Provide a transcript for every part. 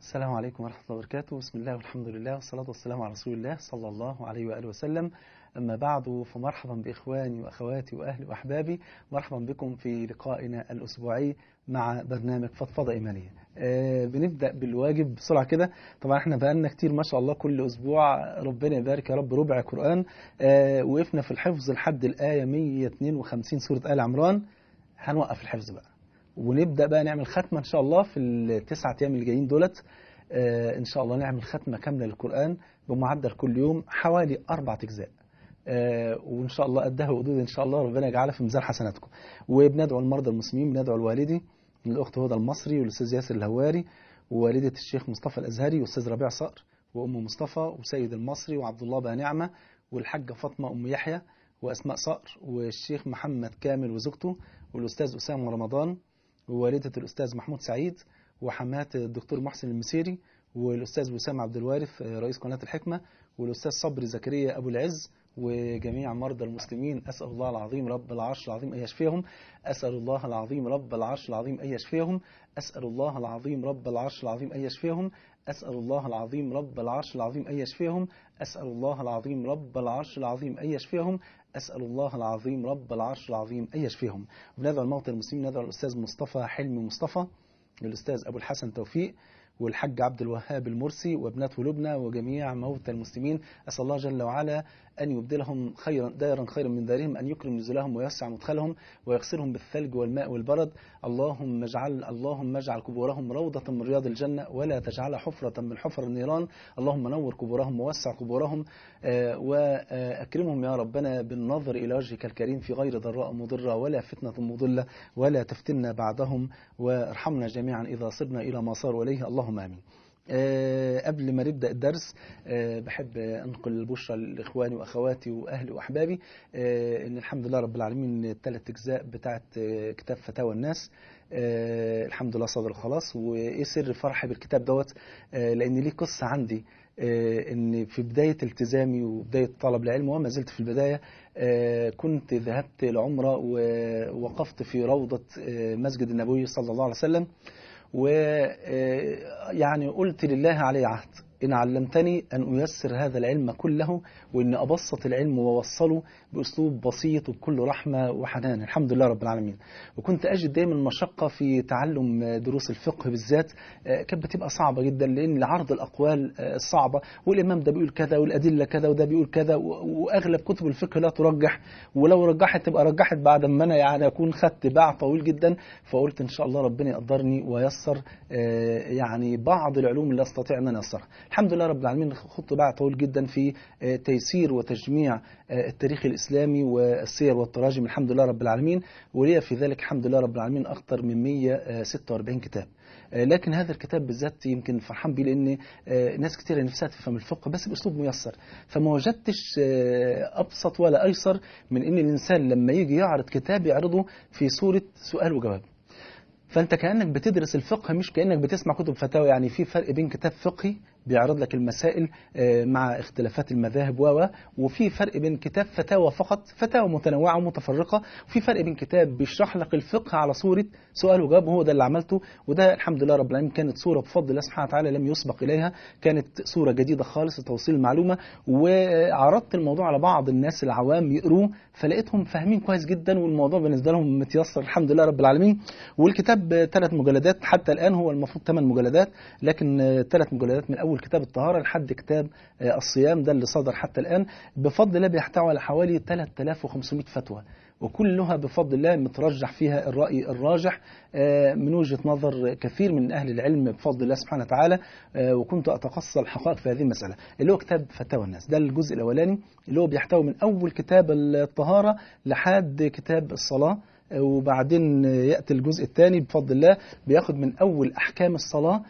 السلام عليكم ورحمة الله وبركاته بسم الله والحمد لله والصلاة والسلام على رسول الله صلى الله عليه وآله وسلم أما بعد فمرحبا بإخواني وأخواتي وأهلي وأحبابي مرحبا بكم في لقائنا الأسبوعي مع برنامج فضفضة إيمانية آه بنبدأ بالواجب بسرعة كده طبعا احنا بقالنا كتير ما شاء الله كل أسبوع ربنا يبارك يا رب ربع قرآن آه وقفنا في الحفظ لحد الآية 152 سورة آل عمران هنوقف الحفظ بقى ونبدا بقى نعمل ختمه ان شاء الله في التسعة ايام اللي جايين دولت آه ان شاء الله نعمل ختمه كامله للقران بمعدل كل يوم حوالي اربع اجزاء آه وان شاء الله قدها وقدود ان شاء الله ربنا يجعلها في ميزان حسناتكم وبندعو المرضى المسلمين بندعو لوالدي الاخت هدى المصري والاستاذ ياسر الهواري ووالده الشيخ مصطفى الازهري والاستاذ ربيع صقر وام مصطفى وسيد المصري وعبد الله بقى نعمه والحاجه فاطمه ام يحيى واسماء صقر والشيخ محمد كامل وزوجته والاستاذ اسامه رمضان ووالدة الأستاذ محمود سعيد وحمات الدكتور محسن المسيري والأستاذ وسام عبد الوارث رئيس قناة الحكمة والأستاذ صبري زكريا أبو العز وجميع مرضى المسلمين أسأل الله العظيم رب العرش العظيم أن يشفيهم أسأل الله العظيم رب العرش العظيم أن يشفيهم أسأل الله العظيم رب العرش العظيم أن يشفيهم أسأل الله العظيم رب العرش العظيم أن يشفيهم أسأل الله العظيم رب العرش العظيم أن يشفيهم أسأل الله العظيم رب العرش العظيم أن يشفيهم وندعو الموتى المسلمين ندعو الأستاذ مصطفى حلمي مصطفى والأستاذ أبو الحسن توفيق والحج عبد الوهاب المرسي وابنته لبنى وجميع موتى المسلمين أسأل الله جل وعلا أن يبدلهم خيرا دائرا خيرا من دارهم أن يكرم نزلهم ويوسع مدخلهم ويغسلهم بالثلج والماء والبرد اللهم اجعل اللهم اجعل قبورهم روضة من رياض الجنة ولا تجعلها حفرة من حفر النيران اللهم نور قبورهم ووسع قبورهم آه وأكرمهم يا ربنا بالنظر إلى وجهك الكريم في غير ضراء مضرة ولا فتنة مضلة ولا تفتنا بعدهم وارحمنا جميعا إذا صرنا إلى ما صاروا إليه اللهم آمين أه قبل ما نبدا الدرس أه بحب انقل البشرى لاخواني واخواتي واهلي واحبابي أه ان الحمد لله رب العالمين الثلاث اجزاء بتاعه كتاب فتاوى الناس الحمد لله صدر خلاص وايه سر فرحي بالكتاب دوت لان ليه قصه عندي ان في بدايه التزامي وبدايه طلب العلم وما زلت في البدايه كنت ذهبت العمره ووقفت في روضه مسجد النبوي صلى الله عليه وسلم ويعني قلت لله علي عهد إن علمتني أن أيسر هذا العلم كله وإن أبسط العلم وأوصله بأسلوب بسيط وبكل رحمة وحنان الحمد لله رب العالمين وكنت أجد دايما مشقة في تعلم دروس الفقه بالذات كانت بتبقى صعبة جدا لأن عرض الأقوال الصعبة والإمام ده بيقول كذا والأدلة كذا وده بيقول كذا وأغلب كتب الفقه لا ترجح ولو رجحت تبقى رجحت بعد ما أنا يعني أكون خدت باع طويل جدا فقلت إن شاء الله ربنا يقدرني ويسر يعني بعض العلوم اللي أستطيع أن أنا أيسرها الحمد لله رب العالمين خدت باع طويل جدا في تيسير وتجميع التاريخ الإسلامي والسير والتراجم الحمد لله رب العالمين ولي في ذلك الحمد لله رب العالمين أكثر من 146 كتاب لكن هذا الكتاب بالذات يمكن فرحان بيه لان ناس كتير نفسها تفهم الفقه بس باسلوب ميسر فما وجدتش ابسط ولا ايسر من ان الانسان لما يجي يعرض كتاب يعرضه في صوره سؤال وجواب فانت كانك بتدرس الفقه مش كانك بتسمع كتب فتاوى يعني في فرق بين كتاب فقهي بيعرض لك المسائل مع اختلافات المذاهب و وفي فرق بين كتاب فتاوى فقط فتاوى متنوعه ومتفرقه وفي فرق بين كتاب بيشرح لك الفقه على صوره سؤال وجواب وهو ده اللي عملته وده الحمد لله رب العالمين كانت صوره بفضل الله سبحانه وتعالى لم يسبق اليها كانت صوره جديده خالص لتوصيل المعلومه وعرضت الموضوع على بعض الناس العوام يقروه فلقيتهم فاهمين كويس جدا والموضوع بالنسبه لهم متيسر الحمد لله رب العالمين والكتاب ثلاث مجلدات حتى الان هو المفروض ثمان مجلدات لكن ثلاث مجلدات من اول كتاب الطهارة لحد كتاب الصيام ده اللي صدر حتى الآن بفضل الله بيحتوي على حوالي 3500 فتوى وكلها بفضل الله مترجح فيها الرأي الراجح من وجهة نظر كثير من أهل العلم بفضل الله سبحانه وتعالى وكنت أتقصى الحقائق في هذه المسألة اللي هو كتاب فتاوى الناس ده الجزء الأولاني اللي هو بيحتوي من أول كتاب الطهارة لحد كتاب الصلاة وبعدين يأتي الجزء الثاني بفضل الله بياخد من أول أحكام الصلاة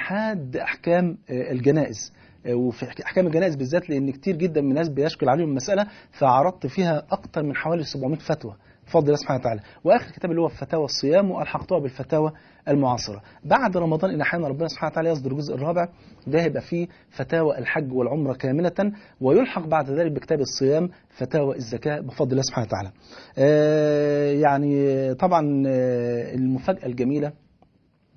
لحد أحكام الجنائز وفي احكام الجنائز بالذات لان كتير جدا من الناس بيشكل عليهم المساله فعرضت فيها اكثر من حوالي 700 فتوى بفضل الله سبحانه وتعالى واخر كتاب اللي هو فتاوى الصيام والحقتها بالفتاوى المعاصره بعد رمضان الى حين ربنا سبحانه وتعالى يصدر الجزء الرابع ده هيبقى فيه فتاوى الحج والعمره كامله ويلحق بعد ذلك بكتاب الصيام فتاوى الزكاه بفضل الله سبحانه وتعالى آه يعني طبعا المفاجاه الجميله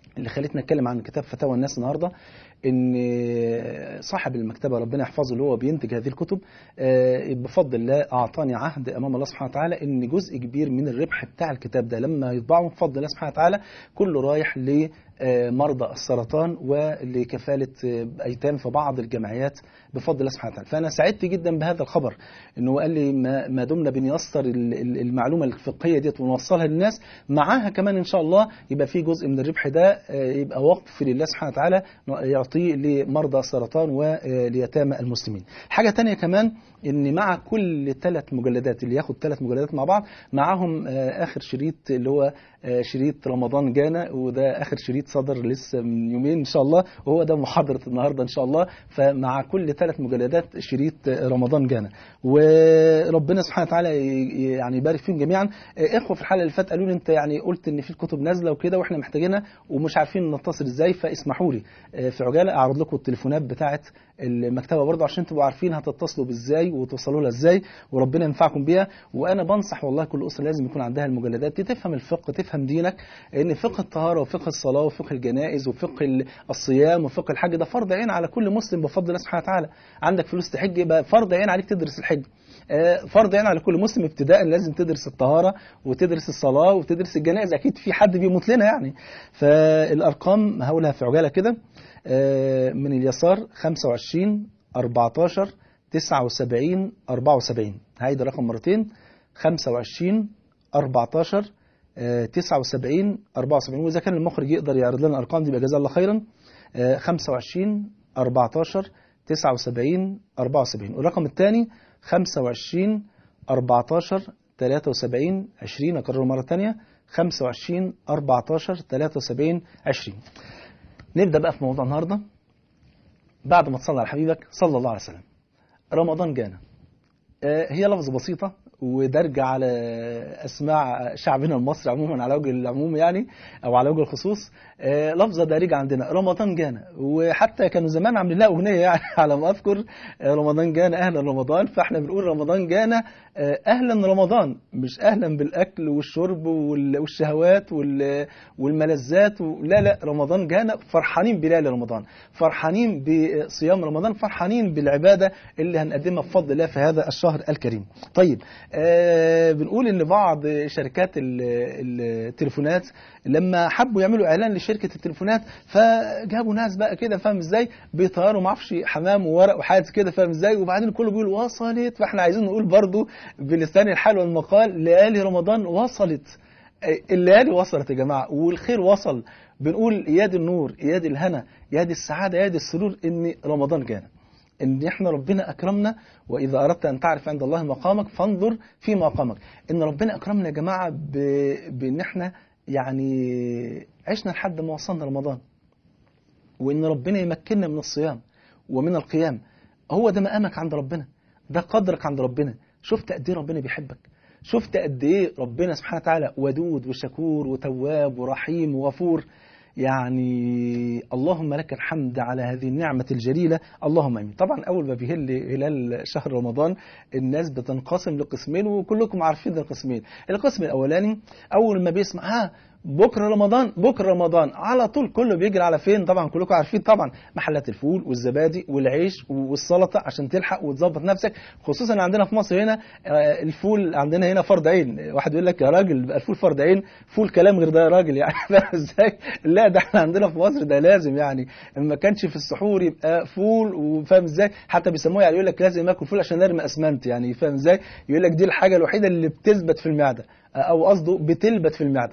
اللي خلتنا نتكلم عن كتاب فتاوى الناس النهارده ان صاحب المكتبه ربنا يحفظه اللي هو بينتج هذه الكتب آه، بفضل الله اعطاني عهد امام الله سبحانه وتعالى ان جزء كبير من الربح بتاع الكتاب ده لما يطبعه بفضل الله سبحانه وتعالى كله رايح لمرضى السرطان ولكفاله آه، ايتام في بعض الجمعيات بفضل الله سبحانه وتعالى فانا سعدت جدا بهذا الخبر انه قال لي ما ما دمنا بنيسر ال- ال- المعلومه الفقهيه ديت ونوصلها للناس معاها كمان ان شاء الله يبقى في جزء من الربح ده آه، يبقى وقف لله سبحانه وتعالى يعطيه لمرضى السرطان وليتامى المسلمين. حاجه تانية كمان ان مع كل ثلاث مجلدات اللي ياخد ثلاث مجلدات مع بعض معاهم آه، اخر شريط اللي هو آه، شريط رمضان جانا وده اخر شريط صدر لسه من يومين ان شاء الله وهو ده محاضره النهارده ان شاء الله فمع كل ثلاث مجلدات شريط آه، رمضان جانا وربنا سبحانه وتعالى ي- يعني يبارك فيهم جميعا آه، اخوه في الحلقه اللي فاتت قالوا لي انت يعني قلت ان في الكتب نازله وكده واحنا محتاجينها ومش عارفين نتصل ازاي فاسمحوا لي آه، في عجاله اعرض لكم التليفونات بتاعه المكتبه برضه عشان تبقوا عارفين هتتصلوا بازاي وتوصلوا لها ازاي وربنا ينفعكم بيها وانا بنصح والله كل اسره لازم يكون عندها المجلدات دي تفهم الفقه تفهم دينك ان فقه الطهاره وفقه الصلاه وفقه الجنائز وفقه ال- الصيام وفقه الحج ده فرض عين على كل مسلم بفضل الله سبحانه وتعالى عندك فلوس تحج يبقى فرض عين عليك تدرس الحج آه، فرض عين على كل مسلم ابتداء لازم تدرس الطهاره وتدرس الصلاه وتدرس الجنائز اكيد في حد بيموت لنا يعني فالارقام هقولها في عجاله كده آه، من اليسار 25 14 79 74 هيدا الرقم مرتين 25 14 آه، 79 74 واذا كان المخرج يقدر يعرض لنا الارقام دي يبقى جزاه الله خيرا آه، 25 14 79 74 والرقم الثاني 25 14 73 20 اكرره مره ثانيه 25 14 73 20 نبدا بقى في موضوع النهارده بعد ما تصلي على حبيبك صلى الله عليه وسلم رمضان جانا آه، هي لفظة بسيطة ودرجة على أسماع شعبنا المصري عموما على وجه العموم يعني أو على وجه الخصوص آه، لفظة دارجة عندنا رمضان جانا وحتى كانوا زمان عاملين لها أغنية يعني على ما أذكر آه، رمضان جانا أهلا رمضان فإحنا بنقول رمضان جانا آه، أهلا رمضان مش أهلا بالأكل والشرب وال- والشهوات وال- والملذات و- لا لا رمضان جانا فرحانين بليالي رمضان فرحانين بصيام رمضان فرحانين بالعبادة اللي هنقدمها بفضل الله في هذا الشهر الكريم طيب آه بنقول ان بعض شركات ال- التليفونات لما حبوا يعملوا اعلان لشركه التليفونات فجابوا ناس بقى كده فاهم ازاي بيطيروا معرفش حمام وورق وحاجات كده فاهم ازاي وبعدين كله بيقول وصلت فاحنا عايزين نقول برضو بلسان الحال والمقال ليالي رمضان وصلت الليالي وصلت يا جماعه والخير وصل بنقول ياد النور ياد الهنا ياد السعاده ياد السرور ان رمضان جانا ان احنا ربنا اكرمنا واذا اردت ان تعرف عند الله مقامك فانظر في مقامك ان ربنا اكرمنا يا جماعه ب... بان احنا يعني عشنا لحد ما وصلنا رمضان وان ربنا يمكننا من الصيام ومن القيام هو ده مقامك عند ربنا ده قدرك عند ربنا شفت قد ايه ربنا بيحبك شفت قد ايه ربنا سبحانه وتعالى ودود وشكور وتواب ورحيم وغفور يعني اللهم لك الحمد على هذه النعمة الجليلة اللهم امين طبعا اول ما بيهل هلال شهر رمضان الناس بتنقسم لقسمين وكلكم عارفين القسمين القسم الاولاني اول ما بيسمع ها بكره رمضان بكره رمضان على طول كله بيجري على فين طبعا كلكم عارفين طبعا محلات الفول والزبادي والعيش والسلطه عشان تلحق وتظبط نفسك خصوصا عندنا في مصر هنا آه، الفول عندنا هنا فرض عين واحد يقول لك يا راجل بقى الفول فرض عين فول كلام غير ده يا راجل يعني فاهم ازاي لا ده احنا عندنا في مصر ده لازم يعني ما كانش في السحور يبقى فول وفاهم ازاي حتى بيسموه يعني يقول لك لازم اكل فول عشان ارمي اسمنت يعني فاهم ازاي يقول لك دي الحاجه الوحيده اللي بتثبت في المعده او قصده بتلبت في المعده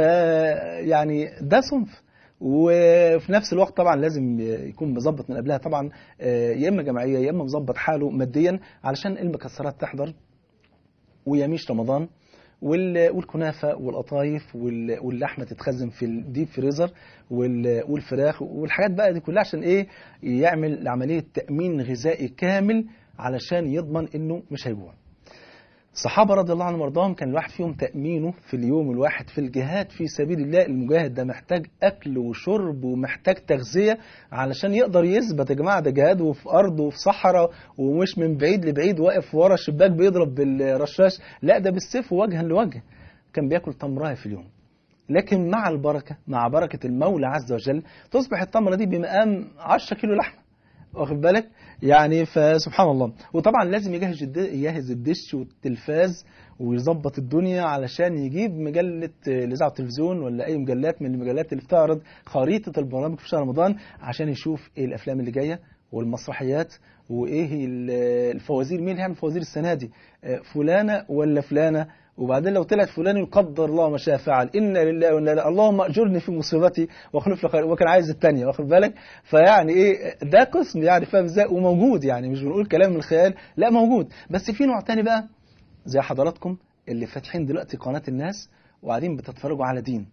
فيعني ده صنف وفي نفس الوقت طبعا لازم يكون مظبط من قبلها طبعا آه، يا اما جمعيه يا اما مظبط حاله ماديا علشان المكسرات تحضر ويميش رمضان وال- والكنافه والقطايف وال- واللحمه تتخزن في الديب فريزر وال- والفراخ والحاجات بقى دي كلها عشان ايه يعمل عمليه تامين غذائي كامل علشان يضمن انه مش هيجوع الصحابة رضي الله عنهم وارضاهم كان الواحد فيهم تأمينه في اليوم الواحد في الجهاد في سبيل الله المجاهد ده محتاج أكل وشرب ومحتاج تغذية علشان يقدر يثبت يا جماعة ده جهاد وفي أرض وفي صحراء ومش من بعيد لبعيد واقف ورا الشباك بيضرب بالرشاش لا ده بالسيف وجها لوجه كان بياكل تمراية في اليوم لكن مع البركة مع بركة المولى عز وجل تصبح التمرة دي بمقام 10 كيلو لحمة واخد بالك يعني فسبحان الله وطبعا لازم يجهز الد- يجهز الدش والتلفاز ويظبط الدنيا علشان يجيب مجلة الإذاعة والتلفزيون ولا أي مجلات من المجلات اللي بتعرض خريطة البرامج في شهر رمضان عشان يشوف إيه الأفلام اللي جاية والمسرحيات وإيه ال- الفوازير مين اللي هيعمل فوازير السنة دي آه، فلانة ولا فلانة وبعدين لو طلعت فلان يقدر الله ما شاء فعل انا لله وانا إليه اللهم اجرني في مصيبتي واخلف لي خير وكان عايز الثانيه واخد بالك فيعني ايه ده قسم يعني فاهم ازاي وموجود يعني مش بنقول كلام من الخيال لا موجود بس في نوع تاني بقى زي حضراتكم اللي فاتحين دلوقتي قناه الناس وقاعدين بتتفرجوا على دين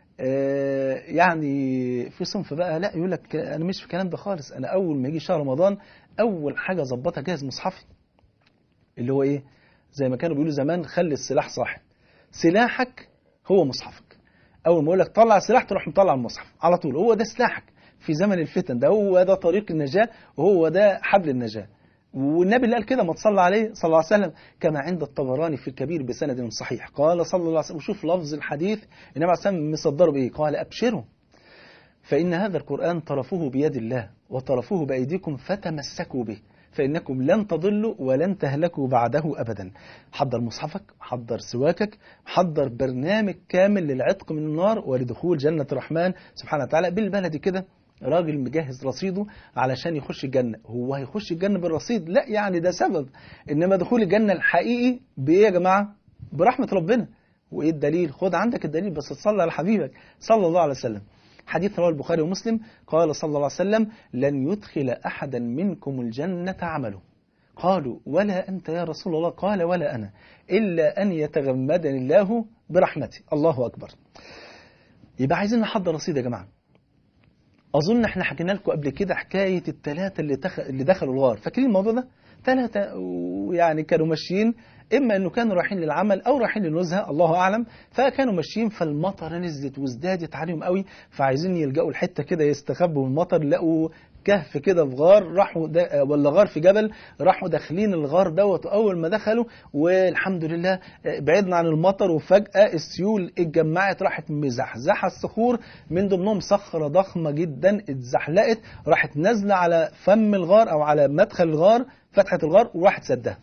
آه، يعني في صنف بقى لا يقول لك انا مش في الكلام ده خالص انا اول ما يجي شهر رمضان اول حاجه اظبطها جهز مصحفي اللي هو ايه زي ما كانوا بيقولوا زمان خلي السلاح صاحب سلاحك هو مصحفك اول ما اقول لك طلع السلاح تروح مطلع المصحف على طول هو ده سلاحك في زمن الفتن ده هو ده طريق النجاة وهو ده حبل النجاة والنبي اللي قال كده ما تصلى عليه صلى الله عليه وسلم كما عند الطبراني في الكبير بسند صحيح قال صلى الله عليه وسلم وشوف لفظ الحديث النبي عليه الصلاه والسلام مصدره بايه قال ابشروا فإن هذا القرآن طرفه بيد الله وطرفه بأيديكم فتمسكوا به فإنكم لن تضلوا ولن تهلكوا بعده أبدا حضر مصحفك حضر سواكك حضر برنامج كامل للعتق من النار ولدخول جنة الرحمن سبحانه وتعالى بالبلدي كده راجل مجهز رصيده علشان يخش الجنة هو هيخش الجنة بالرصيد لا يعني ده سبب إنما دخول الجنة الحقيقي بإيه يا جماعة برحمة ربنا وإيه الدليل خد عندك الدليل بس تصلي على حبيبك صلى الله عليه وسلم حديث رواه البخاري ومسلم قال صلى الله عليه وسلم لن يدخل أحدا منكم الجنة عمله قالوا ولا أنت يا رسول الله قال ولا أنا إلا أن يتغمدني الله برحمته الله أكبر يبقى عايزين نحضر رصيد يا جماعة أظن احنا حكينا لكم قبل كده حكاية الثلاثة اللي, تخ... اللي دخلوا الغار فاكرين الموضوع ده؟ ثلاثة ويعني كانوا ماشيين إما أنه كانوا رايحين للعمل أو رايحين للنزهة الله أعلم فكانوا ماشيين فالمطر نزلت وازدادت عليهم قوي فعايزين يلجأوا الحتة كده يستخبوا من المطر لقوا كهف كده في غار راحوا دا ولا غار في جبل راحوا داخلين الغار دوت اول ما دخلوا والحمد لله بعدنا عن المطر وفجاه السيول اتجمعت راحت مزحزحه الصخور من ضمنهم صخره ضخمه جدا اتزحلقت راحت نازله على فم الغار او على مدخل الغار فتحه الغار وراحت سدها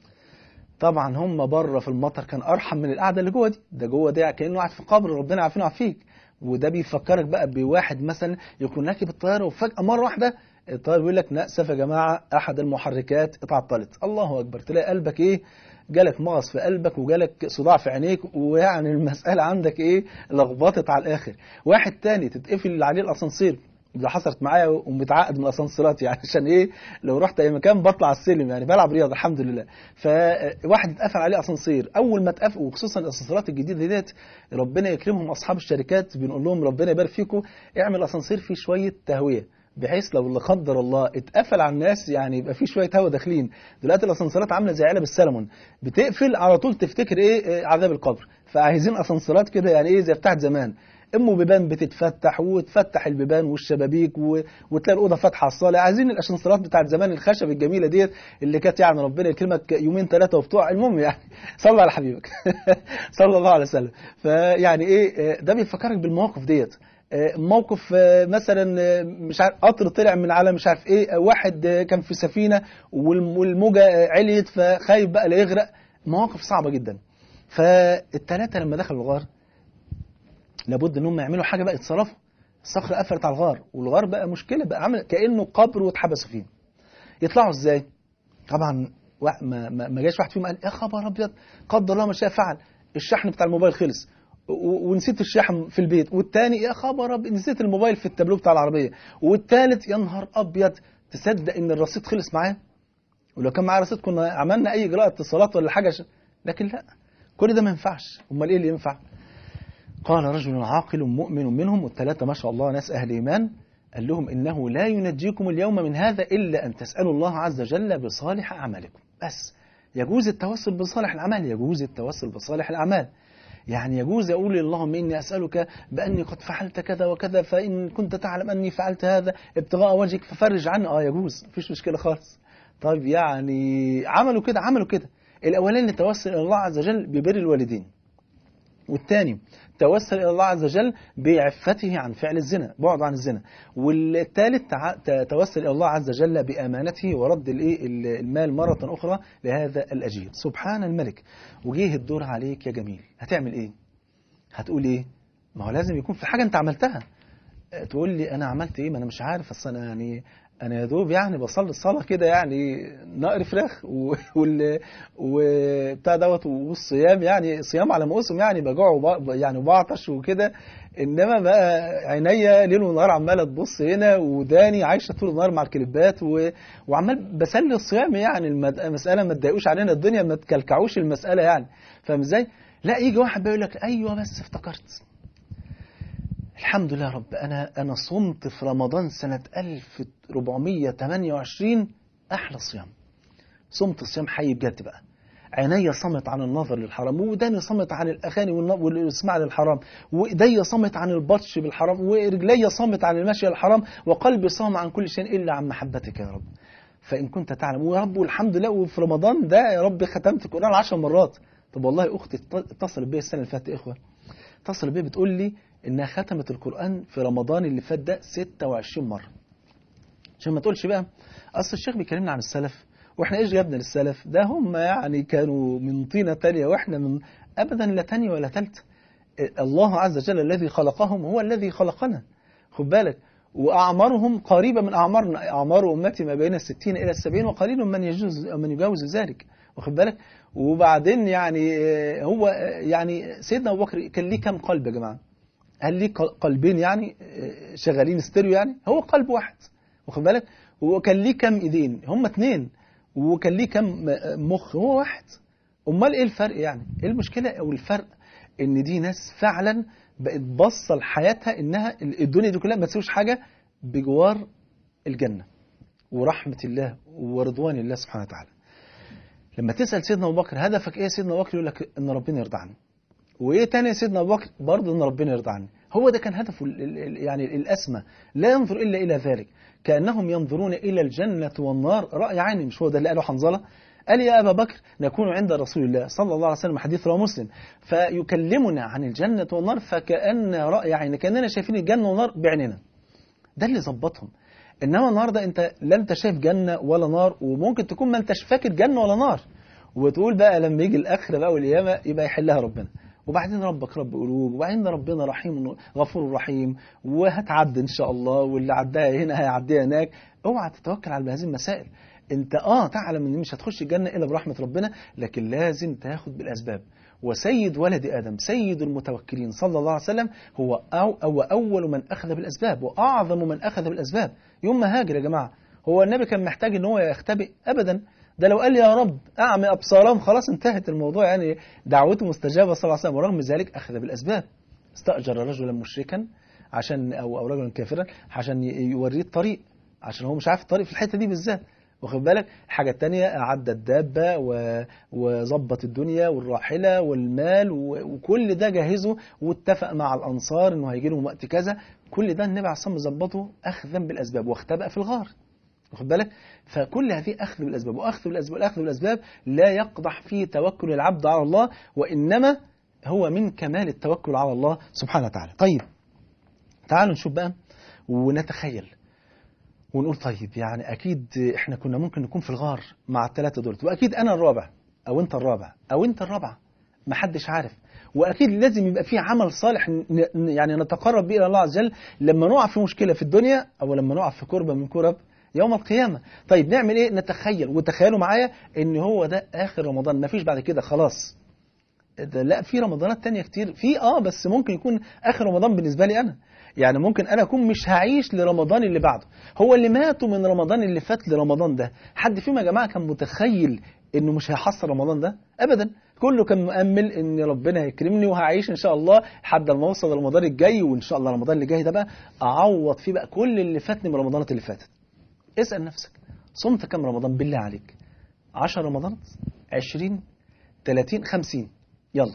طبعا هم بره في المطر كان ارحم من القعده اللي جوه دي ده جوه ده كانه قاعد في قبر ربنا عارفين عافيك وده بيفكرك بقى بواحد مثلا يكون راكب الطياره وفجاه مره واحده الطيار بيقول لك نأسف يا جماعه احد المحركات اتعطلت الله اكبر تلاقي قلبك ايه جالك مغص في قلبك وجالك صداع في عينيك ويعني المساله عندك ايه لخبطت على الاخر واحد تاني تتقفل عليه الاسانسير ده حصلت معايا ومتعقد من الاسانسيرات يعني عشان ايه لو رحت اي مكان بطلع السلم يعني بلعب رياضه الحمد لله فواحد اتقفل عليه اسانسير اول ما اتقفل وخصوصا الاسانسيرات الجديده ديت ربنا يكرمهم اصحاب الشركات بنقول لهم ربنا يبارك فيكم اعمل اسانسير فيه شويه تهويه بحيث لو لا قدر الله اتقفل على الناس يعني يبقى في شويه هوا داخلين دلوقتي الاسانسيرات عامله زي علب السلمون بتقفل على طول تفتكر ايه عذاب القبر فعايزين اسانسيرات كده يعني ايه زي بتاعت زمان ام بيبان بتتفتح وتفتح البيبان والشبابيك و... وتلاقي الاوضه فاتحه على الصاله عايزين الاسانسيرات بتاعت زمان الخشب الجميله ديت اللي كانت يعني ربنا يكرمك يومين ثلاثه وبتوع المهم يعني صلى على حبيبك صلى الله عليه وسلم فيعني ايه ده بيفكرك بالمواقف ديت موقف مثلا مش عارف قطر طلع من على مش عارف ايه واحد كان في سفينه والموجه عليت فخايف بقى لا يغرق مواقف صعبه جدا فالثلاثه لما دخلوا الغار لابد ان هم يعملوا حاجه بقى يتصرفوا الصخره قفلت على الغار والغار بقى مشكله بقى عامل كانه قبر واتحبسوا فيه يطلعوا ازاي طبعا ما ما جاش واحد فيهم قال يا خبر ابيض قدر الله ما شاء فعل الشحن بتاع الموبايل خلص ونسيت الشحن في البيت والتاني يا خبر ابيض نسيت الموبايل في التابلو بتاع العربيه والتالت يا نهار ابيض تصدق ان الرصيد خلص معاه ولو كان معاه رصيد كنا عملنا اي اجراء اتصالات ولا حاجه ش... لكن لا كل ده ما ينفعش امال ايه اللي ينفع قال رجل عاقل مؤمن منهم والثلاثة ما شاء الله ناس أهل إيمان قال لهم إنه لا ينجيكم اليوم من هذا إلا أن تسألوا الله عز وجل بصالح أعمالكم بس يجوز التوسل بصالح الأعمال يجوز التوسل بصالح الأعمال يعني يجوز يقول اللهم إني أسألك بأني قد فعلت كذا وكذا فإن كنت تعلم أني فعلت هذا ابتغاء وجهك ففرج عني آه يجوز مفيش مشكلة خالص طيب يعني عملوا كده عملوا كده الأولاني توسل إلى الله عز وجل ببر الوالدين والثاني توسل إلى الله عز وجل بعفته عن فعل الزنا بعد عن الزنا والثالث تع- ت- توسل إلى الله عز وجل بأمانته ورد الإيه ال- المال مرة أخرى لهذا الأجير سبحان الملك وجيه الدور عليك يا جميل هتعمل إيه هتقول إيه ما هو لازم يكون في حاجة أنت عملتها أه، تقول لي أنا عملت إيه ما أنا مش عارف أصل أنا يعني أنا يا دوب يعني بصلي الصلاة كده يعني نقر فراخ و- وال وبتاع دوت والصيام يعني صيام على موسم يعني بجوع وب- يعني وبعطش وكده انما بقى عينيا ليل ونهار عماله تبص هنا وداني عايشه طول النهار مع الكليبات و... وعمال بسلي الصيام يعني المد- المساله ما تضايقوش علينا الدنيا ما تكلكعوش المساله يعني فاهم ازاي؟ لا يجي واحد بيقول لك ايوه بس افتكرت الحمد لله يا رب انا انا صمت في رمضان سنه 1428 احلى صيام صمت صيام حي بجد بقى عيني صمت عن النظر للحرام وداني صمت عن الاغاني والن- والاسماع للحرام وايدي صمت عن البطش بالحرام ورجلي صمت عن المشي للحرام وقلبي صام عن كل شيء الا عن محبتك يا رب فان كنت تعلم ويا رب والحمد لله وفي رمضان ده يا رب ختمت القران 10 مرات طب والله اختي اتص- اتصلت بيا السنه اللي فاتت يا اخوه اتصلت بيا بتقول لي انها ختمت القران في رمضان اللي فات ده 26 مره عشان ما تقولش بقى اصل الشيخ بيكلمنا عن السلف واحنا ايش جابنا للسلف ده هم يعني كانوا من طينه تانية واحنا من ابدا لا تانية ولا تالتة الله عز وجل الذي خلقهم هو الذي خلقنا خد بالك واعمارهم قريبه من اعمارنا اعمار امتي ما بين الستين الى السبعين وقليل من يجوز من يجاوز ذلك واخد بالك وبعدين يعني آه، هو آه، يعني سيدنا ابو بكر كان ليه كام قلب يا جماعه هل ليه قل- قلبين يعني آه، شغالين ستيريو يعني هو قلب واحد واخد بالك وكان ليه كام ايدين هم اتنين وكان ليه كام مخ هو واحد امال ايه الفرق يعني ايه المشكله او الفرق ان دي ناس فعلا بقت باصه لحياتها انها الدنيا دي كلها ما تسويش حاجه بجوار الجنه ورحمه الله ورضوان الله سبحانه وتعالى لما تسال سيدنا ابو بكر هدفك ايه يا سيدنا ابو بكر يقول لك ان ربنا يرضى عني وايه تاني يا سيدنا ابو بكر برضه ان ربنا يرضى عني هو ده كان هدفه ال- ال- ال- يعني الاسمى لا ينظر الا الى ذلك كانهم ينظرون الى الجنه والنار راي عيني مش هو ده اللي قاله حنظله قال يا ابا بكر نكون عند رسول الله صلى الله عليه وسلم حديث رواه مسلم فيكلمنا عن الجنه والنار فكان راي عين كاننا شايفين الجنه والنار بعيننا ده اللي ظبطهم انما النهارده انت لا انت شايف جنه ولا نار وممكن تكون ما انتش فاكر جنه ولا نار وتقول بقى لما يجي الاخره بقى والقيامه يبقى يحلها ربنا وبعدين ربك رب قلوب وبعدين ربنا رحيم غفور رحيم وهتعدي ان شاء الله واللي عداها هنا هيعديها هناك اوعى تتوكل على هذه المسائل انت اه تعلم ان مش هتخش الجنه الا برحمه ربنا لكن لازم تاخد بالاسباب وسيد ولد ادم سيد المتوكلين صلى الله عليه وسلم هو أو, أو اول من اخذ بالاسباب واعظم من اخذ بالاسباب يوم ما هاجر يا جماعه هو النبي كان محتاج ان هو يختبئ ابدا ده لو قال يا رب اعمي ابصارهم خلاص انتهت الموضوع يعني دعوته مستجابه صلى الله عليه وسلم ورغم ذلك اخذ بالاسباب استاجر رجلا مشركا عشان او او رجلا كافرا عشان ي- يوريه الطريق عشان هو مش عارف الطريق في الحته دي بالذات واخد بالك الحاجه الثانيه اعد الدابه و- وظبط الدنيا والراحله والمال و- وكل ده جهزه واتفق مع الانصار انه هيجي لهم وقت كذا كل ده النبي عليه الصلاه والسلام ظبطه اخذا بالاسباب واختبأ في الغار واخد بالك فكل هذه اخذ بالاسباب واخذ بالاسباب والاخذ بالاسباب لا يقدح فيه توكل العبد على الله وانما هو من كمال التوكل على الله سبحانه وتعالى طيب تعالوا نشوف بقى ونتخيل ونقول طيب يعني اكيد احنا كنا ممكن نكون في الغار مع الثلاثه دول واكيد انا الرابع او انت الرابع او انت الرابعه محدش عارف واكيد لازم يبقى في عمل صالح ن- ن- يعني نتقرب به الى الله عز وجل لما نقع في مشكله في الدنيا او لما نقع في كربه من كرب يوم القيامه طيب نعمل ايه نتخيل وتخيلوا معايا ان هو ده اخر رمضان ما فيش بعد كده خلاص ده لا في رمضانات تانية كتير في اه بس ممكن يكون اخر رمضان بالنسبه لي انا يعني ممكن انا اكون مش هعيش لرمضان اللي بعده هو اللي ماتوا من رمضان اللي فات لرمضان ده حد فيهم يا جماعه كان متخيل انه مش هيحصل رمضان ده ابدا كله كان مؤمل ان ربنا هيكرمني وهعيش ان شاء الله لحد ما اوصل رمضان الجاي وان شاء الله رمضان اللي جاي ده بقى اعوض فيه بقى كل اللي فاتني من رمضانات اللي فاتت اسال نفسك صمت كم رمضان بالله عليك 10 رمضانات 20 30 50 يلا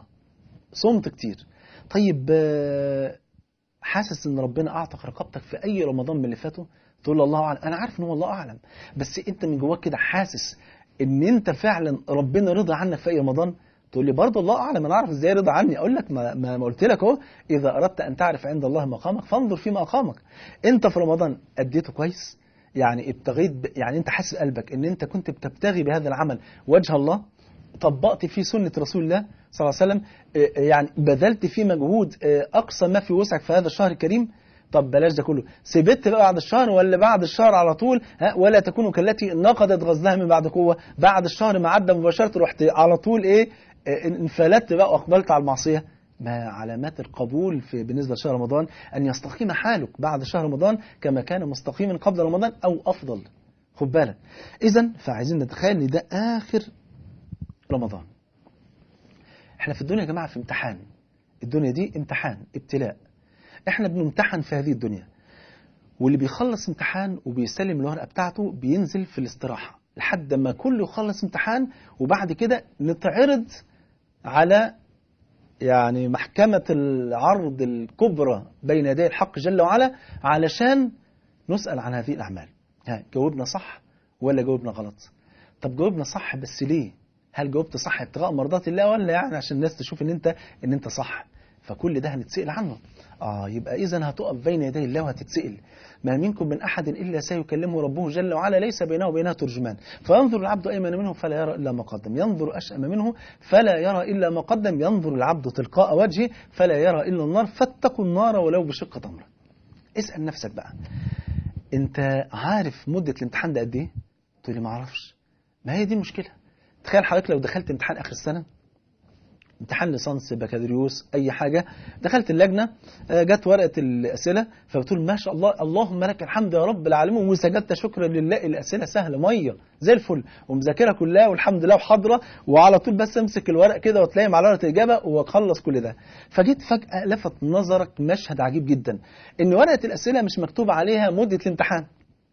صمت كتير طيب آه، حاسس ان ربنا اعتق رقبتك في اي رمضان من اللي فاتوا تقول له الله اعلم انا عارف ان هو الله اعلم بس انت من جواك كده حاسس ان انت فعلا ربنا رضى عنك في اي رمضان تقول لي برضه الله اعلم انا اعرف ازاي رضا عني اقول لك ما, ما, ما قلت لك اهو اذا اردت ان تعرف عند الله مقامك فانظر فيما اقامك انت في رمضان اديته كويس يعني ابتغيت ب... يعني انت حاسس قلبك ان انت كنت بتبتغي بهذا العمل وجه الله طبقت فيه سنة رسول الله صلى الله عليه وسلم يعني بذلت فيه مجهود أقصى ما في وسعك في هذا الشهر الكريم طب بلاش ده كله سبت بقى بعد الشهر ولا بعد الشهر على طول ها ولا تكونوا كالتي نقضت غزلها من بعد قوة بعد الشهر ما عدى مباشرة رحت على طول ايه انفلت بقى واقبلت على المعصية ما علامات القبول في بالنسبة لشهر رمضان أن يستقيم حالك بعد شهر رمضان كما كان مستقيما قبل رمضان أو أفضل خد بالك إذا فعايزين نتخيل إن ده آخر رمضان احنا في الدنيا يا جماعة في امتحان الدنيا دي امتحان ابتلاء احنا بنمتحن في هذه الدنيا واللي بيخلص امتحان وبيسلم الورقة بتاعته بينزل في الاستراحة لحد ما كله يخلص امتحان وبعد كده نتعرض على يعني محكمة العرض الكبرى بين يدي الحق جل وعلا علشان نسأل عن هذه الأعمال ها جاوبنا صح ولا جاوبنا غلط طب جاوبنا صح بس ليه هل جاوبت صح ابتغاء مرضات الله ولا يعني عشان الناس تشوف ان انت ان انت صح فكل ده هنتسأل عنه اه يبقى اذا هتقف بين يدي الله وهتتسأل ما منكم من احد الا سيكلمه ربه جل وعلا ليس بينه وبينها ترجمان فينظر العبد ايمن منه فلا يرى الا ما قدم ينظر اشأم منه فلا يرى الا ما قدم ينظر العبد تلقاء وجهه فلا يرى الا النار فاتقوا النار ولو بشق تمره اسال نفسك بقى انت عارف مده الامتحان ده قد ايه تقول لي ما اعرفش ما هي دي المشكله تخيل حضرتك لو دخلت امتحان اخر السنه امتحان ليسانس بكالوريوس اي حاجه دخلت اللجنه جت ورقه الاسئله فبتقول ما شاء الله اللهم لك الحمد يا رب العالمين وسجدت شكرا لله الاسئله سهله ميه زي الفل ومذاكرها كلها والحمد لله وحاضره وعلى طول بس امسك الورق كده وتلاقي على ورقه الاجابه واخلص كل ده فجيت فجاه لفت نظرك مشهد عجيب جدا ان ورقه الاسئله مش مكتوب عليها مده الامتحان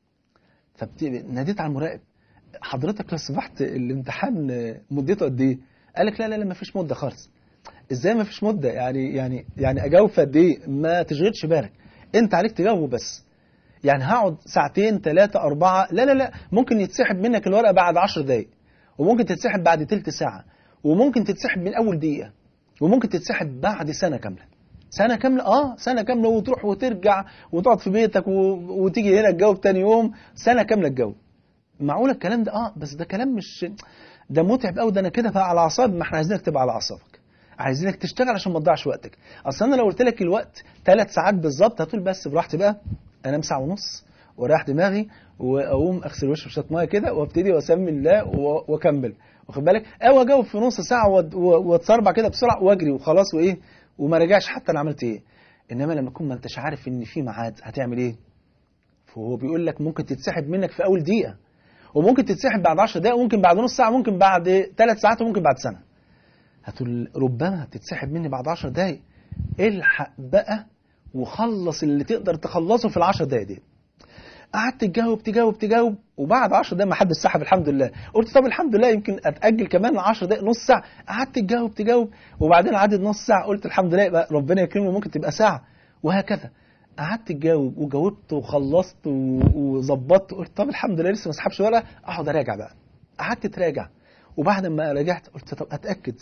فناديت على المراقب حضرتك لو سمحت الامتحان مدته قد ايه؟ قال لك لا لا لا ما فيش مده خالص. ازاي ما فيش مده؟ يعني يعني يعني اجاوب في قد ايه؟ ما تشغلش بالك. انت عليك تجاوب بس. يعني هقعد ساعتين ثلاثة أربعة لا لا لا ممكن يتسحب منك الورقة بعد عشر دقايق وممكن تتسحب بعد تلت ساعة وممكن تتسحب من أول دقيقة وممكن تتسحب بعد سنة كاملة سنة كاملة اه سنة كاملة وتروح وترجع وتقعد في بيتك و... وتيجي هنا تجاوب تاني يوم سنة كاملة تجاوب معقول الكلام ده اه بس ده كلام مش ده متعب قوي ده انا كده بقى على اعصاب ما احنا عايزينك تبقى على اعصابك عايزينك تشتغل عشان ما تضيعش وقتك اصل انا لو قلت لك الوقت ثلاث ساعات بالظبط هتقول بس براحتي بقى انام ساعه ونص واريح دماغي واقوم اغسل وشي بشويه ميه كده وابتدي واسمي الله واكمل واخد بالك او اجاوب في نص ساعه واتسربع كده بسرعه واجري وخلاص وايه وما رجعش حتى انا عملت ايه انما لما تكون ما انتش عارف ان في ميعاد هتعمل ايه فهو بيقول لك ممكن تتسحب منك في اول دقيقه وممكن تتسحب بعد 10 دقائق وممكن بعد نص ساعه وممكن بعد ثلاث ساعات وممكن بعد سنه هتقول ربما تتسحب مني بعد 10 دقائق الحق بقى وخلص اللي تقدر تخلصه في العشر دقائق دي قعدت تجاوب تجاوب تجاوب وبعد 10 دقايق ما حدش سحب الحمد لله قلت طب الحمد لله يمكن اتاجل كمان 10 دقايق نص ساعه قعدت تجاوب تجاوب وبعدين عدت نص ساعه قلت الحمد لله يبقى ربنا يكرمه ممكن تبقى ساعه وهكذا قعدت تجاوب وجاوبت وخلصت وظبطت قلت طب الحمد لله لسه ما اسحبش ورقه اقعد اراجع بقى قعدت تراجع وبعد ما راجعت قلت طب اتاكد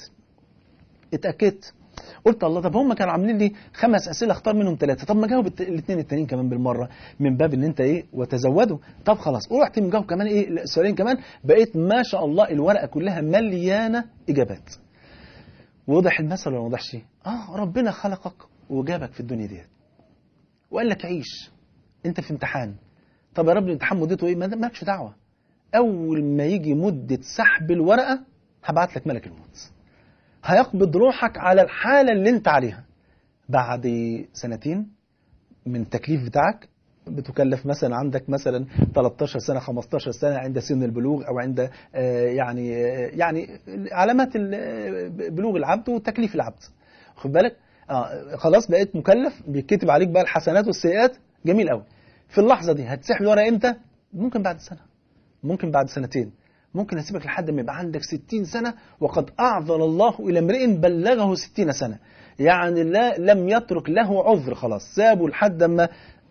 اتاكدت قلت الله طب هم كانوا عاملين لي خمس اسئله اختار منهم ثلاثه طب ما جاوب الاثنين التانيين كمان بالمره من باب ان انت ايه وتزودوا طب خلاص ورحت مجاوب كمان ايه السؤالين كمان بقيت ما شاء الله الورقه كلها مليانه اجابات وضح المثل ولا ما وضحش اه ربنا خلقك وجابك في الدنيا ديت وقال لك عيش انت في امتحان طب يا رب الامتحان مدته ايه مالكش دعوه اول ما يجي مده سحب الورقه هبعت لك ملك الموت هيقبض روحك على الحالة اللي انت عليها بعد سنتين من التكليف بتاعك بتكلف مثلا عندك مثلا 13 سنة 15 سنة عند سن البلوغ أو عند يعني يعني علامات بلوغ العبد وتكليف العبد خد بالك آه خلاص بقيت مكلف بيتكتب عليك بقى الحسنات والسيئات جميل قوي في اللحظة دي هتسحب الورقة امتى ممكن بعد سنة ممكن بعد سنتين ممكن اسيبك لحد ما يبقى عندك 60 سنة وقد أعذر الله إلى امرئ بلغه 60 سنة يعني لا لم يترك له عذر خلاص سابه لحد ما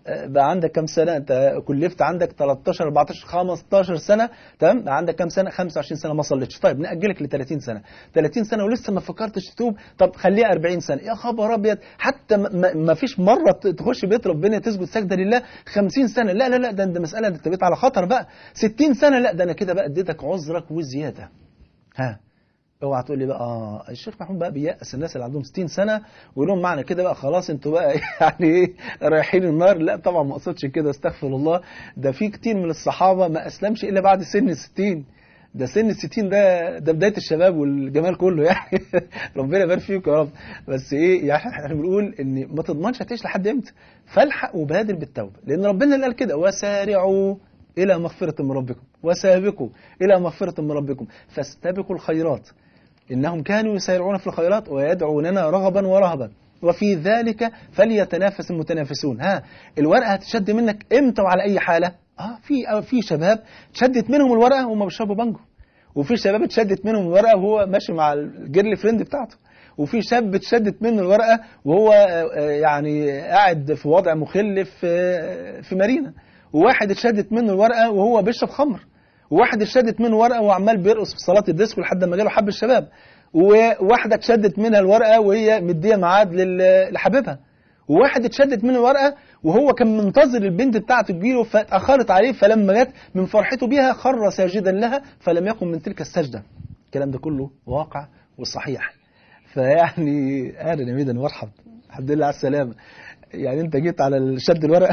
بقى عندك كام سنه انت كلفت عندك 13 14 15 سنه تمام بقى عندك كام سنه 25 سنه ما صليتش طيب ناجلك ل 30 سنه 30 سنه ولسه ما فكرتش تتوب طب خليها 40 سنه يا خبر ابيض حتى ما فيش مره تخش بيت ربنا تسجد سجده لله 50 سنه لا لا لا ده انت مساله انت بقيت على خطر بقى 60 سنه لا ده انا كده بقى اديتك عذرك وزياده ها اوعى تقول لي بقى اه الشيخ محمود بقى بيأس الناس اللي عندهم 60 سنه ويقول لهم معنى كده بقى خلاص انتوا بقى يعني ايه رايحين النار لا طبعا ما اقصدش كده استغفر الله ده في كتير من الصحابه ما اسلمش الا بعد سن ال 60 ده سن ال 60 ده ده بدايه الشباب والجمال كله يعني ربنا يبارك فيكم يا رب بس ايه يعني احنا بنقول ان ما تضمنش هتعيش لحد امتى فالحق وبادر بالتوبه لان ربنا اللي قال كده وسارعوا الى مغفره من ربكم وسابقوا الى مغفره من ربكم فاستبقوا الخيرات إنهم كانوا يسارعون في الخيرات ويدعوننا رغبا ورهبا وفي ذلك فليتنافس المتنافسون ها الورقة هتشد منك امتى وعلى أي حالة اه في في شباب تشدت منهم الورقة وهم بيشربوا بانجو وفي شباب اتشدت منهم الورقة وهو ماشي مع الجيرل فريند بتاعته وفي شاب اتشدت منه الورقة وهو يعني قاعد في وضع مخل في في مارينا وواحد اتشدت منه الورقة وهو بيشرب خمر وواحد اتشدت منه ورقه وعمال بيرقص في صلاه الديسكو لحد ما جاله حب الشباب وواحده اتشدت منها الورقه وهي مديه ميعاد لحبيبها وواحد اتشدت منه الورقه وهو كان منتظر البنت بتاعته تجيله فاتاخرت عليه فلما جت من فرحته بيها خر ساجدا لها فلم يقم من تلك السجده الكلام ده كله واقع وصحيح فيعني اهلا يا ميدان مرحب الحمد لله على السلامه يعني انت جيت على شد الورقه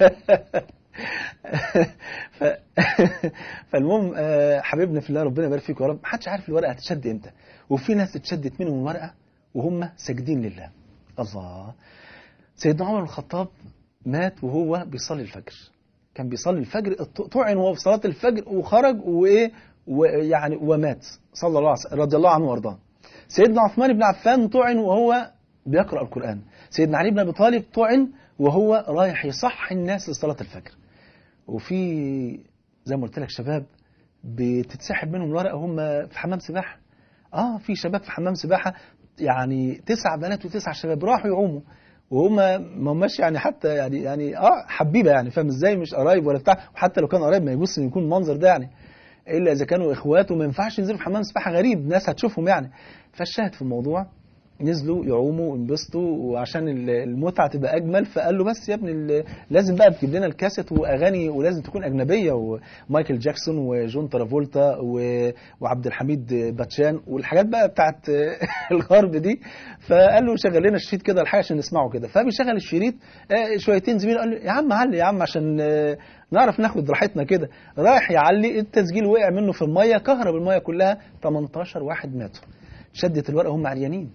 ف... فالمهم حبيبنا في الله ربنا يبارك فيك يا رب محدش عارف الورقه هتشد امتى وفي ناس اتشدت منهم الورقه وهم ساجدين لله الله سيدنا عمر بن الخطاب مات وهو بيصلي الفجر كان بيصلي الفجر طعن وهو في صلاه الفجر وخرج وايه ويعني ومات صلى الله عليه وسلم رضي الله عنه وارضاه سيدنا عثمان بن عفان طعن وهو بيقرا القران سيدنا علي بن ابي طالب طعن وهو رايح يصحي الناس لصلاه الفجر وفي زي ما قلت لك شباب بتتسحب منهم الورقه وهم في حمام سباحه اه في شباب في حمام سباحه يعني تسع بنات وتسع شباب راحوا يعوموا وهم ما هماش يعني حتى يعني يعني اه حبيبه يعني فاهم ازاي مش قرايب ولا بتاع وحتى لو كان قرايب ما يبص ان يكون المنظر ده يعني الا اذا كانوا اخواته ما ينفعش ينزلوا في حمام سباحه غريب ناس هتشوفهم يعني فالشاهد في الموضوع نزلوا يعوموا وانبسطوا وعشان المتعه تبقى اجمل فقال له بس يا ابني لازم بقى تجيب لنا الكاسيت واغاني ولازم تكون اجنبيه ومايكل جاكسون وجون ترافولتا وعبد الحميد باتشان والحاجات بقى بتاعت الغرب دي فقال له شغل لنا الشريط كده الحاجه عشان نسمعه كده فبيشغل الشريط شويتين زميله قال له يا عم علي يا عم عشان نعرف ناخد راحتنا كده رايح يعلي التسجيل وقع منه في الميه كهرب الميه كلها 18 واحد ماتوا شدت الورقه هم عريانين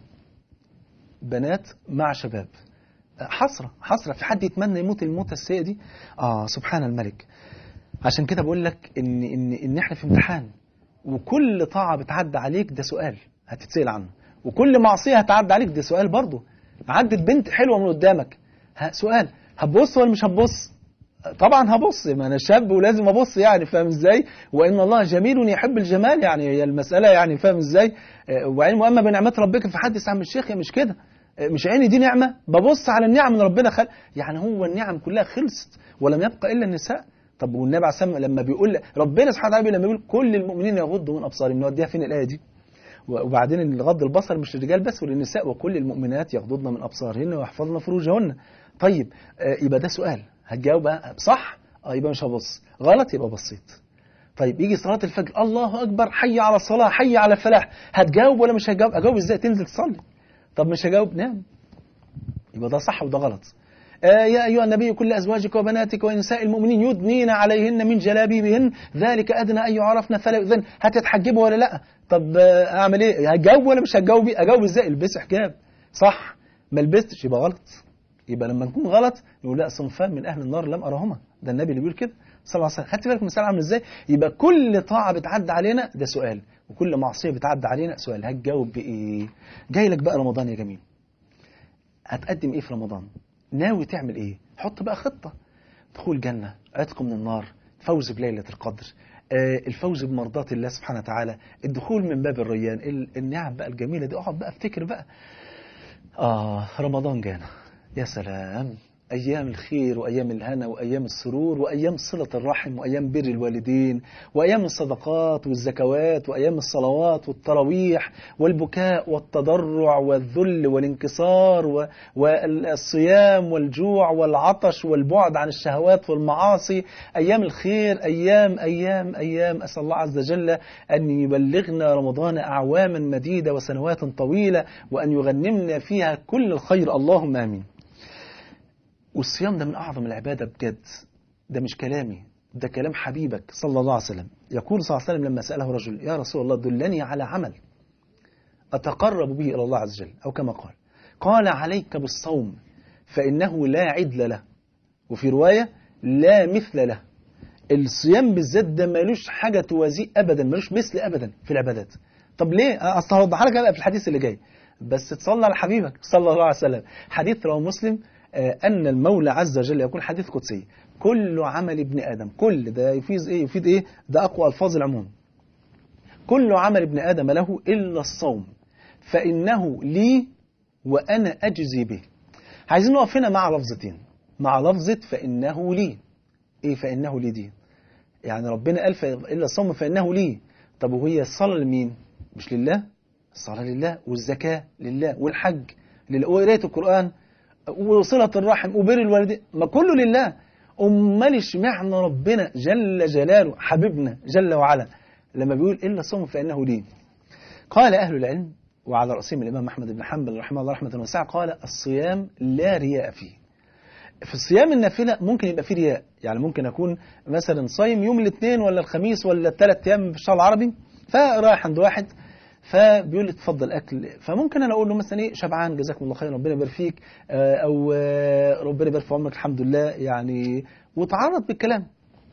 بنات مع شباب حسرة حسرة في حد يتمنى يموت الموتة السيئة دي آه سبحان الملك عشان كده بقول لك إن, إن, إن إحنا في امتحان وكل طاعة بتعدى عليك ده سؤال هتتسأل عنه وكل معصية هتعدى عليك ده سؤال برضه عدت بنت حلوة من قدامك سؤال هتبص ولا مش هتبص طبعا هبص ما انا شاب ولازم ابص يعني فاهم ازاي وان الله جميل يحب الجمال يعني هي المساله يعني فاهم ازاي وبعدين واما بنعمات ربك فحدث عن الشيخ يا مش كده مش عيني دي نعمه ببص على النعم اللي ربنا خلق يعني هو النعم كلها خلصت ولم يبقى الا النساء طب والنبي عليه الصلاه لما بيقول ربنا سبحانه وتعالى لما بيقول كل المؤمنين يغضوا من ابصارهم نوديها فين الايه دي وبعدين غض البصر مش للرجال بس وللنساء وكل المؤمنات يغضضن من ابصارهن ويحفظن فروجهن طيب يبقى ده سؤال هتجاوب صح اه يبقى مش هبص غلط يبقى بصيت طيب يجي صلاة الفجر الله أكبر حي على الصلاة حي على الفلاح هتجاوب ولا مش هتجاوب أجاوب إزاي تنزل تصلي طب مش هجاوب نعم يبقى ده صح وده غلط آه يا أيها النبي كل أزواجك وبناتك ونساء المؤمنين يدنين عليهن من جلابيبهن ذلك أدنى أن يعرفن فلا يؤذن هتتحجبوا ولا لا طب آه أعمل إيه هتجاوب ولا مش هتجاوب أجاوب إزاي البس حجاب صح ما لبستش يبقى غلط يبقى لما نكون غلط نقول لا صنفان من اهل النار لم ارهما ده النبي اللي بيقول كده صلى الله عليه وسلم خدت بالك المثال عامل ازاي يبقى كل طاعه بتعدي علينا ده سؤال وكل معصيه بتعدي علينا سؤال هتجاوب بايه جاي لك بقى رمضان يا جميل هتقدم ايه في رمضان ناوي تعمل ايه حط بقى خطه دخول جنه عتق من النار فوز بليله القدر الفوز بمرضات الله سبحانه وتعالى الدخول من باب الريان النعم بقى الجميله دي اقعد بقى افتكر بقى اه رمضان جانا يا سلام أيام الخير وأيام الهنا وأيام السرور وأيام صلة الرحم وأيام بر الوالدين وأيام الصدقات والزكوات وأيام الصلوات والتراويح والبكاء والتضرع والذل والانكسار و- والصيام والجوع والعطش والبعد عن الشهوات والمعاصي أيام الخير أيام أيام أيام أسأل الله عز وجل أن يبلغنا رمضان أعواما مديدة وسنوات طويلة وأن يغنمنا فيها كل الخير اللهم آمين والصيام ده من أعظم العبادة بجد ده مش كلامي ده كلام حبيبك صلى الله عليه وسلم يقول صلى الله عليه وسلم لما سأله رجل يا رسول الله دلني على عمل أتقرب به إلى الله عز وجل أو كما قال قال عليك بالصوم فإنه لا عدل له وفي رواية لا مثل له الصيام بالذات ده ملوش حاجة توازيه أبدا ملوش مثل أبدا في العبادات طب ليه؟ أصل هوضحها لك بقى في الحديث اللي جاي بس تصلى على حبيبك صلى الله عليه وسلم حديث رواه مسلم آه، أن المولى عز وجل يقول حديث قدسي كل عمل ابن آدم كل ده يفيد إيه يفيد إيه ده أقوى ألفاظ العموم كل عمل ابن آدم له إلا الصوم فإنه لي وأنا أجزي به عايزين نقف هنا مع لفظتين مع لفظة فإنه لي إيه فإنه لي دي يعني ربنا قال ف- إلا الصوم فإنه لي طب وهي الصلاة لمين مش لله الصلاة لله والزكاة لله والحج لله وقراية القرآن وصلة الرحم وبر الوالدين ما كله لله أمال اشمعنى ربنا جل جلاله حبيبنا جل وعلا لما بيقول إلا الصوم فإنه لي قال أهل العلم وعلى رأسهم الإمام أحمد بن حنبل رحمه الله رحمة واسعة قال الصيام لا رياء فيه في الصيام النافلة ممكن يبقى فيه رياء يعني ممكن أكون مثلا صايم يوم الاثنين ولا الخميس ولا الثلاث أيام في الشهر العربي فرايح عند واحد فبيقول لي اتفضل اكل فممكن انا اقول له مثلا ايه شبعان جزاكم الله خير ربنا يبارك فيك آه، او آه، ربنا يبارك في عمرك الحمد لله يعني وتعرض بالكلام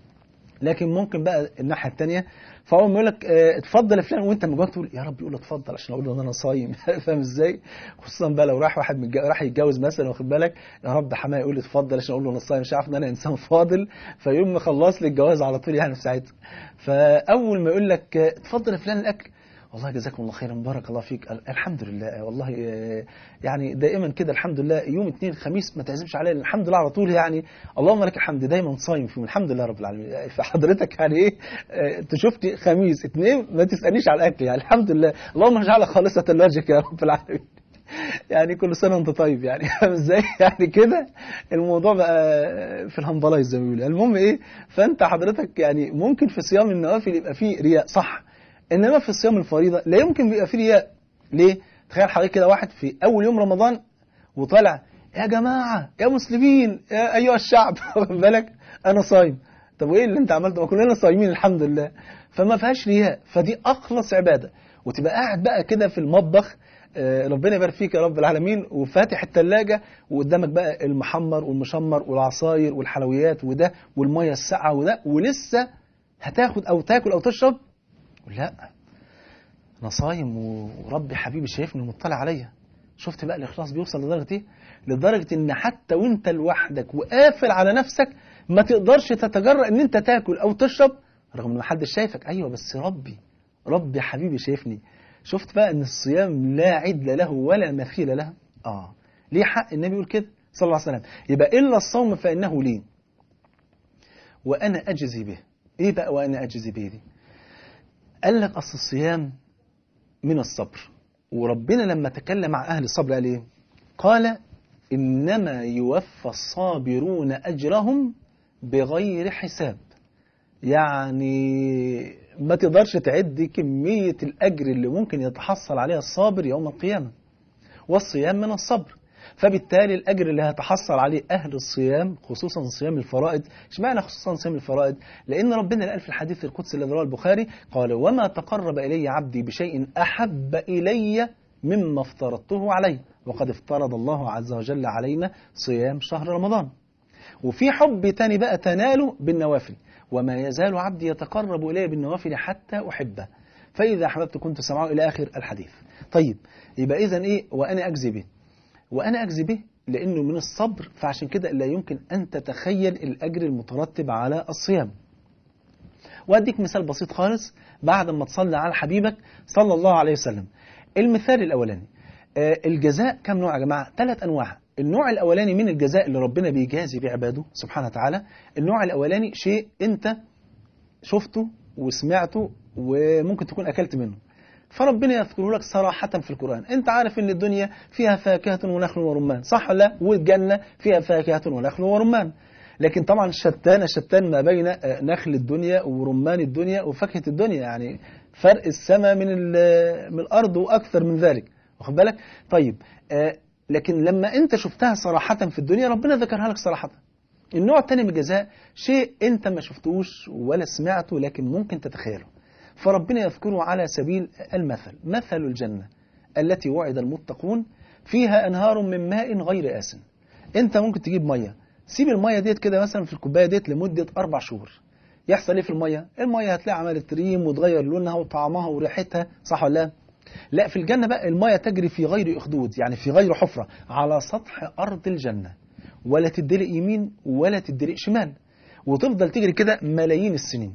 لكن ممكن بقى الناحيه الثانيه فهو يقول لك آه، اتفضل يا فلان وانت من جواك تقول يا رب يقول له اتفضل عشان اقول له ان انا صايم فاهم ازاي؟ خصوصا بقى لو راح واحد متج... راح يتجوز مثلا واخد بالك يا رب حماية يقول لي اتفضل عشان اقول له انا صايم مش عارف ان انا انسان فاضل فيقوم مخلص لي الجواز على طول يعني في ساعتها فاول ما يقول لك آه، اتفضل يا فلان الاكل والله جزاكم الله خيرا بارك الله فيك ال- الحمد لله والله آه، يعني دائما كده الحمد لله يوم اثنين خميس ما تعزمش عليا الحمد لله على طول يعني اللهم لك الحمد دايما صايم فيهم الحمد لله رب العالمين فحضرتك يعني ايه آه، تشوفني خميس اثنين ما تسالنيش على الاكل يعني الحمد لله اللهم اجعلها خالصه لوجهك يا رب العالمين يعني كل سنه وانت طيب يعني فاهم ازاي يعني كده الموضوع بقى في الهمبلايز زي ما بيقولوا المهم ايه فانت حضرتك يعني ممكن في صيام النوافل يبقى فيه رياء صح انما في صيام الفريضه لا يمكن بيبقى فيه رياء ليه تخيل حضرتك كده واحد في اول يوم رمضان وطالع يا جماعه يا مسلمين يا ايها الشعب واخد بالك انا صايم طب وايه اللي انت عملته ما كلنا صايمين الحمد لله فما فيهاش رياء فدي اخلص عباده وتبقى قاعد بقى كده في المطبخ آه، ربنا يبارك فيك يا رب العالمين وفاتح الثلاجه وقدامك بقى المحمر والمشمر والعصاير والحلويات وده والميه الساقعه وده ولسه هتاخد او تاكل او تشرب لا انا صايم وربي حبيبي شايفني ومطلع عليا شفت بقى الاخلاص بيوصل لدرجه ايه لدرجه ان حتى وانت لوحدك وقافل على نفسك ما تقدرش تتجرأ ان انت تاكل او تشرب رغم ان محدش شايفك ايوه بس ربي ربي حبيبي شايفني شفت بقى ان الصيام لا عدل له ولا مثيل له اه ليه حق النبي يقول كده صلى الله عليه وسلم يبقى الا الصوم فانه لي وانا اجزي به ايه بقى وانا اجزي به دي قال لك اصل الصيام من الصبر وربنا لما تكلم عن اهل الصبر قال ايه قال انما يوفى الصابرون اجرهم بغير حساب يعني ما تقدرش تعد كمية الأجر اللي ممكن يتحصل عليها الصابر يوم القيامة والصيام من الصبر فبالتالي الأجر اللي هيتحصل عليه أهل الصيام خصوصا صيام الفرائض اشمعنى خصوصا صيام الفرائض لأن ربنا قال في الحديث القدسي الذي رواه البخاري قال وما تقرب إلي عبدي بشيء أحب إلي مما افترضته عليه وقد افترض الله عز وجل علينا صيام شهر رمضان وفي حب تاني بقى تناله بالنوافل وما يزال عبدي يتقرب إلي بالنوافل حتى أحبه فإذا أحببت كنت سمعه إلى آخر الحديث طيب يبقى إذا إيه وأنا أجزي به وأنا أجزي به لأنه من الصبر فعشان كده لا يمكن أن تتخيل الأجر المترتب على الصيام وأديك مثال بسيط خالص بعد ما تصلي على حبيبك صلى الله عليه وسلم المثال الأولاني آه، الجزاء كم نوع يا جماعة ثلاث أنواع النوع الأولاني من الجزاء اللي ربنا بيجازي بيه عباده سبحانه وتعالى النوع الأولاني شيء أنت شفته وسمعته وممكن تكون أكلت منه فربنا يذكره لك صراحة في القرآن أنت عارف أن الدنيا فيها فاكهة ونخل ورمان صح ولا لا والجنة فيها فاكهة ونخل ورمان لكن طبعا شتان شتان ما بين نخل الدنيا ورمان الدنيا وفاكهة الدنيا يعني فرق السماء من من الأرض وأكثر من ذلك واخد بالك طيب لكن لما أنت شفتها صراحة في الدنيا ربنا ذكرها لك صراحة النوع الثاني من الجزاء شيء أنت ما شفتوش ولا سمعته لكن ممكن تتخيله فربنا يذكره على سبيل المثل مثل الجنة التي وعد المتقون فيها أنهار من ماء غير آسن أنت ممكن تجيب مية سيب المية ديت كده مثلا في الكوباية ديت لمدة أربع شهور يحصل إيه في المية؟ المية هتلاقي عملت ريم وتغير لونها وطعمها وريحتها صح ولا لا؟ لا في الجنة بقى المية تجري في غير أخدود يعني في غير حفرة على سطح أرض الجنة ولا تدلق يمين ولا تدلق شمال وتفضل تجري كده ملايين السنين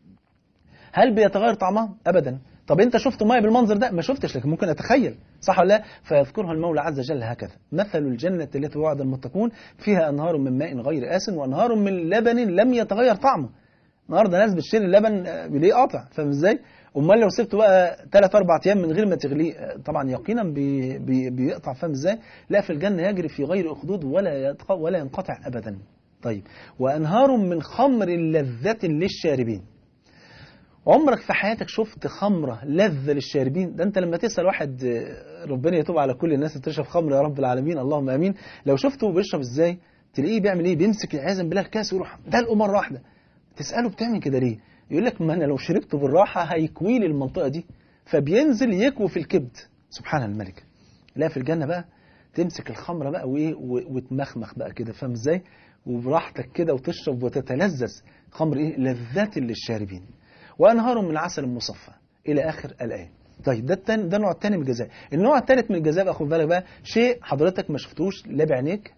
هل بيتغير طعمها؟ أبدا طب أنت شفت مية بالمنظر ده؟ ما شفتش لكن ممكن أتخيل صح ولا لا؟ فيذكرها المولى عز وجل هكذا مثل الجنة التي وعد المتقون فيها أنهار من ماء غير آسن وأنهار من لبن لم يتغير طعمه النهارده ناس بتشتري اللبن بليه قاطع فاهم ازاي؟ امال لو سبته بقى 3 4 ايام من غير ما تغليه طبعا يقينا بي بي بيقطع فاهم ازاي؟ لا في الجنه يجري في غير اخدود ولا ولا ينقطع ابدا. طيب وانهار من خمر لذة للشاربين. عمرك في حياتك شفت خمرة لذة للشاربين ده انت لما تسأل واحد ربنا يتوب على كل الناس اللي بتشرب خمر يا رب العالمين اللهم امين لو شفته بيشرب ازاي تلاقيه بيعمل ايه بيمسك عياذا بالله الكاس ويروح دلقه مره واحده تساله بتعمل كده ليه يقول لك ما انا لو شربته بالراحه هيكوي لي المنطقه دي فبينزل يكوي في الكبد سبحان الملك لا في الجنه بقى تمسك الخمره بقى وايه وتمخمخ بقى كده فاهم ازاي وبراحتك كده وتشرب وتتلذذ خمر ايه لذة للشاربين وانهار من عسل مصفى الى اخر الايه طيب ده التاني ده النوع الثاني من الجزاء النوع الثالث من الجزاء بقى خد بالك بقى شيء حضرتك ما شفتوش لا بعينيك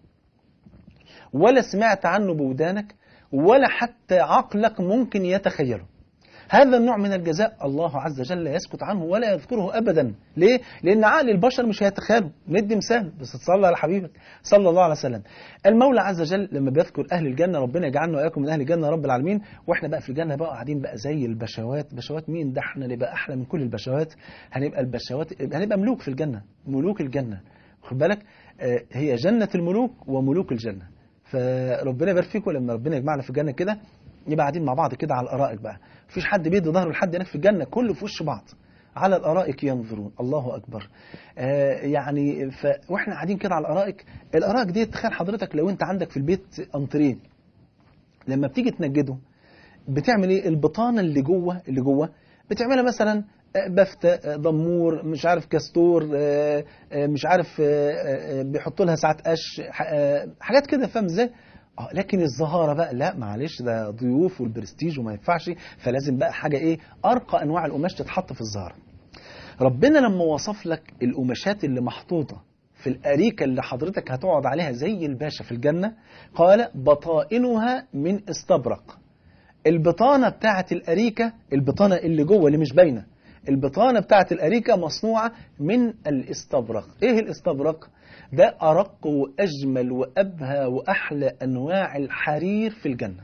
ولا سمعت عنه بودانك ولا حتى عقلك ممكن يتخيله هذا النوع من الجزاء الله عز وجل يسكت عنه ولا يذكره ابدا ليه لان عقل البشر مش هيتخيله ندي مثال بس تصلى على حبيبك صلى الله عليه وسلم المولى عز وجل لما بيذكر اهل الجنه ربنا يجعلنا واياكم من اهل الجنه رب العالمين واحنا بقى في الجنه بقى قاعدين بقى زي البشوات بشوات مين ده احنا نبقى احلى من كل البشوات هنبقى البشوات هنبقى ملوك في الجنه ملوك الجنه خد بالك آه هي جنه الملوك وملوك الجنه فربنا يبارك فيكم لما ربنا يجمعنا في الجنه كده يبقى قاعدين مع بعض كده على الارائك بقى مفيش حد بيدي ظهره لحد هناك في الجنه كله في وش بعض على الارائك ينظرون الله اكبر آه يعني ف... واحنا قاعدين كده على الارائك الارائك دي تخيل حضرتك لو انت عندك في البيت انتريه لما بتيجي تنجده بتعمل ايه البطانه اللي جوه اللي جوه بتعملها مثلا بفتة ضمور مش عارف كاستور مش عارف بيحطوا لها ساعات قش حاجات كده فاهم ازاي اه لكن الزهاره بقى لا معلش ده ضيوف والبرستيج وما ينفعش فلازم بقى حاجه ايه ارقى انواع القماش تتحط في الزهره ربنا لما وصف لك القماشات اللي محطوطه في الاريكه اللي حضرتك هتقعد عليها زي الباشا في الجنه قال بطائنها من استبرق البطانه بتاعه الاريكه البطانه اللي جوه اللي مش باينه البطانه بتاعه الاريكه مصنوعه من الاستبرق ايه الاستبرق ده أرق وأجمل وأبهى وأحلى أنواع الحرير في الجنة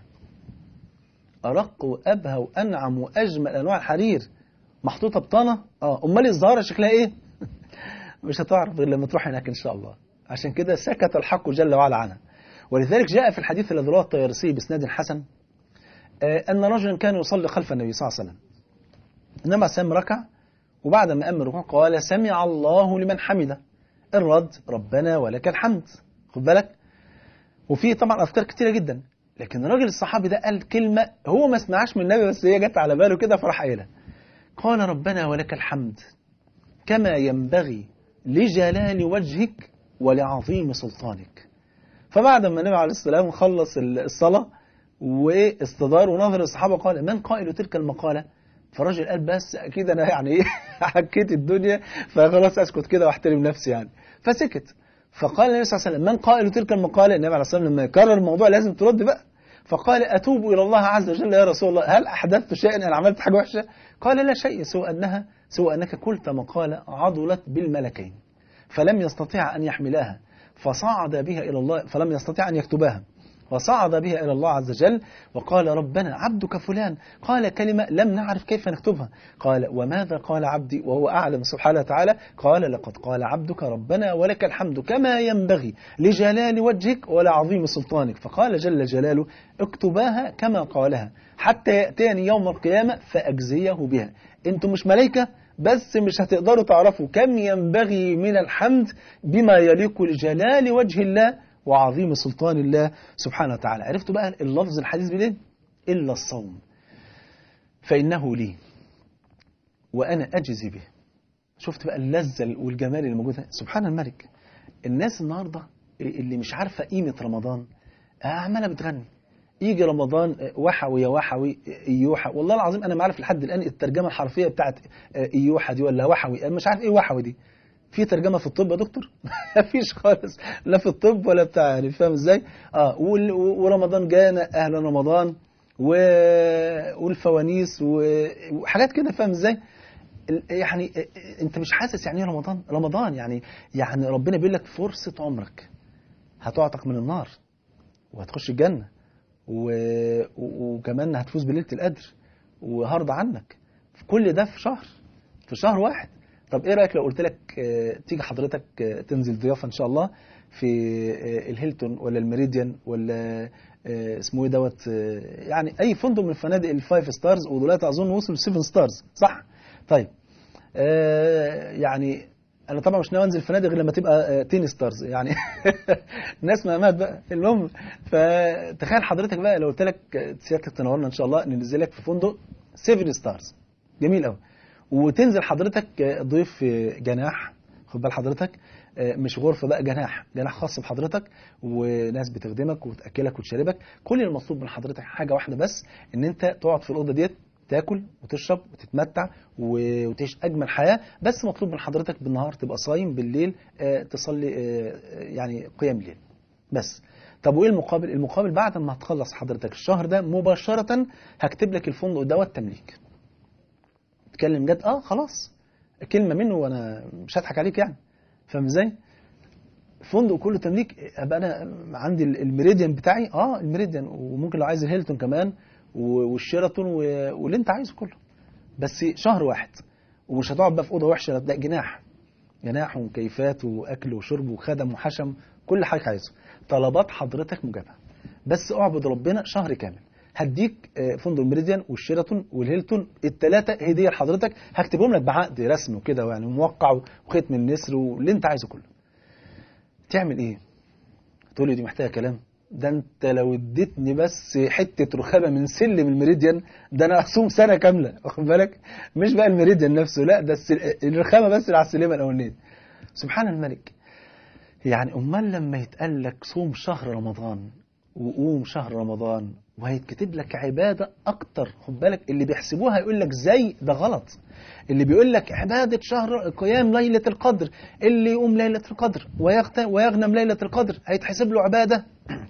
أرق وأبهى وأنعم وأجمل أنواع الحرير محطوطة بطانة آه أمال الزهرة شكلها إيه مش هتعرف غير لما تروح هناك إن شاء الله عشان كده سكت الحق جل وعلا عنها ولذلك جاء في الحديث الذي رواه الطيارسي بإسناد حسن آه أن رجلا كان يصلي خلف النبي صلى الله عليه وسلم إنما سام ركع وبعد ما أمر الركوع قال سمع الله لمن حمده الرد ربنا ولك الحمد خد بالك وفي طبعا أذكار كتيرة جدا لكن الراجل الصحابي ده قال كلمة هو ما سمعهاش من النبي بس هي جت على باله كده فراح قايلها قال ربنا ولك الحمد كما ينبغي لجلال وجهك ولعظيم سلطانك فبعد ما النبي عليه السلام خلص الصلاة واستدار ونظر الصحابة قال من قائل تلك المقالة فالراجل قال بس اكيد انا يعني ايه حكيت الدنيا فخلاص اسكت كده واحترم نفسي يعني فسكت فقال النبي صلى الله عليه وسلم من قائل تلك المقاله النبي عليه الصلاه والسلام لما يكرر الموضوع لازم ترد بقى فقال اتوب الى الله عز وجل يا رسول الله هل احدثت شيئا انا عملت حاجه وحشه قال لا شيء سوى انها سوى انك قلت مقاله عضلت بالملكين فلم يستطيع ان يحملها فصعد بها إلى الله فلم يستطيع أن يكتبها وصعد بها إلى الله عز وجل وقال ربنا عبدك فلان قال كلمة لم نعرف كيف نكتبها قال وماذا قال عبدي وهو أعلم سبحانه وتعالى قال لقد قال عبدك ربنا ولك الحمد كما ينبغي لجلال وجهك ولعظيم سلطانك فقال جل جلاله اكتباها كما قالها حتى يأتيني يوم القيامة فأجزيه بها انتم مش ملائكة بس مش هتقدروا تعرفوا كم ينبغي من الحمد بما يليق لجلال وجه الله وعظيم سلطان الله سبحانه وتعالى عرفتوا بقى اللفظ الحديث بليه إلا الصوم فإنه لي وأنا أجزي به شفت بقى اللذة والجمال اللي موجودة سبحان الملك الناس النهاردة اللي مش عارفة قيمة رمضان عمالة بتغني يجي رمضان وحوي يا وحوي ايوحى والله العظيم انا ما عارف لحد الان الترجمه الحرفيه بتاعت ايوحى دي ولا وحوي انا مش عارف ايه وحوي دي في ترجمه في الطب يا دكتور مفيش خالص لا في الطب ولا بتاع يعني فاهم ازاي اه ورمضان جانا اهلا رمضان و... والفوانيس وحاجات كده فاهم ازاي يعني انت مش حاسس يعني ايه رمضان رمضان يعني يعني ربنا بيقول لك فرصه عمرك هتعتق من النار وهتخش الجنه و... وكمان هتفوز بليله القدر وهرضى عنك كل ده في شهر في شهر واحد طب ايه رايك لو قلت لك تيجي حضرتك تنزل ضيافه ان شاء الله في الهيلتون ولا الميريديان ولا اسمه ايه دوت يعني اي فندق من الفنادق الفايف ستارز ودلوقتي اظن وصل 7 ستارز صح طيب يعني انا طبعا مش ناوي انزل الفنادق غير لما تبقى 10 ستارز يعني ناس مهمات بقى المهم فتخيل حضرتك بقى لو قلت لك سيادتك تنورنا ان شاء الله ننزلك في فندق 7 ستارز جميل قوي وتنزل حضرتك ضيف في جناح خد بال حضرتك مش غرفة بقى جناح جناح خاص بحضرتك وناس بتخدمك وتأكلك وتشربك كل المطلوب من حضرتك حاجة واحدة بس ان انت تقعد في الأوضة ديت تاكل وتشرب وتتمتع وتعيش أجمل حياة بس مطلوب من حضرتك بالنهار تبقى صايم بالليل تصلي يعني قيام الليل بس طب وايه المقابل المقابل بعد ما هتخلص حضرتك الشهر ده مباشرة هكتب لك الفندق دوت تمليك تتكلم جد اه خلاص كلمة منه وانا مش هضحك عليك يعني فاهم ازاي فندق كله تمليك ابقى انا عندي الميريديان بتاعي اه الميريديان وممكن لو عايز الهيلتون كمان والشيراتون واللي انت عايزه كله بس شهر واحد ومش هتقعد بقى في اوضه وحشه لا جناح جناح ومكيفات واكل وشرب وخدم وحشم كل حاجه عايزه طلبات حضرتك مجابه بس اعبد ربنا شهر كامل هديك فندق الميريديان والشيراتون والهيلتون الثلاثه هديه لحضرتك هكتبهم لك بعقد رسمي وكده يعني موقع وختم النسر واللي انت عايزه كله تعمل ايه تقول لي دي محتاجه كلام ده انت لو اديتني بس حته رخامه من سلم الميريديان ده انا اصوم سنه كامله واخد بالك مش بقى الميريديان نفسه لا ده الرخامه بس اللي على السلمه الاولانيه سبحان الملك يعني امال لما يتقال لك صوم شهر رمضان وقوم شهر رمضان وهيتكتب لك عبادة أكتر خد بالك اللي بيحسبوها يقول لك زي ده غلط اللي بيقول لك عبادة شهر قيام ليلة القدر اللي يقوم ليلة القدر ويغنم ليلة القدر هيتحسب له عبادة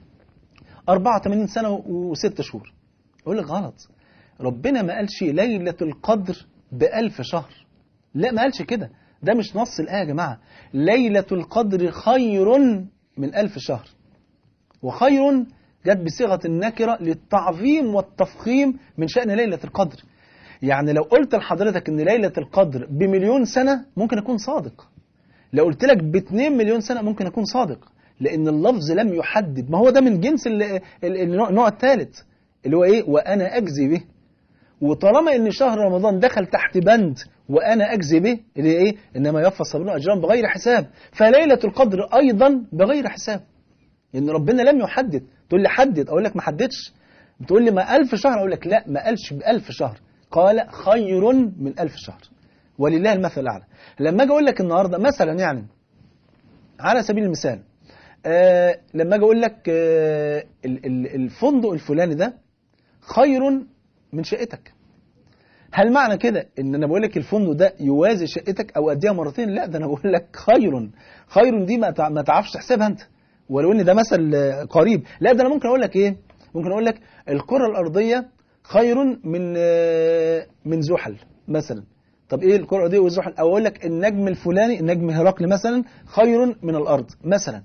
84 سنة وست شهور يقول لك غلط ربنا ما قالش ليلة القدر بألف شهر لا ما قالش كده ده مش نص الآية يا جماعة ليلة القدر خير من ألف شهر وخير جت بصيغة النكرة للتعظيم والتفخيم من شأن ليلة القدر يعني لو قلت لحضرتك ان ليلة القدر بمليون سنة ممكن أكون صادق لو قلت لك باتنين مليون سنة ممكن أكون صادق لأن اللفظ لم يحدد ما هو ده من جنس النوع الثالث اللي هو إيه وأنا أجزي به وطالما ان شهر رمضان دخل تحت بند وانا اجزي به اللي ايه انما يوفى الصابرون اجرهم بغير حساب فليله القدر ايضا بغير حساب ان ربنا لم يحدد تقول لي حدد اقول لك ما حددش بتقول لي ما ألف شهر اقول لك لا ما قالش بألف شهر قال خير من ألف شهر ولله المثل الاعلى لما اجي اقول لك النهارده مثلا يعني على سبيل المثال آه لما اجي اقول لك آه الفندق الفلاني ده خير من شقتك هل معنى كده ان انا بقول لك الفندق ده يوازي شقتك او اديها مرتين لا ده انا بقول لك خير خير دي ما تعرفش تحسبها انت ولو ان ده مثل قريب لا ده انا ممكن اقول لك ايه ممكن اقول لك الكره الارضيه خير من من زحل مثلا طب ايه الكره الارضيه والزحل او اقول لك النجم الفلاني النجم هرقل مثلا خير من الارض مثلا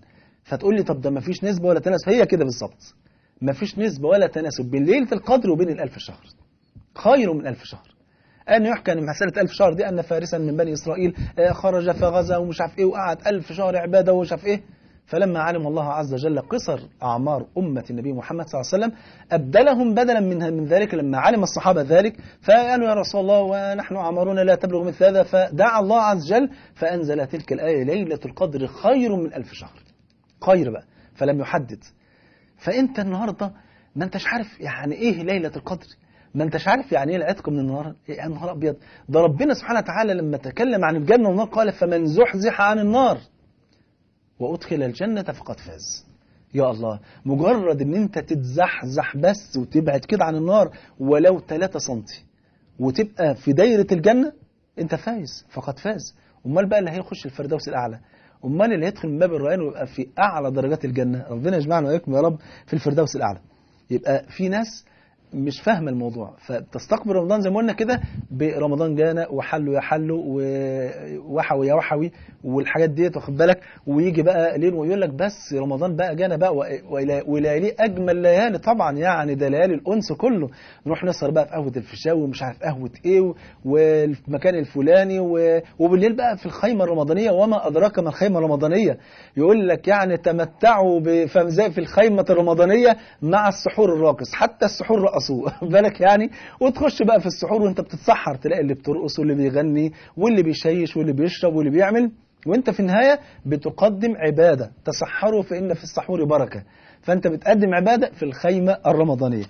فتقول لي طب ده ما فيش نسبة ولا تناسب هي كده بالظبط ما فيش نسبة ولا تناسب بين ليلة القدر وبين الألف شهر خير من ألف شهر أن يحكى أن مسألة ألف شهر دي أن فارسا من بني إسرائيل خرج فغزا ومش عارف إيه وقعد ألف شهر عبادة ومش عارف إيه فلما علم الله عز وجل قصر أعمار أمة النبي محمد صلى الله عليه وسلم أبدلهم بدلا من من ذلك لما علم الصحابة ذلك فقالوا يا رسول الله ونحن أعمارنا لا تبلغ مثل هذا فدعا الله عز وجل فأنزل تلك الآية ليلة القدر خير من ألف شهر خير بقى فلم يحدد فأنت النهاردة ما أنتش عارف يعني إيه ليلة القدر ما انتش عارف يعني ايه العتق من النار يا إيه نهار ابيض ده ربنا سبحانه وتعالى لما تكلم عن الجنه والنار قال فمن زحزح عن النار وأدخل الجنة فقد فاز يا الله مجرد ان انت تتزحزح بس وتبعد كده عن النار ولو 3 سنتي وتبقى في دايرة الجنة انت فايز فقد فاز امال بقى اللي هيخش الفردوس الاعلى امال اللي هيدخل من باب الريان ويبقى في اعلى درجات الجنة ربنا يجمعنا واياكم يا رب في الفردوس الاعلى يبقى في ناس مش فاهمه الموضوع فبتستقبل رمضان زي ما قلنا كده برمضان جانا وحلو يا حلو ووحوي يا وحوي والحاجات ديت واخد بالك ويجي بقى ليل ويقول لك بس رمضان بقى جانا بقى وليالي اجمل ليالي طبعا يعني ده ليالي الانس كله نروح نسهر بقى في قهوه الفيشاوي ومش عارف قهوه ايه والمكان الفلاني وبالليل بقى في الخيمه الرمضانيه وما ادراك ما الخيمه الرمضانيه يقول لك يعني تمتعوا زي في الخيمه الرمضانيه مع السحور الراقص حتى السحور رقصوه بالك يعني وتخش بقى في السحور وانت بتتسحر تلاقي اللي بترقص واللي بيغني واللي بيشيش واللي بيشرب واللي بيعمل وانت في النهايه بتقدم عباده تسحروا فان في السحور بركه فانت بتقدم عباده في الخيمه الرمضانيه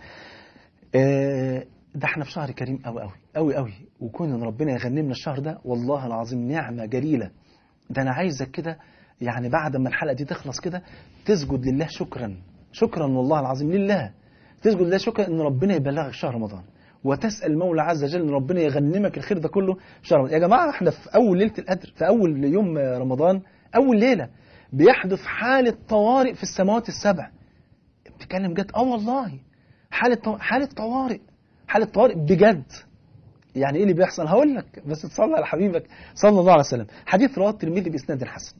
اه ده احنا في شهر كريم قوي قوي قوي قوي وكون ان ربنا يغنمنا الشهر ده والله العظيم نعمه جليله ده انا عايزك كده يعني بعد ما الحلقه دي تخلص كده تسجد لله شكرا شكرا والله العظيم لله تسجد لله شكرا ان ربنا يبلغك شهر رمضان وتسال المولى عز وجل ان ربنا يغنمك الخير ده كله في شهر رمضان يا جماعه احنا في اول ليله القدر في اول يوم رمضان اول ليله بيحدث حاله طوارئ في السماوات السبع بتتكلم جد اه والله حاله حاله طوارئ حاله طوارئ بجد يعني ايه اللي بيحصل هقول لك بس تصلي على حبيبك صلى الله عليه وسلم حديث رواه الترمذي باسناد حسن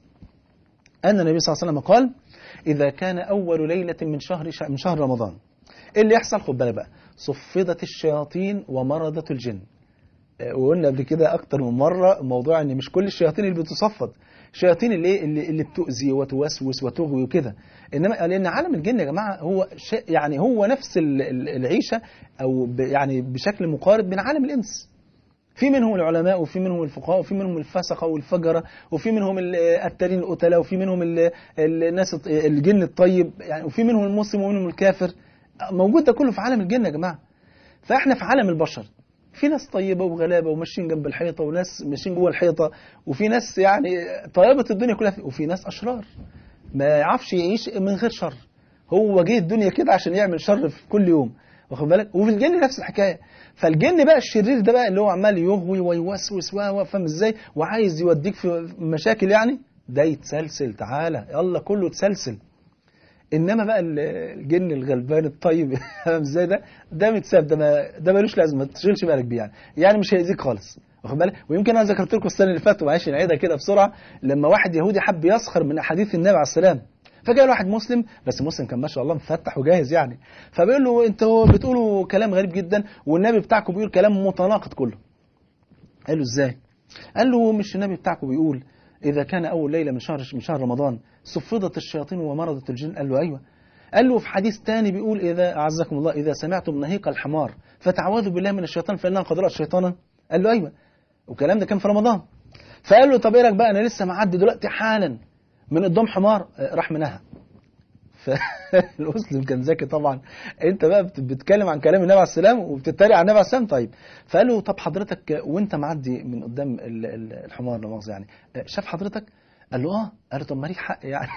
ان النبي صلى الله عليه وسلم قال اذا كان اول ليله من شهر من شهر رمضان ايه اللي يحصل خد بالك بقى صفدت الشياطين ومرضت الجن وقلنا قبل كده اكتر من مره موضوع ان مش كل الشياطين اللي بتصفد الشياطين اللي اللي, اللي بتؤذي وتوسوس وتغوي وكده انما لان عالم الجن يا جماعه هو شيء يعني هو نفس العيشه او يعني بشكل مقارب من عالم الانس في منهم العلماء وفي منهم الفقهاء وفي منهم الفسقه والفجره وفي منهم التالين القتلاء وفي منهم الناس الجن الطيب يعني وفي منهم المسلم ومنهم الكافر موجود ده كله في عالم الجن يا جماعه فاحنا في عالم البشر في ناس طيبه وغلابه وماشيين جنب الحيطه وناس ماشيين جوه الحيطه وفي ناس يعني طيبه الدنيا كلها وفي ناس اشرار ما يعرفش يعيش من غير شر هو جه الدنيا كده عشان يعمل شر في كل يوم واخد بالك وفي الجن نفس الحكايه فالجن بقى الشرير ده بقى اللي هو عمال يغوي ويوسوس وفاهم ازاي وعايز يوديك في مشاكل يعني ده يتسلسل تعالى يلا كله يتسلسل انما بقى الجن الغلبان الطيب فاهم ازاي ده ده متساب ده ما ده ملوش لازمه ما تشغلش بالك بيه يعني يعني مش هيأذيك خالص واخد بالك ويمكن انا ذكرت لكم السنه اللي فاتت ومعلش نعيدها كده بسرعه لما واحد يهودي حب يسخر من احاديث النبي عليه السلام فجاء واحد مسلم بس مسلم كان ما شاء الله مفتح وجاهز يعني فبيقول له انتوا بتقولوا كلام غريب جدا والنبي بتاعكم بيقول كلام متناقض كله قال له ازاي قال له مش النبي بتاعكم بيقول إذا كان أول ليلة من شهر من شهر رمضان صفدت الشياطين ومرضت الجن قال له أيوة قال له في حديث تاني بيقول إذا أعزكم الله إذا سمعتم نهيق الحمار فتعوذوا بالله من الشيطان فإنها قد رأت شيطانا قال له أيوة والكلام ده كان في رمضان فقال له طب إيه بقى أنا لسه معدي دلوقتي حالا من قدام حمار راح منها فالمسلم كان ذكي طبعا انت بقى بتتكلم عن كلام النبي عليه السلام وبتتريق على النبي عليه السلام طيب فقال له طب حضرتك وانت معدي من قدام الحمار لا مؤاخذه يعني شاف حضرتك قال له اه قال له طب ما ليك حق يعني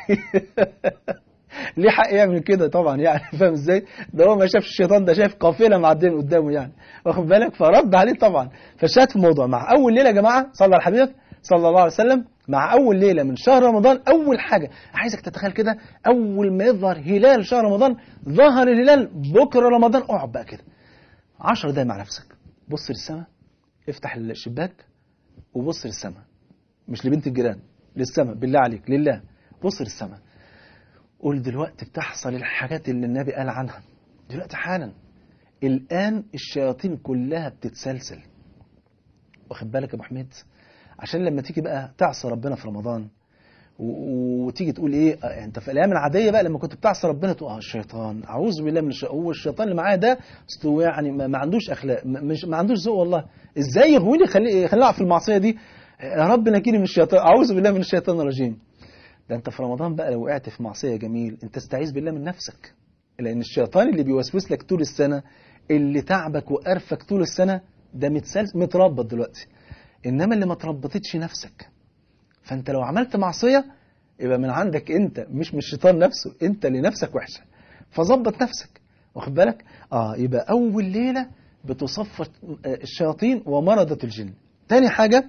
ليه حق يعمل كده طبعا يعني فاهم ازاي ده هو ما شافش الشيطان ده شايف قافله معديه قدامه يعني واخد بالك فرد عليه طبعا فشات في الموضوع مع اول ليله يا جماعه صلى على حبيبك صلى الله عليه وسلم مع أول ليلة من شهر رمضان أول حاجة عايزك تتخيل كده أول ما يظهر هلال شهر رمضان ظهر الهلال بكرة رمضان اقعد بقى كده 10 دقايق مع نفسك بص للسماء افتح الشباك وبص للسماء مش لبنت الجيران للسماء بالله عليك لله بص للسماء قول دلوقتي بتحصل الحاجات اللي النبي قال عنها دلوقتي حالا الآن الشياطين كلها بتتسلسل واخد بالك يا ابو حميد عشان لما تيجي بقى تعصي ربنا في رمضان و- وتيجي تقول ايه آه، انت في الايام العاديه بقى لما كنت بتعصي ربنا تقول اه الشيطان اعوذ بالله من الشيطان هو الشيطان اللي معايا ده اصله يعني ما ما عندوش اخلاق ما- مش ما عندوش ذوق والله ازاي يغويني خلي خليني اقع في المعصيه دي يا رب نجيني من الشيطان اعوذ بالله من الشيطان الرجيم ده انت في رمضان بقى لو وقعت في معصيه جميل انت استعيذ بالله من نفسك لان الشيطان اللي بيوسوس لك طول السنه اللي تعبك وقرفك طول السنه ده متسلسل متربط دلوقتي انما اللي ما تربطتش نفسك فانت لو عملت معصيه يبقى من عندك انت مش من الشيطان نفسه انت اللي نفسك وحشه فظبط نفسك واخد بالك اه يبقى اول ليله بتصفى الشياطين ومرضة الجن تاني حاجه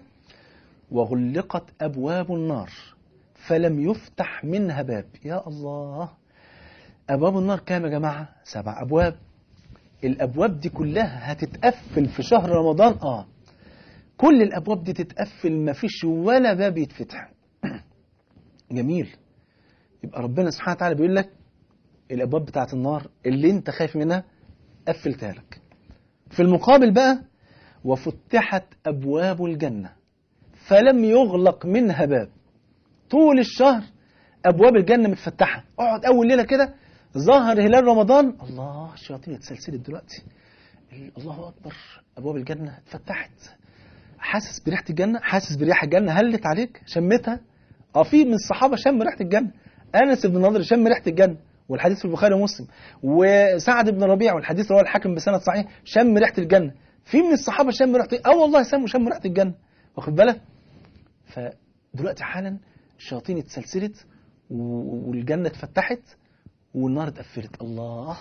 وغلقت ابواب النار فلم يفتح منها باب يا الله ابواب النار كام يا جماعه سبع ابواب الابواب دي كلها هتتقفل في شهر رمضان اه كل الابواب دي تتقفل مفيش ولا باب يتفتح جميل يبقى ربنا سبحانه وتعالى بيقول لك الابواب بتاعت النار اللي انت خايف منها قفلتها لك في المقابل بقى وفتحت ابواب الجنه فلم يغلق منها باب طول الشهر ابواب الجنه متفتحه اقعد اول ليله كده ظهر هلال رمضان الله الشياطين اتسلسلت دلوقتي الله اكبر ابواب الجنه اتفتحت حاسس بريحه الجنه حاسس بريحه الجنه هلت عليك شمتها اه في من الصحابه شم ريحه الجنه انس بن نضر شم ريحه الجنه والحديث في البخاري ومسلم وسعد بن ربيع والحديث رواه الحاكم بسند صحيح شم ريحه الجنه في من الصحابه شم ريحه اه والله سموا شم ريحه الجنه واخد بالك فدلوقتي حالا الشياطين اتسلسلت و- والجنه اتفتحت والنار اتقفلت الله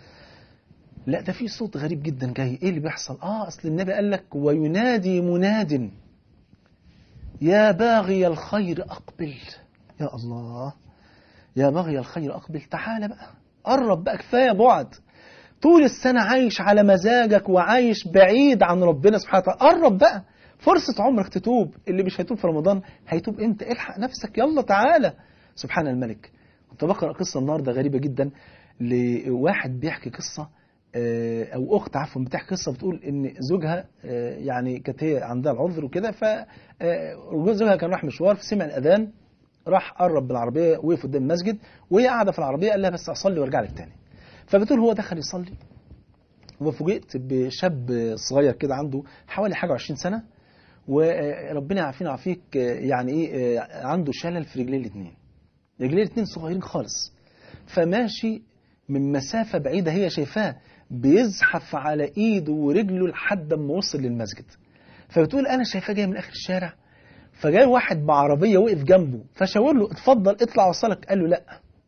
لا ده في صوت غريب جدا جاي ايه اللي بيحصل اه اصل النبي قال لك وينادي مناد يا باغي الخير اقبل يا الله يا باغي الخير اقبل تعالى بقى قرب بقى كفايه بعد طول السنه عايش على مزاجك وعايش بعيد عن ربنا سبحانه وتعالى قرب بقى فرصه عمرك تتوب اللي مش هيتوب في رمضان هيتوب امتى الحق نفسك يلا تعالى سبحان الملك كنت بقرا قصه النهارده غريبه جدا لواحد بيحكي قصه آه، او اخت عفوا بتحكي قصه بتقول ان زوجها آه، يعني كانت هي عندها العذر وكده ف آه، زوجها كان راح مشوار فسمع الاذان راح قرب بالعربيه وقف قدام المسجد وهي قاعده في العربيه قال لها بس اصلي وارجع لك تاني فبتقول هو دخل يصلي وفوجئت بشاب صغير كده عنده حوالي حاجه 20 سنه وربنا يعافينا ويعافيك يعني ايه عنده شلل في رجليه الاثنين رجليه الاثنين صغيرين خالص فماشي من مسافة بعيدة هي شايفاه بيزحف على ايده ورجله لحد ما وصل للمسجد فبتقول انا شايفاه جاي من اخر الشارع فجاي واحد بعربية وقف جنبه فشاور له اتفضل اطلع وصلك قال له لا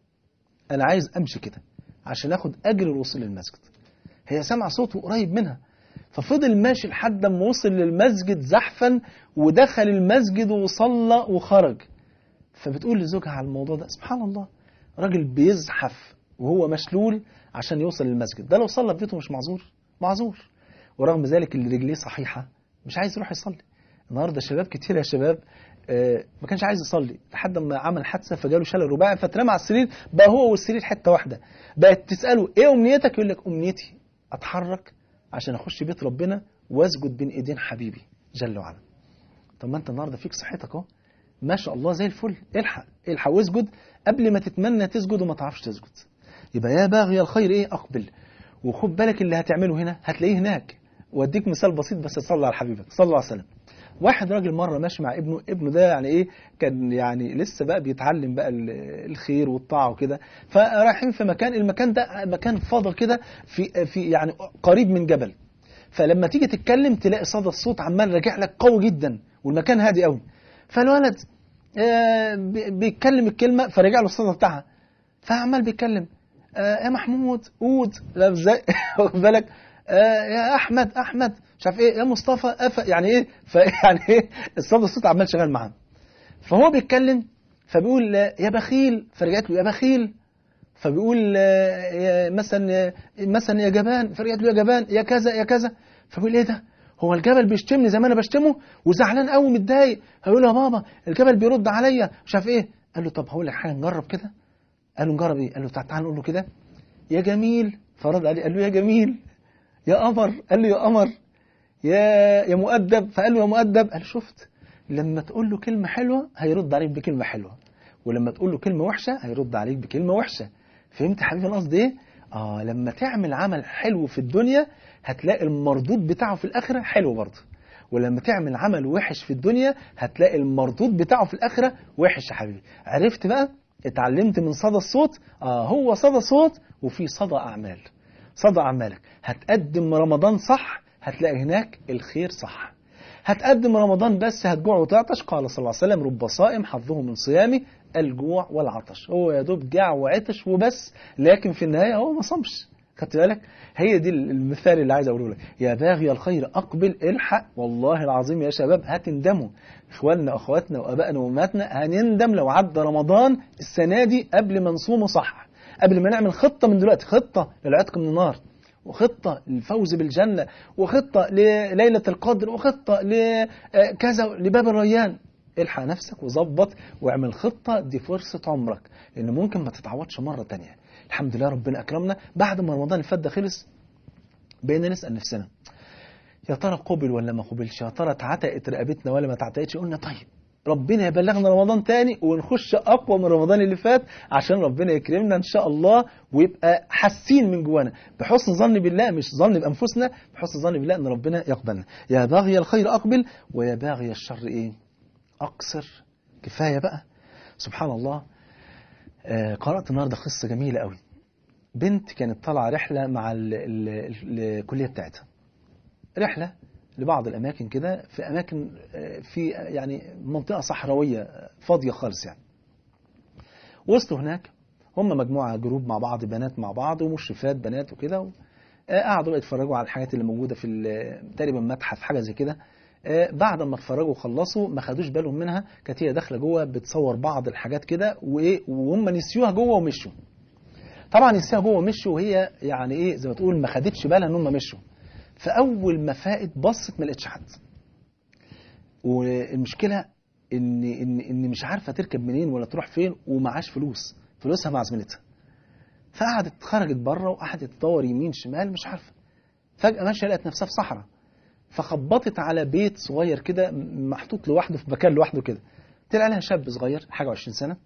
انا عايز امشي كده عشان اخد اجر الوصول للمسجد هي سمع صوته قريب منها ففضل ماشي لحد ما وصل للمسجد زحفا ودخل المسجد وصلى وخرج فبتقول لزوجها على الموضوع ده سبحان الله راجل بيزحف وهو مشلول عشان يوصل للمسجد ده لو صلى في بيته مش معذور معذور ورغم ذلك اللي رجليه صحيحة مش عايز يروح يصلي النهارده شباب كتير يا شباب آه، ما كانش عايز يصلي لحد ما عمل حادثه فجاله شلل رباعي فاترمى على السرير بقى هو والسرير حته واحده بقت تساله ايه امنيتك يقول لك امنيتي اتحرك عشان اخش بيت ربنا واسجد بين ايدين حبيبي جل وعلا طب ما انت النهارده فيك صحتك اهو ما شاء الله زي الفل الحق الحق واسجد قبل ما تتمنى تسجد وما تعرفش تسجد يبقى يا باغي الخير ايه اقبل وخد بالك اللي هتعمله هنا هتلاقيه هناك واديك مثال بسيط بس صلى على حبيبك صلى الله عليه وسلم واحد راجل مره ماشي مع ابنه ابنه ده يعني ايه كان يعني لسه بقى بيتعلم بقى ال- الخير والطاعه وكده فرايحين في مكان المكان ده مكان فاضل كده في في يعني قريب من جبل فلما تيجي تتكلم تلاقي صدى الصوت عمال راجع لك قوي جدا والمكان هادي قوي فالولد آه، بي- بيتكلم الكلمه فرجع له الصدى بتاعها فعمال بيتكلم آه، يا محمود قود لا ازاي واخد بالك آه، يا احمد احمد مش عارف ايه يا مصطفى أف يعني ايه فيعني ايه الصدى الصوت عمال شغال معاه فهو بيتكلم فبيقول آه، يا بخيل فرجعت له يا بخيل فبيقول آه، يا مثلا آه، مثلا يا جبان فرجعت له يا جبان يا كذا يا كذا فبيقول ايه ده هو الجبل بيشتمني زي ما انا بشتمه وزعلان قوي متضايق هيقول له يا بابا الجبل بيرد عليا مش عارف ايه قال له طب هقول لك حاجه نجرب كده قال له نجرب ايه قال له تعال نقول له كده يا جميل فرد عليه قال له يا جميل يا قمر قال له يا قمر يا يا مؤدب فقال له يا مؤدب قال شفت لما تقول له كلمة حلوة هيرد عليك بكلمة حلوة ولما تقول له كلمة وحشة هيرد عليك بكلمة وحشة فهمت يا حبيبي القصد ايه؟ اه لما تعمل عمل حلو في الدنيا هتلاقي المردود بتاعه في الآخرة حلو برضه ولما تعمل عمل وحش في الدنيا هتلاقي المردود بتاعه في الآخرة وحش يا حبيبي عرفت بقى اتعلمت من صدى الصوت اه هو صدى صوت وفي صدى أعمال صدى أعمالك هتقدم رمضان صح هتلاقي هناك الخير صح هتقدم رمضان بس هتجوع وتعطش قال صلى الله عليه وسلم رب صائم حظه من صيامه الجوع والعطش هو يا دوب جاع وعطش وبس لكن في النهاية هو ما صامش خدت بالك هي دي المثال اللي عايز اقوله لك يا باغي الخير اقبل الحق والله العظيم يا شباب هتندموا اخواننا واخواتنا وابائنا وامهاتنا هنندم لو عدى رمضان السنه دي قبل ما نصومه صح قبل ما نعمل خطه من دلوقتي خطه للعتق من النار وخطة للفوز بالجنة وخطة لليلة القدر وخطة لكذا لباب الريان الحق نفسك وظبط واعمل خطة دي فرصة عمرك لأن ممكن ما تتعوضش مرة تانية الحمد لله ربنا أكرمنا بعد ما رمضان اللي فات ده خلص بقينا نسأل نفسنا يا ترى قبل ولا ما قبلش يا ترى اتعتقت رقبتنا ولا ما اتعتقتش قلنا طيب ربنا يبلغنا رمضان تاني ونخش أقوى من رمضان اللي فات عشان ربنا يكرمنا إن شاء الله ويبقى حاسين من جوانا بحسن ظن بالله مش ظن بأنفسنا بحسن ظن بالله إن ربنا يقبلنا يا باغي الخير أقبل ويا باغي الشر إيه أقصر كفاية بقى سبحان الله آه قرأت النهاردة قصة جميلة قوي بنت كانت طالعة رحلة مع ال ال ال الكلية بتاعتها رحلة لبعض الأماكن كده في أماكن في يعني منطقة صحراوية فاضية خالص يعني وصلوا هناك هم مجموعة جروب مع بعض بنات مع بعض ومشرفات بنات وكده قعدوا يتفرجوا على الحاجات اللي موجودة في تقريبا متحف حاجة زي كده بعد ما اتفرجوا وخلصوا ما خدوش بالهم منها كانت هي داخله جوه بتصور بعض الحاجات كده وايه وهم نسيوها جوه ومشوا طبعا نسيوها جوه ومشوا وهي يعني ايه زي ما تقول ما خدتش بالها ان هم مشوا فاول ما فاقت بصت ما لقتش حد والمشكله ان ان ان مش عارفه تركب منين ولا تروح فين ومعاش فلوس فلوسها مع زميلتها فقعدت خرجت بره وقعدت تدور يمين شمال مش عارفه فجاه ماشيه لقت نفسها في صحراء فخبطت على بيت صغير كده محطوط لوحده في مكان لوحده كده طلع لها شاب صغير حاجه 20 سنه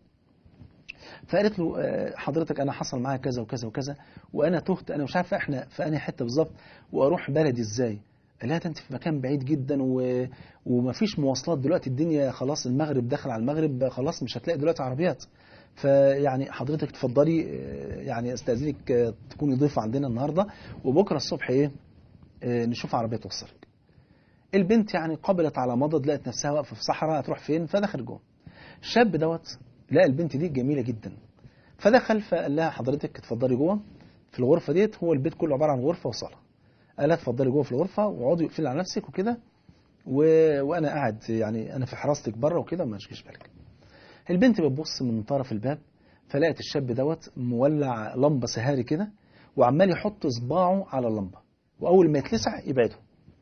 فقالت له حضرتك انا حصل معايا كذا وكذا وكذا وانا تهت انا مش عارفه احنا في انهي حته بالظبط واروح بلدي ازاي قال لها انت في مكان بعيد جدا و... ومفيش مواصلات دلوقتي الدنيا خلاص المغرب دخل على المغرب خلاص مش هتلاقي دلوقتي عربيات فيعني حضرتك تفضلي يعني استاذنك تكوني ضيفه عندنا النهارده وبكره الصبح ايه نشوف عربيه توصلك البنت يعني قبلت على مضض لقت نفسها واقفه في صحراء هتروح فين فدخل جوه الشاب دوت لقى البنت دي جميله جدا فدخل فقال لها حضرتك اتفضلي جوه في الغرفه ديت هو البيت كله عباره عن غرفه وصاله قال لها اتفضلي جوه في الغرفه واقعدي اقفلي على نفسك وكده و... وانا قاعد يعني انا في حراستك بره وكده ما تشغلش بالك البنت بتبص من طرف الباب فلقت الشاب دوت مولع لمبه سهاري كده وعمال يحط صباعه على اللمبه واول ما يتلسع يبعده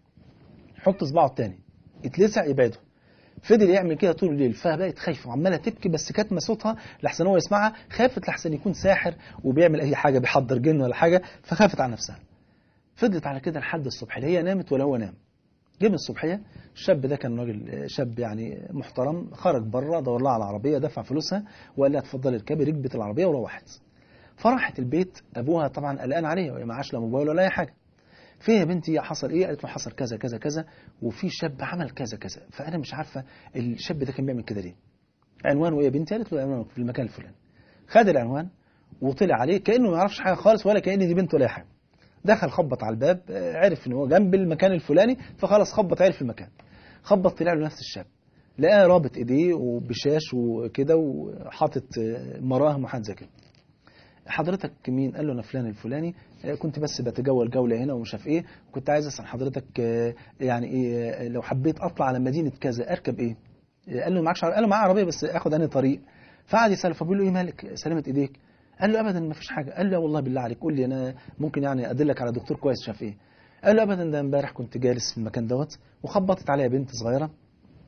يحط صباعه التاني يتلسع يبعده فضل يعمل كده طول الليل فبقت خايفه وعماله تبكي بس كاتمه صوتها لحسن هو يسمعها خافت لحسن يكون ساحر وبيعمل اي حاجه بيحضر جن ولا حاجه فخافت على نفسها فضلت على كده لحد الصبح هي نامت ولا هو نام جه من الصبحيه الشاب ده كان راجل شاب يعني محترم خرج بره دور لها على عربيه دفع فلوسها وقال لها اتفضلي اركبي ركبت العربيه وروحت فراحت البيت ابوها طبعا قلقان عليها وهي معاش لا موبايل ولا اي حاجه فين يا بنتي حصل ايه قالت له حصل كذا كذا كذا وفي شاب عمل كذا كذا فانا مش عارفه الشاب ده كان بيعمل كده ليه عنوانه ايه يا بنتي قالت له عنوانه في المكان الفلاني خد العنوان وطلع عليه كانه ما يعرفش حاجه خالص ولا كان دي بنته ولا اي حاجه دخل خبط على الباب عرف ان هو جنب المكان الفلاني فخلاص خبط عرف المكان خبط طلع له نفس الشاب لقاه رابط ايديه وبشاش وكده وحاطط مراهم وحاجات زي كده حضرتك مين قال له انا فلان الفلاني كنت بس بتجول جوله هنا ومش عارف ايه وكنت عايز اسال حضرتك يعني ايه لو حبيت اطلع على مدينه كذا اركب ايه قال له معكش قال له معايا عربيه بس اخد انهي طريق فقعد يسال فبيقول له ايه مالك سلامه ايديك قال له ابدا ما فيش حاجه قال له والله بالله عليك قول لي انا ممكن يعني ادلك على دكتور كويس شاف ايه قال له ابدا ده امبارح كنت جالس في المكان دوت وخبطت عليا بنت صغيره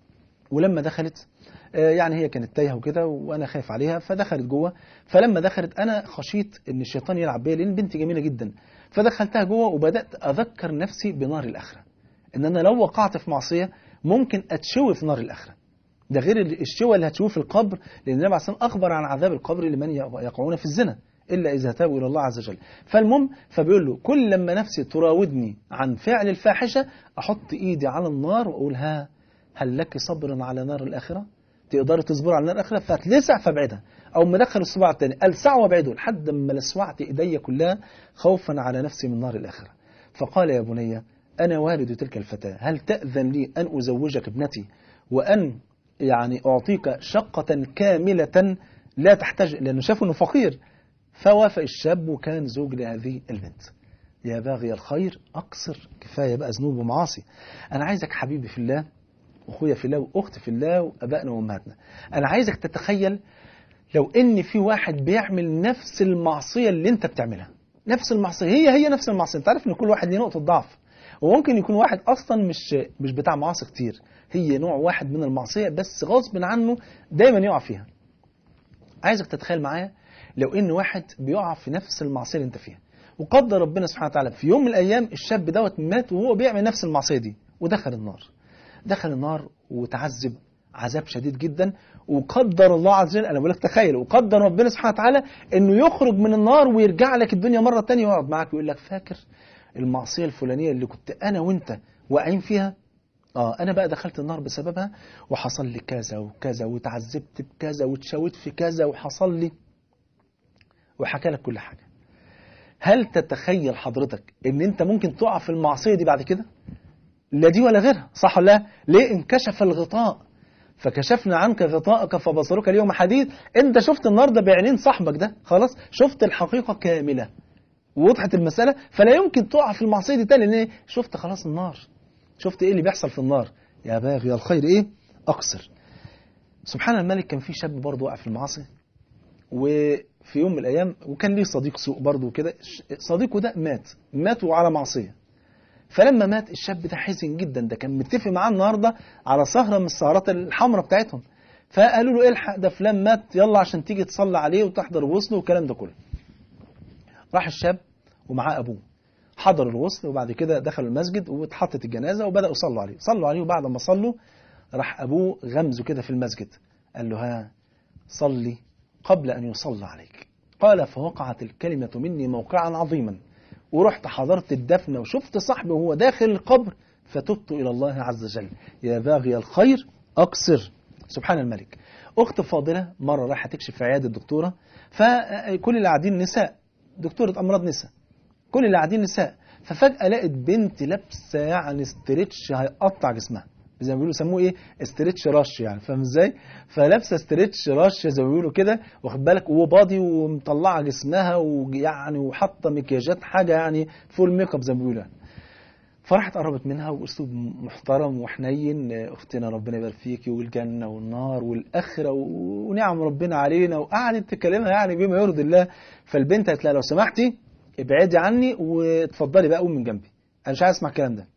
ولما دخلت آه، يعني هي كانت تايهه وكده وانا خايف عليها فدخلت جوه فلما دخلت انا خشيت ان الشيطان يلعب بيا لان بنتي جميله جدا فدخلتها جوه وبدات اذكر نفسي بنار الاخره ان انا لو وقعت في معصيه ممكن اتشوي في نار الاخره ده غير الشوى اللي هتشوفه في القبر لان النبي عليه الصلاه والسلام اخبر عن عذاب القبر لمن يقعون في الزنا الا اذا تابوا الى الله عز وجل فالمهم فبيقول له كل لما نفسي تراودني عن فعل الفاحشه احط ايدي على النار واقول ها هل لك صبر على نار الاخره تقدري تصبري على نار الاخره فتلسع فابعدها او مدخل الصباع الثاني السع وابعده لحد ما لسوعت ايدي كلها خوفا على نفسي من نار الاخره فقال يا بني انا والد تلك الفتاه هل تاذن لي ان ازوجك ابنتي وان يعني اعطيك شقه كامله لا تحتاج لانه شافه انه فقير فوافق الشاب وكان زوج لهذه البنت يا باغي الخير اقصر كفايه بقى ذنوب ومعاصي انا عايزك حبيبي في الله واخويا في الله واختي في الله وابائنا وامهاتنا انا عايزك تتخيل لو ان في واحد بيعمل نفس المعصيه اللي انت بتعملها نفس المعصيه هي هي نفس المعصيه انت عارف ان كل واحد ليه نقطه ضعف وممكن يكون واحد اصلا مش مش بتاع معاصي كتير هي نوع واحد من المعصيه بس غصب عنه دايما يقع فيها عايزك تتخيل معايا لو ان واحد بيقع في نفس المعصيه اللي انت فيها وقدر ربنا سبحانه وتعالى في يوم من الايام الشاب دوت مات وهو بيعمل نفس المعصيه دي ودخل النار دخل النار وتعذب عذاب شديد جدا وقدر الله عز وجل انا بقول لك تخيل وقدر ربنا سبحانه وتعالى انه يخرج من النار ويرجع لك الدنيا مره ثانيه ويقعد معاك ويقول لك فاكر المعصيه الفلانيه اللي كنت انا وانت واقعين فيها اه انا بقى دخلت النار بسببها وحصل لي كذا وكذا وتعذبت بكذا واتشويت في كذا وحصل لي وحكى لك كل حاجه هل تتخيل حضرتك ان انت ممكن تقع في المعصيه دي بعد كده لا دي ولا غيرها صح ولا لا ليه انكشف الغطاء فكشفنا عنك غطاءك فبصرك اليوم حديد انت شفت النهارده بعينين صاحبك ده خلاص شفت الحقيقه كامله ووضحت المساله فلا يمكن تقع في المعصيه دي تاني لان شفت خلاص النار شفت ايه اللي بيحصل في النار يا باغي الخير ايه اقصر سبحان الملك كان في شاب برضه وقع في المعاصي وفي يوم من الايام وكان ليه صديق سوء برضه كده صديقه ده مات مات وعلى معصيه فلما مات الشاب ده حزن جدا ده كان متفق معاه النهارده على سهره من السهرات الحمراء بتاعتهم فقالوا له الحق ده فلان مات يلا عشان تيجي تصلي عليه وتحضر وصله والكلام ده كله راح الشاب ومعاه ابوه حضر الوصل وبعد كده دخلوا المسجد واتحطت الجنازه وبداوا يصلوا عليه صلوا عليه وبعد ما صلوا راح ابوه غمزه كده في المسجد قال له ها صلي قبل ان يصلى عليك قال فوقعت الكلمه مني موقعا عظيما ورحت حضرت الدفن وشفت صاحبي وهو داخل القبر فتبت إلى الله عز وجل يا باغي الخير أقصر سبحان الملك أخت فاضلة مرة رايحة تكشف في عيادة الدكتورة فكل اللي قاعدين نساء دكتورة أمراض نساء كل اللي قاعدين نساء ففجأة لقت بنت لابسة يعني استريتش هيقطع جسمها زي ما بيقولوا يسموه ايه استريتش رش يعني فاهم ازاي فلابسه استريتش رش زي ما بيقولوا كده واخد بالك وباضي ومطلعه جسمها ويعني وحاطه مكياجات حاجه يعني فول ميك اب زي ما بيقولوا يعني. فراحت قربت منها واسلوب محترم وحنين اختنا ربنا يبارك فيكي والجنه والنار والاخره ونعم ربنا علينا وقعدت تكلمها يعني بما يرضي الله فالبنت قالت لها لو سمحتي ابعدي عني واتفضلي بقى قوم من جنبي انا مش عايز اسمع الكلام ده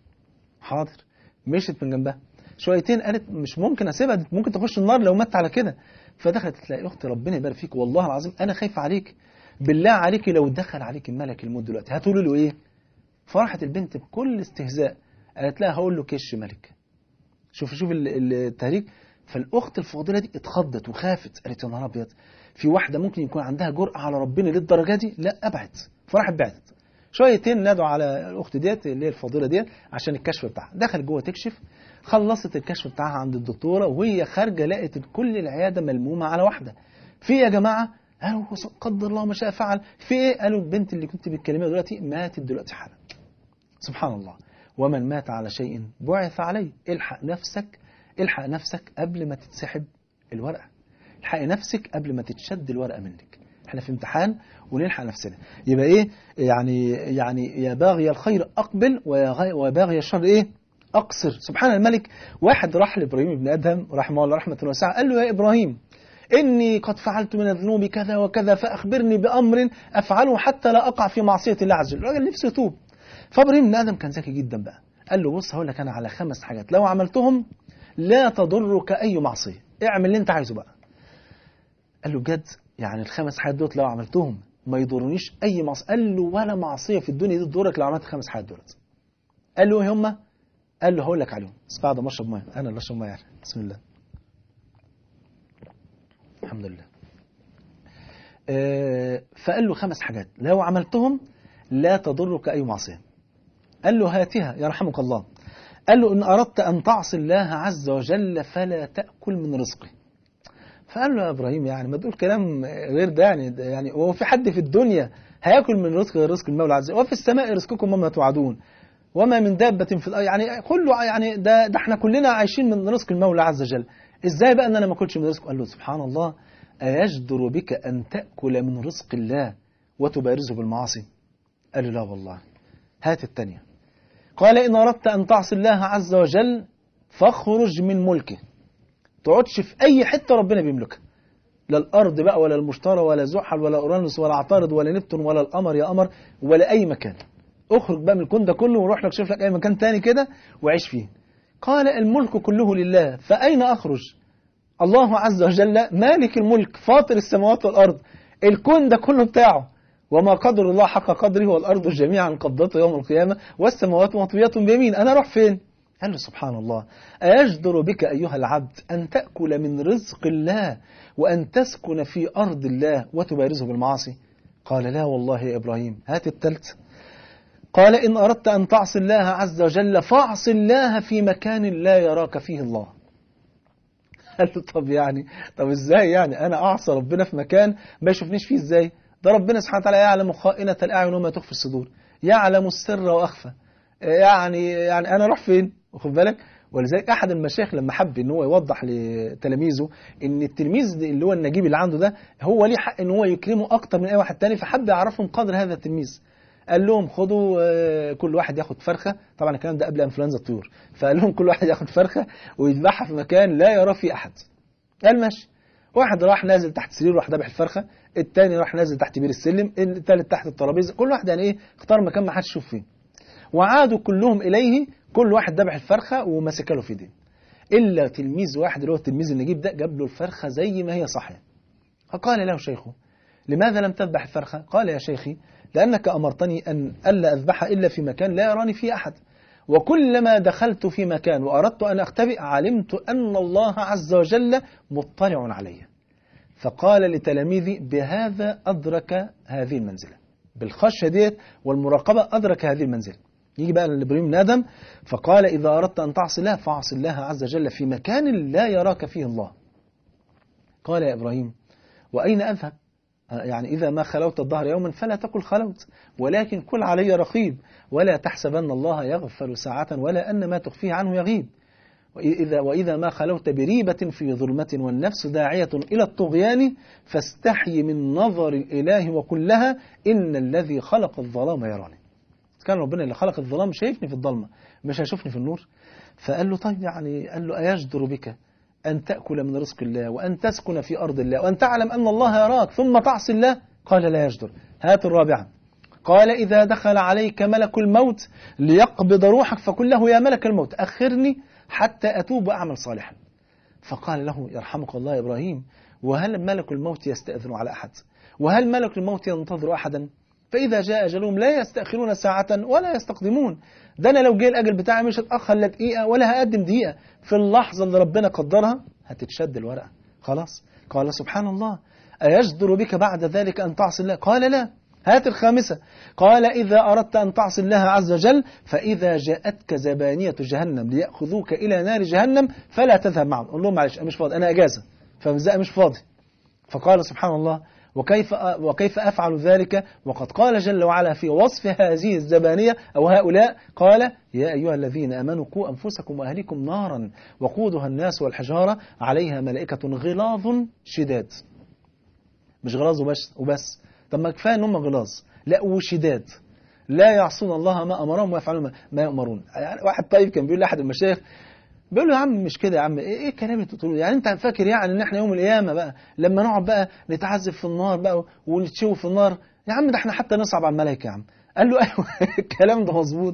حاضر مشيت من جنبها شويتين قالت مش ممكن اسيبها دي ممكن تخش النار لو مت على كده فدخلت تلاقي اختي ربنا يبارك فيك والله العظيم انا خايفه عليك بالله عليك لو دخل عليك الملك الموت دلوقتي هتقولي له ايه فرحت البنت بكل استهزاء قالت لها هقول له كش ملك شوف شوف التهريج فالاخت الفاضله دي اتخضت وخافت قالت يا نهار ابيض في واحده ممكن يكون عندها جرأه على ربنا للدرجه دي لا ابعد فراحت بعدت شويتين نادوا على الاخت ديت اللي هي الفاضله ديت عشان الكشف بتاعها دخلت جوه تكشف خلصت الكشف بتاعها عند الدكتوره وهي خارجه لقت كل العياده ملمومه على واحده في يا جماعه قالوا قدر الله ما شاء فعل في ايه قالوا البنت اللي كنت بتكلمها دلوقتي ماتت دلوقتي حالا سبحان الله ومن مات على شيء بعث عليه الحق نفسك الحق نفسك قبل ما تتسحب الورقه الحق نفسك قبل ما تتشد الورقه منك احنا في امتحان ونلحق نفسنا يبقى ايه يعني يعني يا باغي الخير اقبل ويا باغي الشر ايه اقصر سبحان الملك واحد راح لابراهيم بن ادهم رحمه الله رحمه واسعه قال له يا ابراهيم اني قد فعلت من الذنوب كذا وكذا فاخبرني بامر افعله حتى لا اقع في معصيه الله عز وجل الراجل نفسه يتوب فابراهيم بن ادم كان ذكي جدا بقى قال له بص هقول لك انا على خمس حاجات لو عملتهم لا تضرك أي معصية اعمل اللي انت عايزه بقى قال له بجد يعني الخمس حاجات دول لو عملتهم ما يضرنيش أي معصية قال له ولا معصية في الدنيا دي تضرك لو عملت الخمس حاجات دول قال له ايه هم قال له هقول لك عليهم بس بعد ما اشرب ميه انا اللي اشرب ميه يعني بسم الله الحمد لله آه، فقال له خمس حاجات لو عملتهم لا تضرك أي معصية قال له هاتها يرحمك الله قال له إن أردت أن تعصي الله عز وجل فلا تأكل من رزقه فقال له يا إبراهيم يعني ما تقول كلام غير ده يعني ده يعني هو في حد في الدنيا هياكل من رزق غير رزق المولى عز وجل وفي السماء رزقكم وما توعدون وما من دابة في الأرض يعني كله يعني ده ده احنا كلنا عايشين من رزق المولى عز وجل ازاي بقى ان انا ما اكلش من رزقه قال له سبحان الله أيجدر بك أن تأكل من رزق الله وتبارزه بالمعاصي قال له لا والله هات الثانية قال إن أردت أن تعصي الله عز وجل فاخرج من ملكه تقعدش في أي حتة ربنا بيملكها لا الأرض بقى ولا المشتري ولا زحل ولا أورانوس ولا عطارد ولا نبتون ولا القمر يا قمر ولا أي مكان اخرج بقى من الكون ده كله وروح لك شوف لك أي مكان تاني كده وعيش فيه قال الملك كله لله فأين أخرج الله عز وجل مالك الملك فاطر السماوات والأرض الكون ده كله بتاعه وما قدر الله حق قدره والأرض جميعا قبضته يوم القيامة والسماوات مطويات بيمين أنا أروح فين قال له سبحان الله أيجدر بك أيها العبد أن تأكل من رزق الله وأن تسكن في أرض الله وتبارزه بالمعاصي قال لا والله يا إبراهيم هات التالت قال إن أردت أن تعصي الله عز وجل فاعص الله في مكان لا يراك فيه الله قال له طب يعني طب ازاي يعني انا اعصى ربنا في مكان ما يشوفنيش فيه ازاي ده ربنا سبحانه وتعالى يعلم خائنة الاعين وما تخفي الصدور يعلم السر واخفى يعني يعني انا اروح فين واخد بالك ولذلك احد المشايخ لما حب ان هو يوضح لتلاميذه ان التلميذ اللي هو النجيب اللي عنده ده هو ليه حق ان هو يكرمه اكتر من اي واحد تاني فحب يعرفهم قدر هذا التلميذ قال لهم خدوا كل واحد ياخد فرخة طبعا الكلام ده قبل انفلونزا الطيور فقال لهم كل واحد ياخد فرخة ويذبحها في مكان لا يرى فيه أحد قال ماشي واحد راح نازل تحت سرير راح ذبح الفرخة التاني راح نازل تحت بير السلم التالت تحت الترابيزة كل واحد يعني ايه اختار مكان ما حدش يشوف فيه وعادوا كلهم إليه كل واحد ذبح الفرخة ومسك له في ايديه إلا تلميذ واحد اللي هو التلميذ النجيب ده جاب له الفرخة زي ما هي صحية فقال له شيخه لماذا لم تذبح الفرخة قال يا شيخي لأنك أمرتني أن ألا أذبحها إلا في مكان لا يراني فيه أحد وكلما دخلت في مكان وأردت أن أختبئ علمت أن الله عز وجل مطلع علي فقال لتلاميذي بهذا أدرك هذه المنزلة بالخشية ديت والمراقبة أدرك هذه المنزلة يجي بقى لإبراهيم آدم فقال إذا أردت أن تعصي الله فاعصي الله عز وجل في مكان لا يراك فيه الله قال يا إبراهيم وأين أذهب يعني إذا ما خلوت الظهر يوما فلا تقل خلوت ولكن كل علي رقيب ولا تحسبن الله يغفل ساعة ولا أن ما تخفيه عنه يغيب وإذا, وإذا ما خلوت بريبة في ظلمة والنفس داعية إلى الطغيان فاستحي من نظر الإله وقل لها إن الذي خلق الظلام يراني كان ربنا اللي خلق الظلام شايفني في الظلمة مش هيشوفني في النور فقال له طيب يعني قال له أيجدر بك أن تأكل من رزق الله وأن تسكن في أرض الله وأن تعلم أن الله يراك ثم تعصي الله قال لا يجدر هات الرابعة قال إذا دخل عليك ملك الموت ليقبض روحك فقل له يا ملك الموت أخرني حتى أتوب وأعمل صالحا فقال له يرحمك الله يا إبراهيم وهل ملك الموت يستأذن على أحد وهل ملك الموت ينتظر أحدا فإذا جاء أجلهم لا يستأخرون ساعة ولا يستقدمون ده أنا لو جه الأجل بتاعي مش هتأخر لا دقيقة ولا هقدم دقيقة في اللحظة اللي ربنا قدرها هتتشد الورقة خلاص قال سبحان الله أيجدر بك بعد ذلك أن تعصي الله قال لا هات الخامسة قال إذا أردت أن تعصي الله عز وجل فإذا جاءتك زبانية جهنم ليأخذوك إلى نار جهنم فلا تذهب معهم قول لهم معلش أنا مش فاضي أنا أجازة فمزاء مش فاضي فقال سبحان الله وكيف وكيف أفعل ذلك وقد قال جل وعلا في وصف هذه الزبانية أو هؤلاء قال يا أيها الذين أمنوا قوا أنفسكم وأهليكم نارا وقودها الناس والحجارة عليها ملائكة غلاظ شداد مش غلاظ وبس, وبس طب ما كفايه ان هم غلاظ لا وشداد لا يعصون الله ما امرهم ويفعلون ما يؤمرون يعني واحد طيب كان بيقول لاحد المشايخ بيقول له يا عم مش كده يا عم ايه, إيه الكلام اللي بتقوله يعني انت فاكر يعني ان احنا يوم القيامه بقى لما نقعد بقى نتعذب في النار بقى ونتشوي في النار يا عم ده احنا حتى نصعب على الملائكه يا عم قال له ايوه الكلام ده مظبوط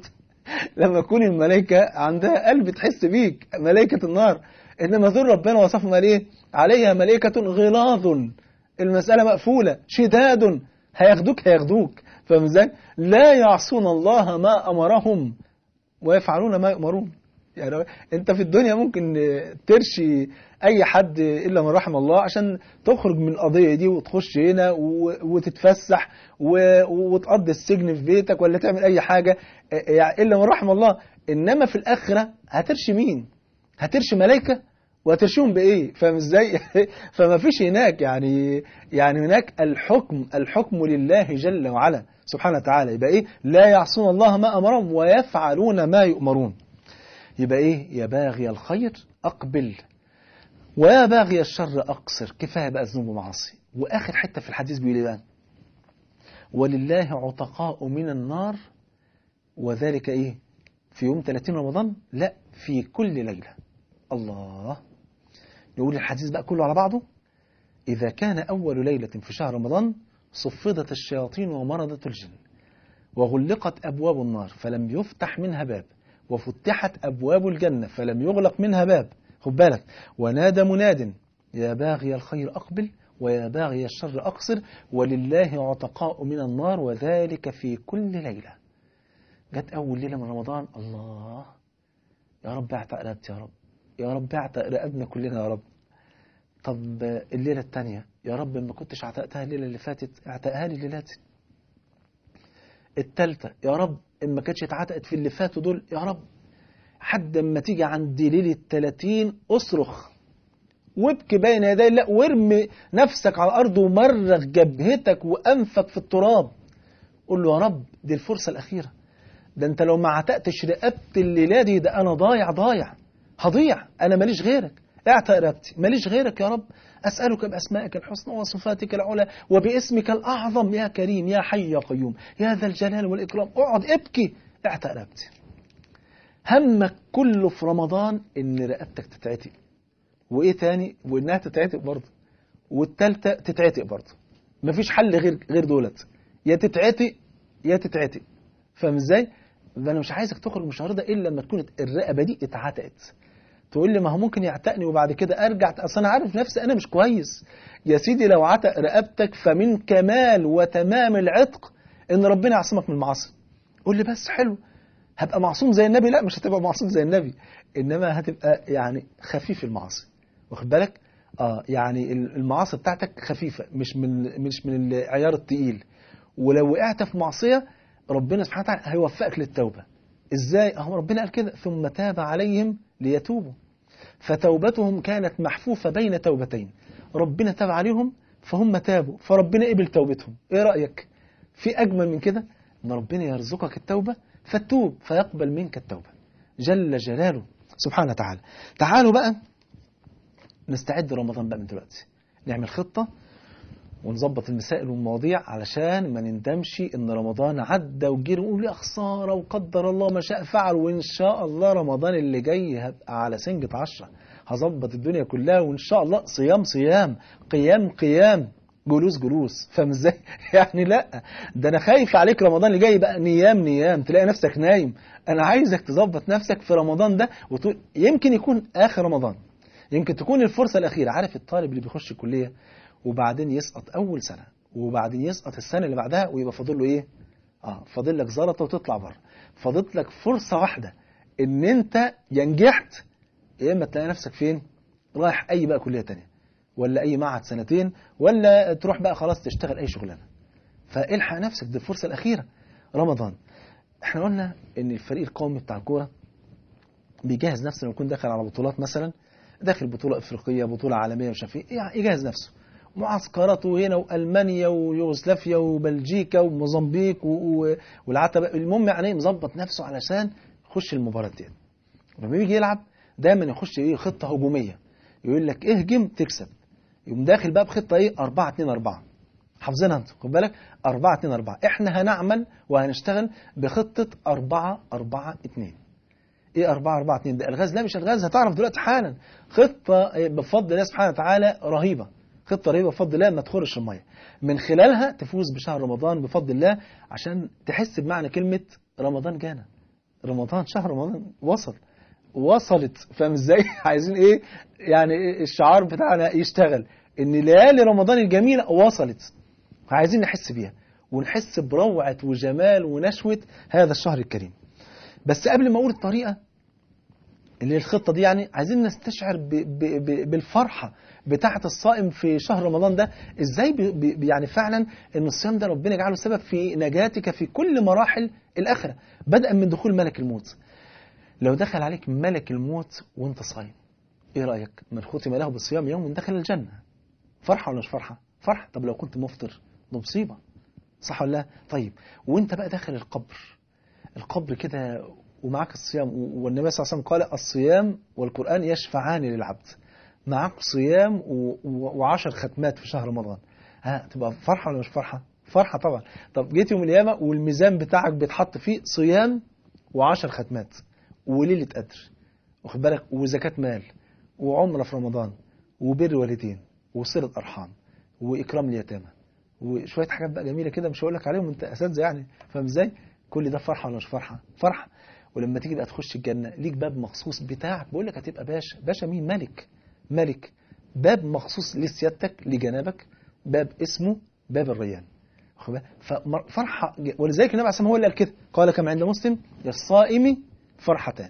لما تكون الملائكة عندها قلب تحس بيك ملائكة النار إنما ذل ربنا وصفهم قال إيه عليها ملائكة غلاظ المسألة مقفولة شداد هياخدوك هياخدوك فاهم ازاي؟ لا يعصون الله ما أمرهم ويفعلون ما يؤمرون يعني انت في الدنيا ممكن ترشي اي حد الا من رحم الله عشان تخرج من القضيه دي وتخش هنا وتتفسح وتقضي السجن في بيتك ولا تعمل اي حاجه يعني الا من رحم الله انما في الاخره هترشي مين هترشي ملائكه وهترشيهم بايه فاهم ازاي فما فيش هناك يعني يعني هناك الحكم الحكم لله جل وعلا سبحانه وتعالى يبقى ايه لا يعصون الله ما امرهم ويفعلون ما يؤمرون يبقى ايه يا باغي الخير اقبل ويا باغي الشر اقصر كفايه بقى ذنوب ومعاصي واخر حته في الحديث بيقول ايه بقى ولله عتقاء من النار وذلك ايه في يوم 30 رمضان لا في كل ليله الله يقول الحديث بقى كله على بعضه اذا كان اول ليله في شهر رمضان صفدت الشياطين ومرضت الجن وغلقت ابواب النار فلم يفتح منها باب وفتحت أبواب الجنة فلم يغلق منها باب خد بالك ونادى مناد يا باغي الخير أقبل ويا باغي الشر أقصر ولله عتقاء من النار وذلك في كل ليلة جت أول ليلة من رمضان الله يا رب اعتق رقبتي يا رب يا رب اعتق رقبنا كلنا يا رب طب الليلة الثانية يا رب ما كنتش اعتقتها الليلة اللي فاتت اعتقها لي الليلة الثالثة يا رب إن ما كانتش اتعتقت في اللي فاتوا دول يا رب حد ما تيجي عند ليلة 30 اصرخ وابكي بين يدي الله وارمي نفسك على الأرض ومرغ جبهتك وأنفك في التراب قول له يا رب دي الفرصة الأخيرة ده أنت لو ما عتقتش رقبت الليلة دي ده أنا ضايع ضايع هضيع أنا ماليش غيرك اعتق رقبتي ماليش غيرك يا رب أسألك بأسمائك الحسنى وصفاتك العلى وباسمك الأعظم يا كريم يا حي يا قيوم يا ذا الجلال والإكرام اقعد ابكي اعتق رقبتي همك كله في رمضان إن رقبتك تتعتق وإيه تاني وإنها تتعتق برضه والتالتة تتعتق برضه مفيش حل غير غير دولت يا تتعتق يا تتعتق فاهم ازاي؟ انا مش عايزك تخرج من الشهر ده الا لما تكون الرقبه دي اتعتقت تقول لي ما هو ممكن يعتقني وبعد كده ارجع اصل انا عارف نفسي انا مش كويس يا سيدي لو عتق رقبتك فمن كمال وتمام العتق ان ربنا يعصمك من المعاصي قول لي بس حلو هبقى معصوم زي النبي لا مش هتبقى معصوم زي النبي انما هتبقى يعني خفيف المعاصي واخد بالك اه يعني المعاصي بتاعتك خفيفه مش من مش من العيار التقيل ولو وقعت في معصيه ربنا سبحانه وتعالى هيوفقك للتوبه ازاي اهو ربنا قال كده ثم تاب عليهم ليتوبوا فتوبتهم كانت محفوفة بين توبتين ربنا تاب عليهم فهم تابوا فربنا قبل توبتهم ايه رأيك في أجمل من كده ان ربنا يرزقك التوبة فتوب فيقبل منك التوبة جل جلاله سبحانه وتعالى تعالوا بقى نستعد رمضان بقى من دلوقتي نعمل خطة ونظبط المسائل والمواضيع علشان ما نندمش ان رمضان عدى وجري ونقول يا خساره وقدر الله ما شاء فعل وان شاء الله رمضان اللي جاي هبقى على سنجة عشرة هظبط الدنيا كلها وان شاء الله صيام صيام قيام قيام جلوس جلوس فاهم ازاي؟ يعني لا ده انا خايف عليك رمضان اللي جاي بقى نيام نيام تلاقي نفسك نايم انا عايزك تظبط نفسك في رمضان ده وتقول يمكن يكون اخر رمضان يمكن تكون الفرصه الاخيره عارف الطالب اللي بيخش الكليه وبعدين يسقط اول سنه وبعدين يسقط السنه اللي بعدها ويبقى فاضل له ايه اه فاضل لك زلطه وتطلع بره فاضل لك فرصه واحده ان انت يا نجحت يا اما تلاقي نفسك فين رايح اي بقى كليه تانية ولا اي معهد سنتين ولا تروح بقى خلاص تشتغل اي شغلانه فالحق نفسك دي الفرصه الاخيره رمضان احنا قلنا ان الفريق القومي بتاع الكوره بيجهز نفسه لما يكون داخل على بطولات مثلا داخل بطوله افريقيه بطوله عالميه مش عارف ايه يجهز نفسه معسكراته هنا والمانيا ويوغوسلافيا وبلجيكا وموزمبيق والعتبه المهم يعني مظبط نفسه علشان يخش المباراه دي لما يجي يلعب دايما يخش ايه خطه هجوميه يقول لك اهجم تكسب يقوم داخل بقى بخطه ايه 4 2 4 حافظينها انتوا خد بالك 4 2 4 احنا هنعمل وهنشتغل بخطه 4 4 2 ايه 4 4 2 ده الغاز لا مش الغاز هتعرف دلوقتي حالا خطه بفضل الله سبحانه وتعالى رهيبه خطه رهيبه بفضل الله ما تخرش الميه من خلالها تفوز بشهر رمضان بفضل الله عشان تحس بمعنى كلمه رمضان جانا رمضان شهر رمضان وصل وصلت فاهم ازاي عايزين ايه يعني إيه الشعار بتاعنا يشتغل ان ليالي رمضان الجميله وصلت عايزين نحس بيها ونحس بروعه وجمال ونشوه هذا الشهر الكريم بس قبل ما اقول الطريقه اللي هي الخطه دي يعني عايزين نستشعر ب ب ب بالفرحه بتاعه الصائم في شهر رمضان ده ازاي ب ب يعني فعلا ان الصيام ده ربنا يجعله سبب في نجاتك في كل مراحل الاخره بدءا من دخول ملك الموت لو دخل عليك ملك الموت وانت صايم ايه رايك من ختم له بالصيام يوم دخل الجنه فرحه ولا مش فرحه فرحه طب لو كنت مفطر ده مصيبه صح ولا لا طيب وانت بقى داخل القبر القبر كده ومعاك الصيام والنبي صلى الله عليه وسلم قال الصيام والقرآن يشفعان للعبد معاك صيام و- و- وعشر ختمات في شهر رمضان ها تبقى فرحة ولا مش فرحة فرحة طبعا طب جيت يوم القيامة والميزان بتاعك بيتحط فيه صيام وعشر ختمات وليلة قدر واخد بالك وزكاة مال وعمرة في رمضان وبر والدين وصلة أرحام وإكرام اليتامى وشوية حاجات بقى جميلة كده مش هقول لك عليهم أنت أساتذة يعني فاهم إزاي؟ كل ده فرحة ولا مش فرحة؟ فرحة ولما تيجي بقى تخش الجنة ليك باب مخصوص بتاعك بقول لك هتبقى باشا باشا مين ملك ملك باب مخصوص لسيادتك لجنابك باب اسمه باب الريان واخد بالك؟ ففرحة ولذلك النبي عليه الصلاة والسلام هو اللي قال كده قال كما عند مسلم للصائم فرحتان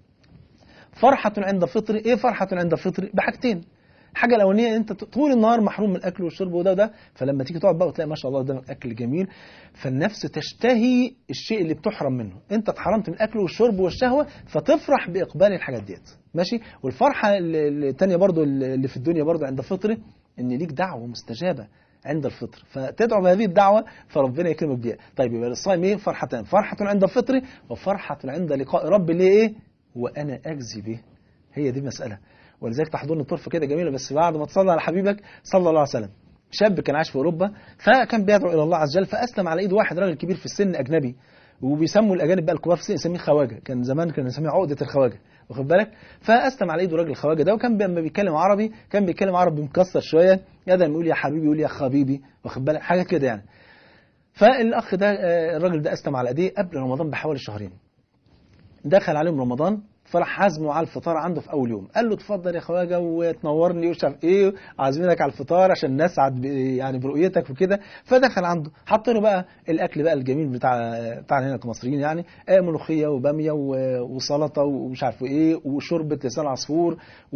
فرحة عند فطر ايه فرحة عند فطر بحاجتين الحاجة الأولانية أنت طول النهار محروم من الأكل والشرب وده وده فلما تيجي تقعد بقى وتلاقي ما شاء الله قدامك أكل جميل فالنفس تشتهي الشيء اللي بتحرم منه أنت اتحرمت من الأكل والشرب والشهوة فتفرح بإقبال الحاجات ديت ماشي والفرحة ال- التانية برضو اللي في الدنيا برضو عند فطره إن ليك دعوة مستجابة عند الفطر فتدعو بهذه الدعوة فربنا يكرمك بيها طيب يبقى الصائم ايه فرحتان فرحة عند الفطر وفرحة عند لقاء رب ليه ايه وأنا أجزي به هي دي المسألة ولذلك تحضرني طرفة كده جميلة بس بعد ما تصلي على حبيبك صلى الله عليه وسلم شاب كان عايش في أوروبا فكان بيدعو إلى الله عز وجل فأسلم على إيد واحد راجل كبير في السن أجنبي وبيسموا الأجانب بقى الكبار في السن يسميه خواجة كان زمان كان يسميه عقدة الخواجة واخد بالك فأسلم على إيده راجل الخواجة ده وكان لما بيتكلم عربي كان بيتكلم عربي مكسر شوية يقدر يقول يا حبيبي يقول يا خبيبي واخد بالك حاجة كده يعني فالأخ ده آه، الراجل ده أسلم على إيديه قبل رمضان بحوالي شهرين دخل عليهم رمضان فراح عزمه على الفطار عنده في اول يوم قال له اتفضل يا خواجه وتنورني ومش عارف ايه عازمينك على الفطار عشان نسعد ب- يعني برؤيتك وكده فدخل عنده حط له بقى الاكل بقى الجميل بتاع بتاعنا هنا كمصريين يعني آه، ملوخيه وباميه و- وسلطه ومش عارف ايه وشوربه لسان عصفور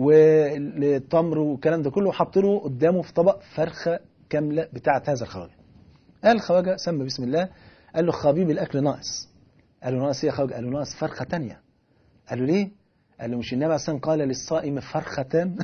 والتمر والكلام ده كله وحط له قدامه في طبق فرخه كامله بتاعه هذا الخواجه قال الخواجه سمى بسم الله قال له خبيب الاكل ناقص قال له ناقص ايه يا خواجه قال له ناقص فرخه تانية قال له ليه قال له مش النبي عليه الصلاه والسلام قال للصائم فرختان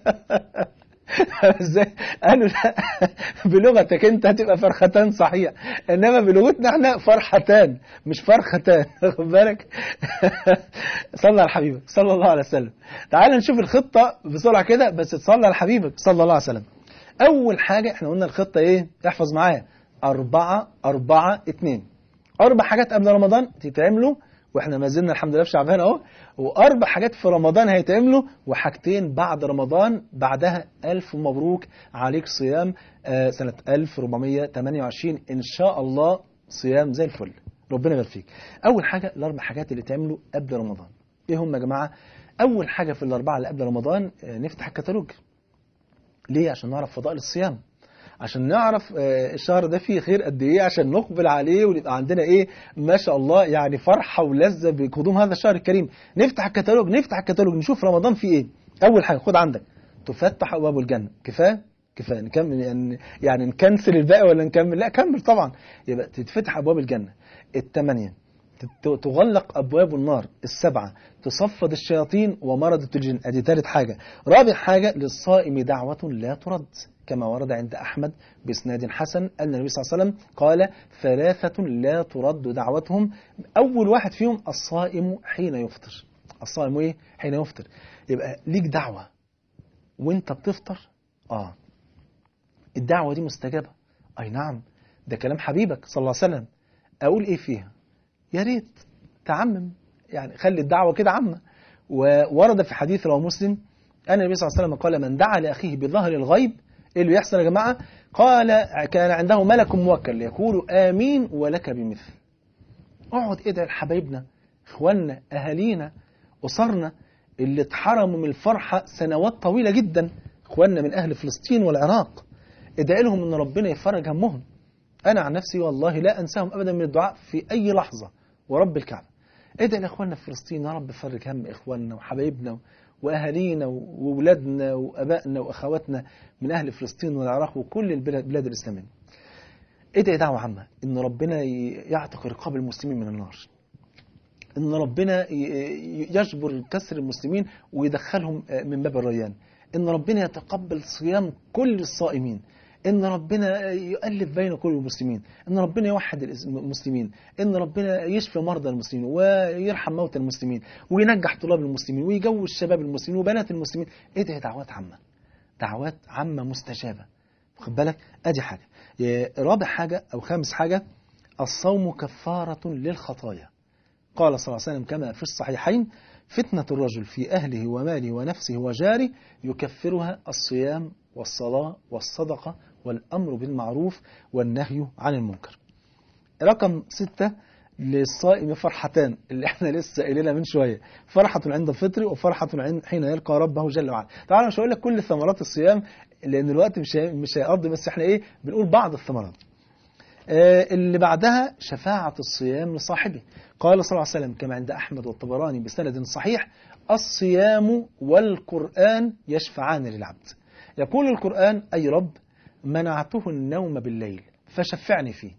ازاي قال له لا بلغتك انت هتبقى فرختان صحيح انما بلغتنا احنا فرحتان مش فرختان واخد بالك صلى على حبيبك صلى الله عليه وسلم تعال نشوف الخطه بسرعه كده بس تصلي على حبيبك صلى الله عليه وسلم اول حاجه احنا قلنا الخطه ايه احفظ معايا أربعة أربعة اتنين أربع حاجات قبل رمضان تتعملوا واحنا ما زلنا الحمد لله في شعبان اهو واربع حاجات في رمضان هيتعملوا وحاجتين بعد رمضان بعدها الف مبروك عليك صيام آه، سنه 1428 ان شاء الله صيام زي الفل ربنا يبارك فيك اول حاجه الاربع حاجات اللي تعملوا قبل رمضان ايه هم يا جماعه اول حاجه في الاربعه اللي قبل رمضان آه، نفتح الكتالوج ليه عشان نعرف فضائل الصيام عشان نعرف آه، الشهر ده فيه خير قد ايه عشان نقبل عليه ونبقى عندنا ايه ما شاء الله يعني فرحه ولذه بقدوم هذا الشهر الكريم نفتح الكتالوج نفتح الكتالوج نشوف رمضان فيه ايه اول حاجه خد عندك تفتح ابواب الجنه كفايه كفايه نكمل يعني يعني نكنسل الباقي ولا نكمل لا كمل طبعا يبقى تتفتح ابواب الجنه الثمانيه تت- تغلق أبواب النار السبعة تصفد الشياطين ومرضة الجن أدي ثالث حاجة رابع حاجة للصائم دعوة لا ترد كما ورد عند أحمد بإسناد حسن أن النبي صلى الله عليه وسلم قال ثلاثة لا ترد دعوتهم أول واحد فيهم الصائم حين يفطر الصائم إيه؟ حين يفطر يبقى ليك دعوة وانت بتفطر آه الدعوة دي مستجابة أي نعم ده كلام حبيبك صلى الله عليه وسلم أقول إيه فيها يا ريت تعمم يعني خلي الدعوة كده عامة وورد في حديث رواه مسلم أن النبي صلى الله عليه وسلم قال من دعا لأخيه بظهر الغيب إيه اللي يحصل يا جماعة قال كان عنده ملك موكل يقول آمين ولك بمثل اقعد ادعي لحبايبنا إخواننا أهالينا أسرنا اللي اتحرموا من الفرحة سنوات طويلة جدا إخواننا من أهل فلسطين والعراق ادعي لهم أن ربنا يفرج همهم أنا عن نفسي والله لا أنساهم أبدا من الدعاء في أي لحظة ورب الكعبة ادعي لإخواننا في فلسطين يا رب فرج هم إخواننا وحبايبنا وأهالينا وولادنا وأبائنا وأخواتنا من أهل فلسطين والعراق وكل البلاد البلاد الإسلامية ادعي دعوة عامة إن ربنا يعتق رقاب المسلمين من النار إن ربنا يجبر كسر المسلمين ويدخلهم من باب الريان إن ربنا يتقبل صيام كل الصائمين إن ربنا يؤلف بين كل المسلمين إن ربنا يوحد المسلمين إن ربنا يشفي مرضى المسلمين ويرحم موتى المسلمين وينجح طلاب المسلمين ويجوز شباب المسلمين وبنات المسلمين ادعي دعوات عامة دعوات عامة مستجابة واخد بالك ادي حاجة رابع حاجة أو خامس حاجة الصوم كفارة للخطايا قال صلى الله عليه وسلم كما في الصحيحين فتنة الرجل في أهله وماله ونفسه وجاره يكفرها الصيام والصلاة والصدقة والأمر بالمعروف والنهي عن المنكر رقم ستة للصائم فرحتان اللي احنا لسه قايلينها من شويه فرحة عند الفطر وفرحة عند حين يلقى ربه جل وعلا طبعا مش هقول لك كل ثمرات الصيام لان الوقت مش مش هيقضي بس احنا ايه بنقول بعض الثمرات آه اللي بعدها شفاعة الصيام لصاحبه قال صلى الله عليه وسلم كما عند أحمد والطبراني بسند صحيح الصيام والقرآن يشفعان للعبد يقول القرآن أي رب منعته النوم بالليل فشفعني فيه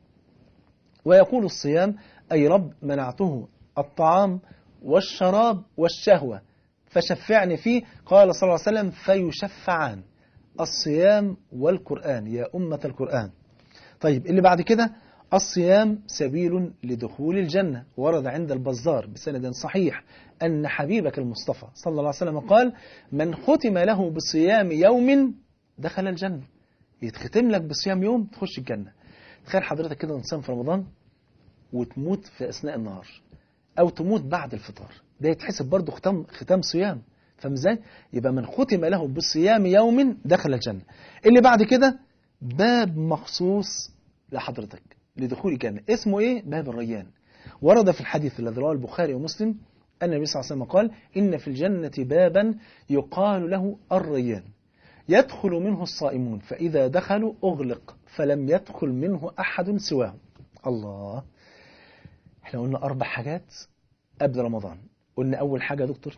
ويقول الصيام أي رب منعته الطعام والشراب والشهوة فشفعني فيه قال صلى الله عليه وسلم فيشفعان الصيام والقرآن يا أمة القرآن طيب اللي بعد كده الصيام سبيل لدخول الجنة ورد عند البزار بسند صحيح أن حبيبك المصطفى صلى الله عليه وسلم قال من ختم له بصيام يوم دخل الجنة يتختم لك بصيام يوم تخش الجنة تخيل حضرتك كده انسان في رمضان وتموت في أثناء النهار أو تموت بعد الفطار ده يتحسب برضه ختام ختام صيام فاهم ازاي؟ يبقى من ختم له بصيام يوم دخل الجنة اللي بعد كده باب مخصوص لحضرتك لدخول الجنة اسمه ايه؟ باب الريان ورد في الحديث الذي رواه البخاري ومسلم أن النبي صلى الله عليه وسلم قال إن في الجنة بابا يقال له الريان يدخل منه الصائمون فإذا دخلوا أغلق فلم يدخل منه أحد سواهم الله احنا قلنا أربع حاجات قبل رمضان قلنا أول حاجة يا دكتور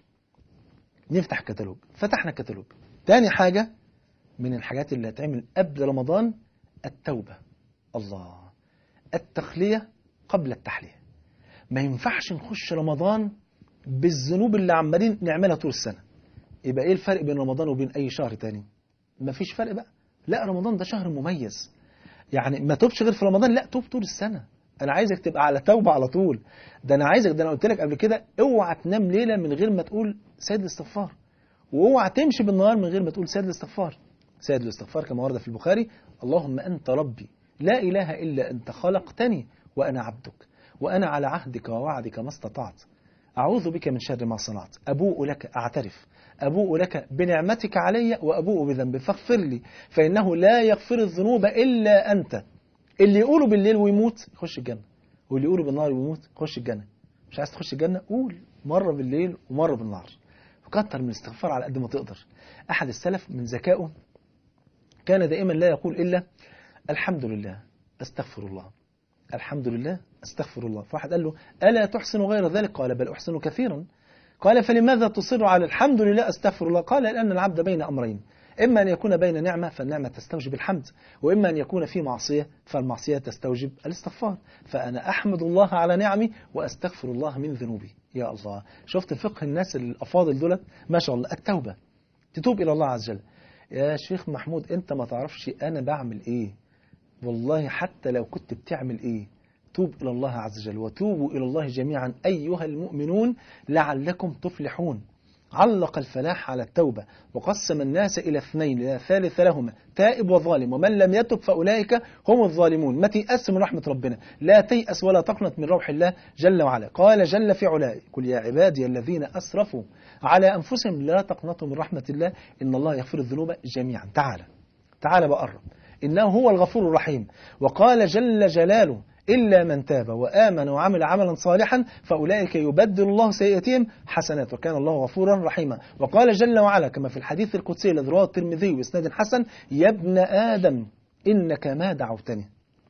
نفتح كتالوج فتحنا كتالوج تاني حاجة من الحاجات اللي هتعمل قبل رمضان التوبة الله التخلية قبل التحلية ما ينفعش نخش رمضان بالذنوب اللي عمالين نعملها طول السنة يبقى ايه الفرق بين رمضان وبين اي شهر تاني مفيش فرق بقى لا رمضان ده شهر مميز يعني ما توبش غير في رمضان لا توب طول السنة انا عايزك تبقى على توبة على طول ده انا عايزك ده انا قلت لك قبل كده اوعى تنام ليلة من غير ما تقول سيد الاستغفار واوعى تمشي بالنهار من غير ما تقول سيد الاستغفار سيد الاستغفار كما ورد في البخاري اللهم انت ربي لا اله الا انت خلقتني وانا عبدك وانا على عهدك ووعدك ما استطعت أعوذ بك من شر ما صنعت أبوء لك أعترف أبوء لك بنعمتك علي وأبوء بذنبي فاغفر لي فإنه لا يغفر الذنوب إلا أنت اللي يقوله بالليل ويموت يخش الجنة واللي يقوله بالنهار ويموت يخش الجنة مش عايز تخش الجنة قول مرة بالليل ومرة بالنهار وكتر من الاستغفار على قد ما تقدر أحد السلف من ذكائه كان دائما لا يقول إلا الحمد لله أستغفر الله الحمد لله استغفر الله فواحد قال له ألا تحسن غير ذلك قال بل أحسن كثيرا قال فلماذا تصر على الحمد لله استغفر الله قال لأن العبد بين أمرين إما أن يكون بين نعمة فالنعمة تستوجب الحمد وإما أن يكون في معصية فالمعصية تستوجب الاستغفار فأنا أحمد الله على نعمي وأستغفر الله من ذنوبي يا الله شفت فقه الناس الأفاضل دولت ما شاء الله التوبة تتوب إلى الله عز وجل يا شيخ محمود أنت ما تعرفش أنا بعمل إيه والله حتى لو كنت بتعمل إيه توب إلى الله عز وجل وتوبوا إلى الله جميعا أيها المؤمنون لعلكم تفلحون علق الفلاح على التوبة وقسم الناس إلى اثنين لا ثالث لهما تائب وظالم ومن لم يتب فأولئك هم الظالمون ما تيأس من رحمة ربنا لا تيأس ولا تقنط من روح الله جل وعلا قال جل في علاه قل يا عبادي الذين أسرفوا على أنفسهم لا تقنطوا من رحمة الله إن الله يغفر الذنوب جميعا تعالى تعالى بقرب إنه هو الغفور الرحيم وقال جل جلاله إلا من تاب وآمن وعمل عملا صالحا فأولئك يبدل الله سيئاتهم حسنات وكان الله غفورا رحيما وقال جل وعلا كما في الحديث القدسي الذي رواه الترمذي بإسناد حسن يا ابن آدم إنك ما دعوتني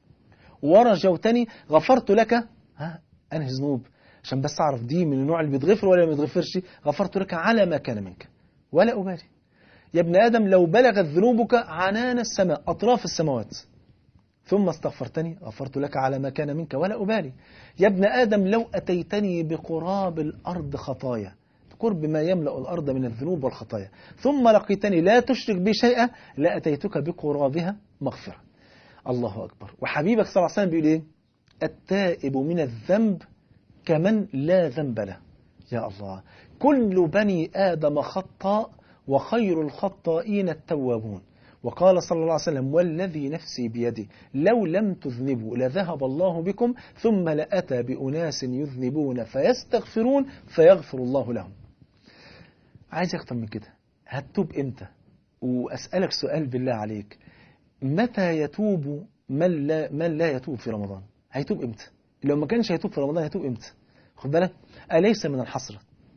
ورجوتني غفرت لك ها أنهي ذنوب عشان بس أعرف دي من النوع اللي بيتغفر ولا ما بيتغفرش غفرت لك على ما كان منك ولا أبالي يا ابن آدم لو بلغت ذنوبك عنان السماء أطراف السماوات ثم استغفرتني غفرت لك على ما كان منك ولا أبالي يا ابن آدم لو أتيتني بقراب الأرض خطايا قرب ما يملأ الأرض من الذنوب والخطايا ثم لقيتني لا تشرك بي شيئا لأتيتك بقرابها مغفرة الله أكبر وحبيبك صلى الله عليه وسلم بيقول إيه التائب من الذنب كمن لا ذنب له يا الله كل بني آدم خطاء وخير الخطائين التوابون وقال صلى الله عليه وسلم والذي نفسي بيده لو لم تذنبوا لذهب الله بكم ثم لأتى بأناس يذنبون فيستغفرون فيغفر الله لهم عايز أكتر من كده هتتوب إمتى وأسألك سؤال بالله عليك متى يتوب من لا, من لا يتوب في رمضان هيتوب إمتى لو ما كانش هيتوب في رمضان هيتوب إمتى خد بالك أليس من الحسرة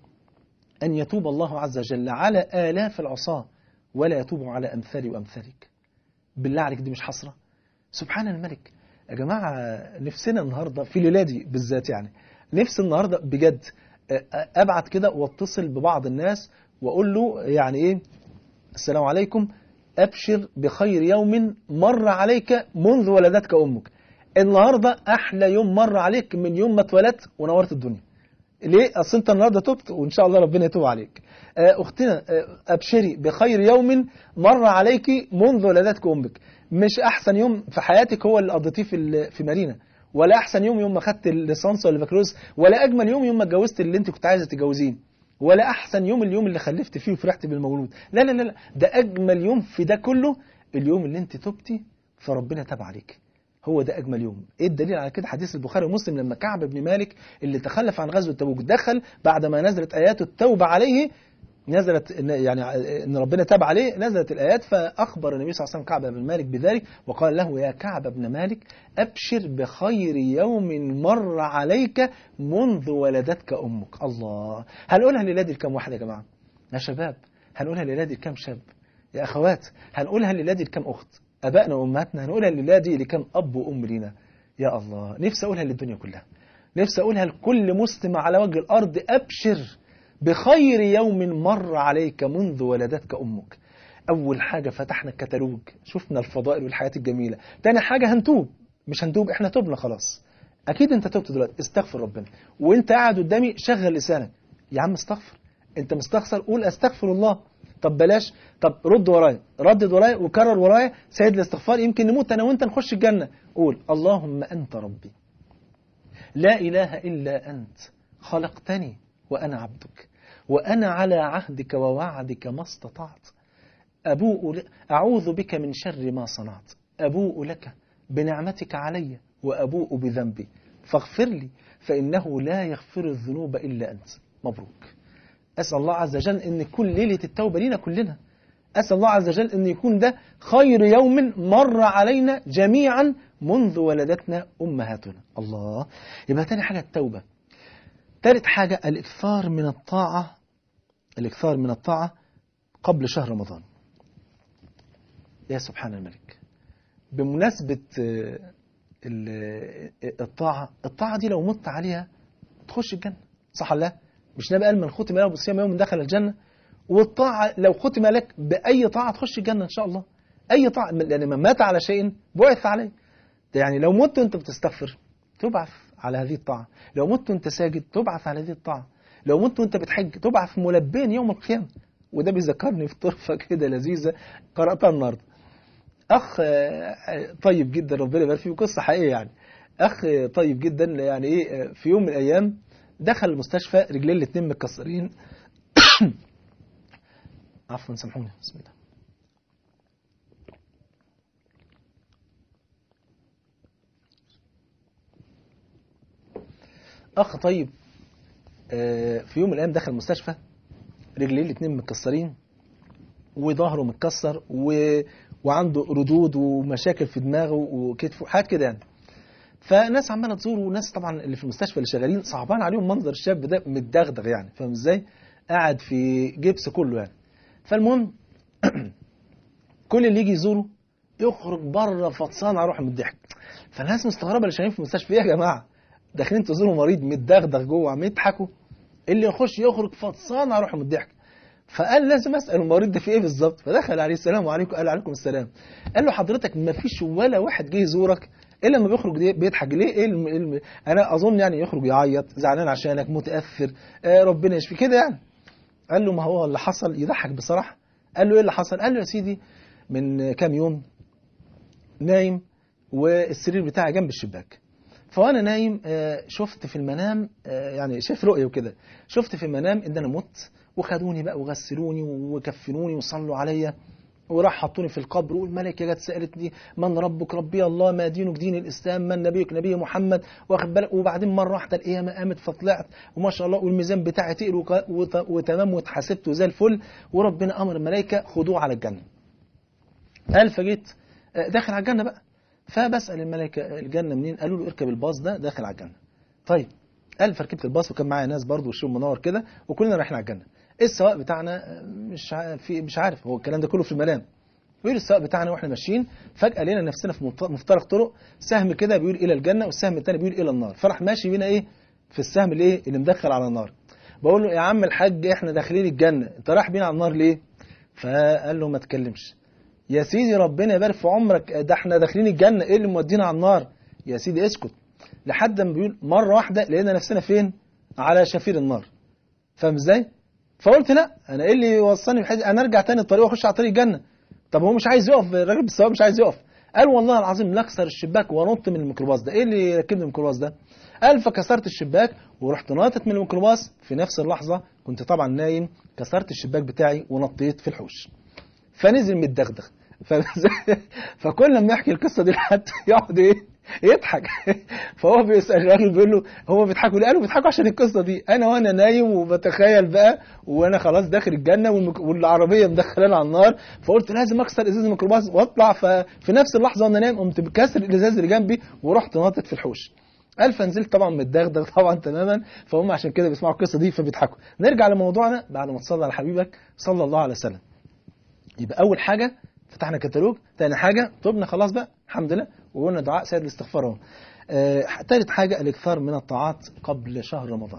أن يتوب الله عز وجل على آلاف العصاة ولا يتوب على أمثالي وأمثالك بالله عليك دي مش حسرة سبحان الملك يا جماعة نفسنا النهاردة في ليلادي بالذات يعني نفسي النهاردة بجد أبعت كده واتصل ببعض الناس وأقول له يعني إيه السلام عليكم أبشر بخير يوم مر عليك منذ ولدتك أمك النهاردة أحلى يوم مر عليك من يوم ما اتولدت ونورت الدنيا ليه؟ أصل أنت النهاردة تبت وإن شاء الله ربنا يتوب عليك أختنا أبشري بخير يوم مر عليك منذ ولدتك أمك مش أحسن يوم في حياتك هو اللي قضيتيه في في مارينا ولا أحسن يوم يوم ما خدت الليسانس ولا البكالوريوس ولا أجمل يوم يوم ما اتجوزت اللي أنت كنت عايزة تتجوزيه ولا أحسن يوم اليوم اللي خلفت فيه وفرحت بالمولود لا لا لا لا ده أجمل يوم في ده كله اليوم اللي أنت تبتي فربنا تاب عليك هو ده أجمل يوم إيه الدليل على كده حديث البخاري ومسلم لما كعب بن مالك اللي تخلف عن غزوة تبوك دخل بعد ما نزلت آيات التوبة عليه نزلت يعني ان ربنا تاب عليه نزلت الايات فاخبر النبي صلى الله عليه وسلم كعب بن مالك بذلك وقال له يا كعب بن مالك ابشر بخير يوم مر عليك منذ ولدتك امك الله هنقولها للادي لكم واحد يا جماعه يا شباب هنقولها للادي لكم شاب يا اخوات هنقولها للادي لكم اخت ابائنا وامهاتنا هنقولها للادي لكم اب وام لينا يا الله نفسي اقولها للدنيا كلها نفسي اقولها لكل مسلم على وجه الارض ابشر بخير يوم مر عليك منذ ولدتك أمك أول حاجة فتحنا الكتالوج شفنا الفضائل والحياة الجميلة تاني حاجة هنتوب مش هنتوب احنا توبنا خلاص أكيد أنت توبت دلوقتي استغفر ربنا وأنت قاعد قدامي شغل لسانك يا عم استغفر أنت مستخسر قول أستغفر الله طب بلاش طب رد ورايا ردد ورايا وكرر ورايا سيد الاستغفار يمكن نموت أنا وأنت نخش الجنة قول اللهم أنت ربي لا إله إلا أنت خلقتني وأنا عبدك وأنا على عهدك ووعدك ما استطعت أبوء أعوذ بك من شر ما صنعت أبوء لك بنعمتك علي وأبوء بذنبي فاغفر لي فإنه لا يغفر الذنوب إلا أنت مبروك أسأل الله عز وجل أن كل ليلة التوبة لينا كلنا أسأل الله عز وجل أن يكون ده خير يوم مر علينا جميعا منذ ولدتنا أمهاتنا الله يبقى تاني حاجة التوبة ثالث حاجة الإكثار من الطاعة الإكثار من الطاعة قبل شهر رمضان يا سبحان الملك بمناسبة الطاعة الطاعة دي لو مت عليها تخش الجنة صح الله مش نبي قال من ختم له بالصيام يوم دخل الجنة والطاعة لو ختم لك بأي طاعة تخش الجنة إن شاء الله أي طاعة لأن من مات على شيء بعث عليه يعني لو مت وأنت بتستغفر تبعث على هذه الطاعة لو مت وانت ساجد تبعث على هذه الطاعة لو مت وانت بتحج تبعث ملبين يوم القيامة وده بيذكرني في طرفة كده لذيذة قرأتها النهاردة أخ طيب جدا ربنا يبارك فيه قصة حقيقية يعني أخ طيب جدا يعني إيه في يوم من الأيام دخل المستشفى رجلين الاثنين متكسرين عفوا سامحوني بسم الله اخ طيب في يوم من الايام دخل المستشفى رجليه الاثنين متكسرين وظهره متكسر و... وعنده ردود ومشاكل في دماغه وكتفه حاجات كده يعني فناس عماله تزور وناس طبعا اللي في المستشفى اللي شغالين صعبان عليهم منظر الشاب ده متدغدغ يعني فاهم ازاي؟ قاعد في جبس كله يعني فالمهم كل اللي يجي يزوره يخرج بره فطسان على روحه من الضحك فالناس مستغربه اللي شايفين في المستشفى ايه يا جماعه داخلين تزوروا مريض متدغدغ جوه عم يضحكوا اللي يخش يخرج فطسان على روحه من الضحك فقال لازم اسال المريض ده في ايه بالظبط فدخل عليه السلام عليكم قال عليكم السلام قال له حضرتك ما فيش ولا واحد جه يزورك الا لما بيخرج دي بيضحك ليه ايه الم... الم... انا اظن يعني يخرج يعيط زعلان عشانك متاثر آه ربنا يشفي كده يعني قال له ما هو اللي حصل يضحك بصراحه قال له ايه اللي حصل قال له يا سيدي من كام يوم نايم والسرير بتاعي جنب الشباك فوانا نايم آه شفت في المنام آه يعني شايف رؤيه وكده شفت في المنام ان انا مت وخدوني بقى وغسلوني وكفنوني وصلوا عليا وراح حطوني في القبر والملائكه جت سالتني من ربك ربي الله ما دينك دين الاسلام من نبيك نبي محمد واخد بالك وبعدين مره واحده القيامه قامت فطلعت وما شاء الله والميزان بتاعي تقل وتمام واتحاسبت وزي الفل وربنا امر الملائكه خدوه على الجنه. قال فجيت داخل على الجنه بقى فبسال الملائكه الجنه منين؟ قالوا له اركب الباص ده داخل على الجنه. طيب قال فركبت الباص وكان معايا ناس برضه وشهم منور كده وكلنا رايحين على الجنه. السواق بتاعنا مش في مش عارف هو الكلام ده كله في المنام بيقول السواق بتاعنا واحنا ماشيين فجاه لقينا نفسنا في مفترق طرق سهم كده بيقول الى الجنه والسهم الثاني بيقول الى النار فراح ماشي بينا ايه في السهم اللي ايه اللي مدخل على النار بقول له يا عم الحاج احنا داخلين الجنه انت رايح بينا على النار ليه فقال له ما تكلمش يا سيدي ربنا يبارك في عمرك ده احنا داخلين الجنه ايه اللي مودينا على النار يا سيدي اسكت لحد ما بيقول مره واحده لقينا نفسنا فين على شفير النار فاهم ازاي فقلت لا انا ايه اللي وصلني بحيث انا ارجع تاني الطريق واخش على طريق الجنه طب هو مش عايز يقف الراجل بالسواق مش عايز يقف قال والله العظيم لاكسر الشباك وانط من الميكروباص ده ايه اللي ركبني الميكروباص ده قال فكسرت الشباك ورحت ناطط من الميكروباص في نفس اللحظه كنت طبعا نايم كسرت الشباك بتاعي ونطيت في الحوش فنزل متدغدغ فكل لما يحكي القصه دي لحد يقعد ايه يضحك فهو بيسال الراجل بيقول له هو بيضحكوا ليه؟ قالوا بيضحكوا عشان القصه دي انا وانا نايم وبتخيل بقى وانا خلاص داخل الجنه والمك... والعربيه مدخلاني على النار فقلت لازم اكسر ازاز الميكروباص واطلع ففي نفس اللحظه وانا نايم قمت بكسر الازاز اللي جنبي ورحت ناطط في الحوش قال فنزلت طبعا متدغدغ طبعا تماما فهم عشان كده بيسمعوا القصه دي فبيضحكوا نرجع لموضوعنا بعد ما تصلي على حبيبك صلى الله عليه وسلم يبقى اول حاجه فتحنا كتالوج تاني حاجه طبنا خلاص بقى الحمد لله وقلنا دعاء سيد الاستغفار اهو آه تالت حاجه الاكثار من الطاعات قبل شهر رمضان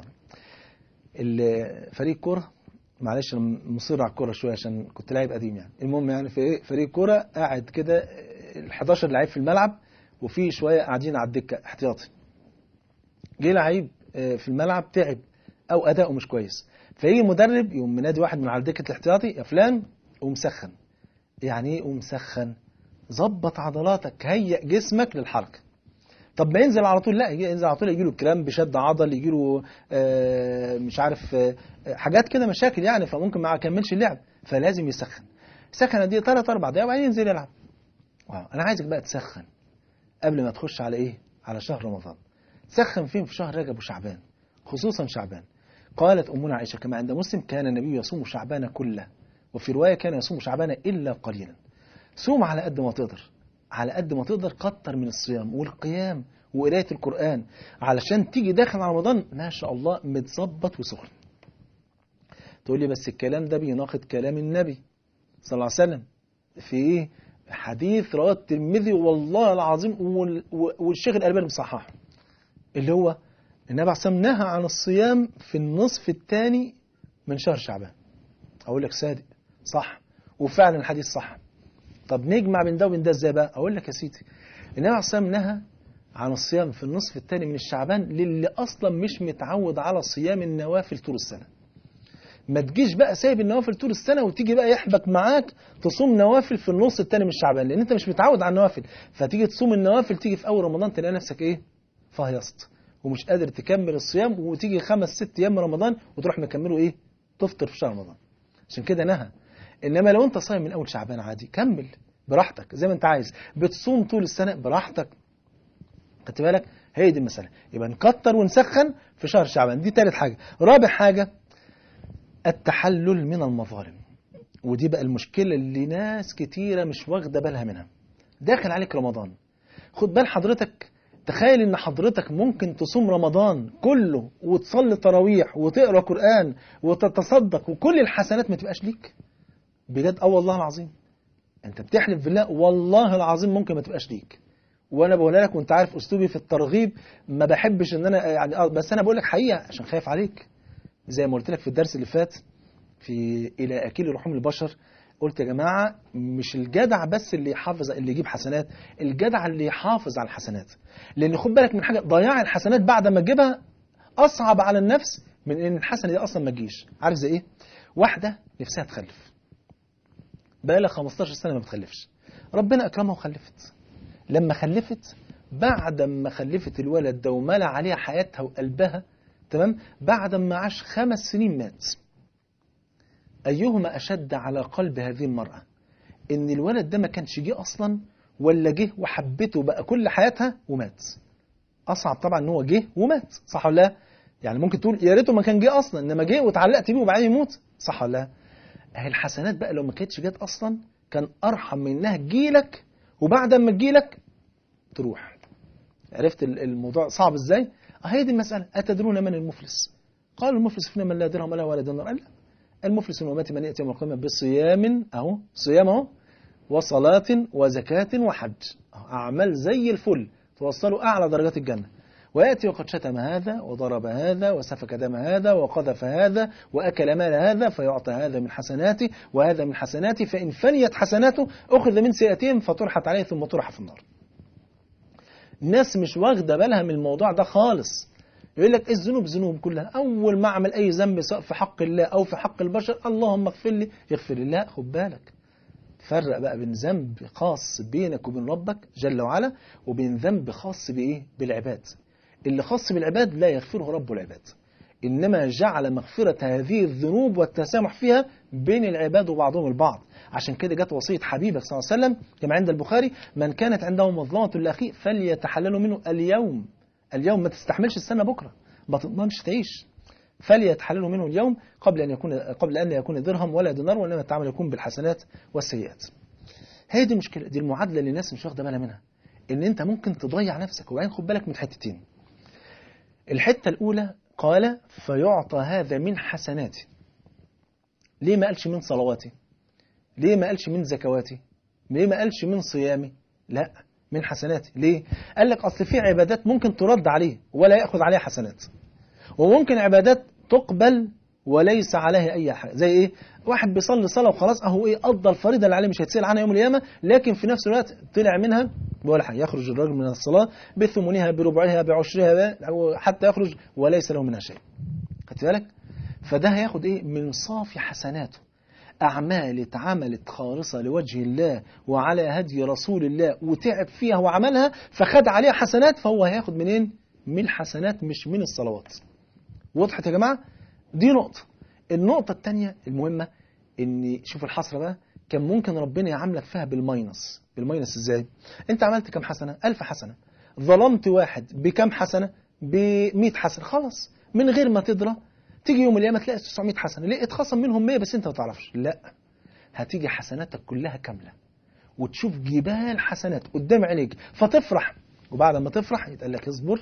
فريق كوره معلش انا مصر على الكوره شويه عشان كنت لاعب قديم يعني المهم يعني في ايه فريق كوره قاعد كده ال 11 لعيب في الملعب وفي شويه قاعدين على الدكه احتياطي جه لعيب في الملعب تعب او اداؤه مش كويس فيجي المدرب يقوم منادي واحد من على دكه الاحتياطي يا فلان ومسخن يعني ايه ومسخن ظبط عضلاتك هيئ جسمك للحركه طب ما ينزل على طول لا ينزل على طول يجي له كلام بشد عضل يجي له آه مش عارف آه حاجات كده مشاكل يعني فممكن ما يكملش اللعب فلازم يسخن سخنه دي ثلاث اربع دقايق وبعدين ينزل يلعب واو انا عايزك بقى تسخن قبل ما تخش على ايه على شهر رمضان سخن فين في شهر رجب وشعبان خصوصا شعبان قالت امنا عائشه كما عند مسلم كان النبي يصوم شعبان كله وفي روايه كان يصوم شعبان الا قليلا صوم على قد ما تقدر على قد ما تقدر كتر من الصيام والقيام وقرايه القران علشان تيجي داخل على رمضان ما شاء الله متظبط وسخن تقول لي بس الكلام ده بيناقض كلام النبي صلى الله عليه وسلم في ايه حديث رواه الترمذي والله العظيم والشيخ الالباني مصححه اللي هو النبي عليه الصلاه نهى عن الصيام في النصف الثاني من شهر شعبان اقول لك صادق صح وفعلا الحديث صح طب نجمع بين ده وبين ده ازاي بقى اقول لك يا سيدي النبي عليه الصلاه نهى عن الصيام في النصف الثاني من الشعبان للي اصلا مش متعود على صيام النوافل طول السنه ما تجيش بقى سايب النوافل طول السنه وتيجي بقى يحبك معاك تصوم نوافل في النص الثاني من الشعبان لان انت مش متعود على النوافل فتيجي تصوم النوافل تيجي في اول رمضان تلاقي نفسك ايه فهيصت ومش قادر تكمل الصيام وتيجي خمس ست ايام من رمضان وتروح مكمله ايه تفطر في شهر رمضان عشان كده نهى انما لو انت صايم من اول شعبان عادي كمل براحتك زي ما انت عايز بتصوم طول السنه براحتك خدت بالك هي دي المساله يبقى نكتر ونسخن في شهر شعبان دي ثالث حاجه رابع حاجه التحلل من المظالم ودي بقى المشكله اللي ناس كتيره مش واخده بالها منها داخل عليك رمضان خد بال حضرتك تخيل ان حضرتك ممكن تصوم رمضان كله وتصلي تراويح وتقرا قران وتتصدق وكل الحسنات ما تبقاش ليك بجد اه والله العظيم انت بتحلف بالله والله العظيم ممكن ما تبقاش ليك وانا بقول لك وانت عارف اسلوبي في الترغيب ما بحبش ان انا يعني اه بس انا بقول لك حقيقه عشان خايف عليك زي ما قلت لك في الدرس اللي فات في الى اكل لحوم البشر قلت يا جماعه مش الجدع بس اللي يحافظ اللي يجيب حسنات الجدع اللي يحافظ على الحسنات لان خد بالك من حاجه ضياع الحسنات بعد ما تجيبها اصعب على النفس من ان الحسنه دي اصلا ما تجيش عارف زي ايه واحده نفسها تخلف بقى لها 15 سنه ما بتخلفش ربنا اكرمها وخلفت لما خلفت بعد ما خلفت الولد ده وملى عليها حياتها وقلبها تمام بعد ما عاش خمس سنين مات أيهما أشد على قلب هذه المرأة إن الولد ده ما كانش جه أصلا ولا جه وحبته بقى كل حياتها ومات أصعب طبعا إن هو جه ومات صح ولا لا يعني ممكن تقول يا ريته ما كان جه أصلا إنما جه واتعلقت بيه وبعدين يموت صح ولا لا أهي الحسنات بقى لو ما كانتش جت أصلا كان أرحم من إنها تجيلك وبعد ما تجيلك تروح عرفت الموضوع صعب ازاي هي دي المسألة أتدرون من المفلس قال المفلس فينا من لا درهم له ولا دينار قال لا المفلس من أمتي من يأتي يوم القيامة بصيام أهو صيام أهو وصلاة وزكاة وحج أعمال زي الفل توصلوا أعلى درجات الجنة ويأتي وقد شتم هذا وضرب هذا وسفك دم هذا وقذف هذا وأكل مال هذا فيعطى هذا من حسناته وهذا من حسناته فإن فنيت حسناته أخذ من سيئتهم فطرحت عليه ثم طرح في النار الناس مش واخده بالها من الموضوع ده خالص يقول لك الذنوب ذنوب كلها اول ما اعمل اي ذنب سواء في حق الله او في حق البشر اللهم اغفر لي يغفر لي لا خد بالك فرق بقى بين ذنب خاص بينك وبين ربك جل وعلا وبين ذنب خاص بايه بالعباد اللي خاص بالعباد لا يغفره رب العباد انما جعل مغفره هذه الذنوب والتسامح فيها بين العباد وبعضهم البعض عشان كده جت وصية حبيبك صلى الله عليه وسلم كما عند البخاري من كانت عنده مظلمة لأخيه فليتحلله منه اليوم اليوم ما تستحملش السنة بكرة ما تضمنش تعيش فليتحلله منه اليوم قبل أن يكون قبل أن يكون درهم ولا دينار وإنما التعامل يكون بالحسنات والسيئات هي دي المشكلة دي المعادلة اللي الناس مش واخدة بالها منها إن أنت ممكن تضيع نفسك وبعدين خد بالك من حتتين الحتة الأولى قال فيعطى هذا من حسناته ليه ما قالش من صلواتي ليه ما قالش من زكواتي ليه ما قالش من صيامي لا من حسناتي ليه قال لك أصل في عبادات ممكن ترد عليه ولا يأخذ عليها حسنات وممكن عبادات تقبل وليس عليها أي حاجة زي إيه واحد بيصلي صلاة وخلاص أهو إيه قضى الفريضة اللي عليه مش هيتسأل عنها يوم القيامة لكن في نفس الوقت طلع منها ولا حاجة يخرج الرجل من الصلاة بثمنها بربعها بعشرها حتى يخرج وليس له منها شيء خدت بالك فده هياخد إيه من صافي حسناته أعمال اتعملت خالصة لوجه الله وعلى هدي رسول الله وتعب فيها وعملها فخد عليها حسنات فهو هياخد منين؟ من الحسنات مش من الصلوات وضحت يا جماعة؟ دي نقطة النقطة الثانية المهمة ان شوف الحسرة بقى كان ممكن ربنا يعاملك فيها بالماينس بالماينس ازاي؟ انت عملت كم حسنة؟ ألف حسنة ظلمت واحد بكم حسنة؟ ب 100 حسنة خلاص من غير ما تدرى تيجي يوم القيامه تلاقي 900 حسنه ليه اتخصم منهم 100 بس انت ما تعرفش لا هتيجي حسناتك كلها كامله وتشوف جبال حسنات قدام عينيك فتفرح وبعد ما تفرح يتقال لك اصبر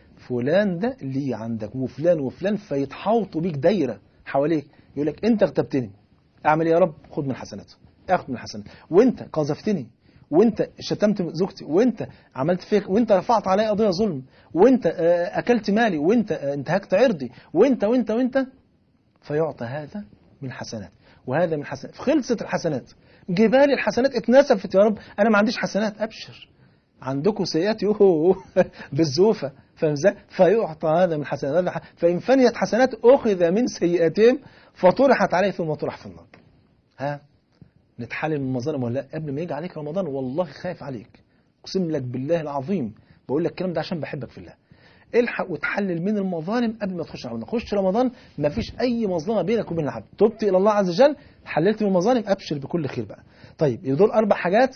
فلان ده ليه عندك وفلان وفلان فيتحوطوا بيك دايره حواليك يقول لك انت اغتبتني اعمل ايه يا رب خد من حسناته اخد من حسناته وانت قذفتني وانت شتمت زوجتي وانت عملت فيك وانت رفعت علي قضيه ظلم وانت اكلت مالي وانت انتهكت عرضي وانت وانت وانت فيعطى هذا من حسنات وهذا من حسنات خلصت الحسنات جبال الحسنات اتنسفت يا رب انا ما عنديش حسنات ابشر عندكم سيئات يوهو بالزوفه فاهم ازاي؟ فيعطى هذا من حسنات هذا فان فنيت حسنات اخذ من سيئاتهم فطرحت عليه ثم طرح في النار ها نتحلل من المظالم ولا لا قبل ما يجي عليك رمضان والله خايف عليك اقسم لك بالله العظيم بقول لك الكلام ده عشان بحبك في الله الحق وتحلل من المظالم قبل ما تخش رمضان خش رمضان ما فيش اي مظلمه بينك وبين حد تبت الى الله عز وجل حللت من المظالم ابشر بكل خير بقى طيب يبقى دول اربع حاجات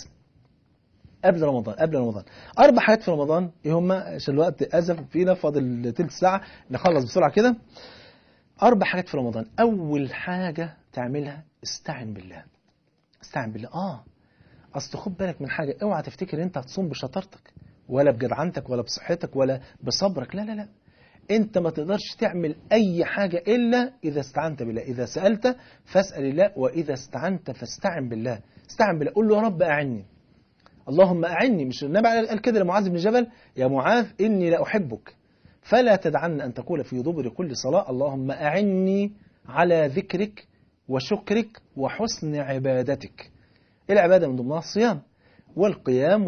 قبل رمضان قبل رمضان اربع حاجات في رمضان ايه هم عشان الوقت ازف فينا فاضل تلت ساعه نخلص بسرعه كده اربع حاجات في رمضان اول حاجه تعملها استعن بالله استعن بالله اه اصل خد بالك من حاجه اوعى تفتكر انت هتصوم بشطارتك ولا بجدعنتك ولا بصحتك ولا بصبرك لا لا لا انت ما تقدرش تعمل اي حاجة الا اذا استعنت بالله اذا سألت فاسأل الله واذا استعنت فاستعن بالله استعن بالله قول له يا رب اعني اللهم اعني مش النبي قال كده لمعاذ بن جبل يا معاذ اني لا احبك فلا تدعن ان تقول في دبر كل صلاة اللهم اعني على ذكرك وشكرك وحسن عبادتك العبادة من ضمنها الصيام والقيام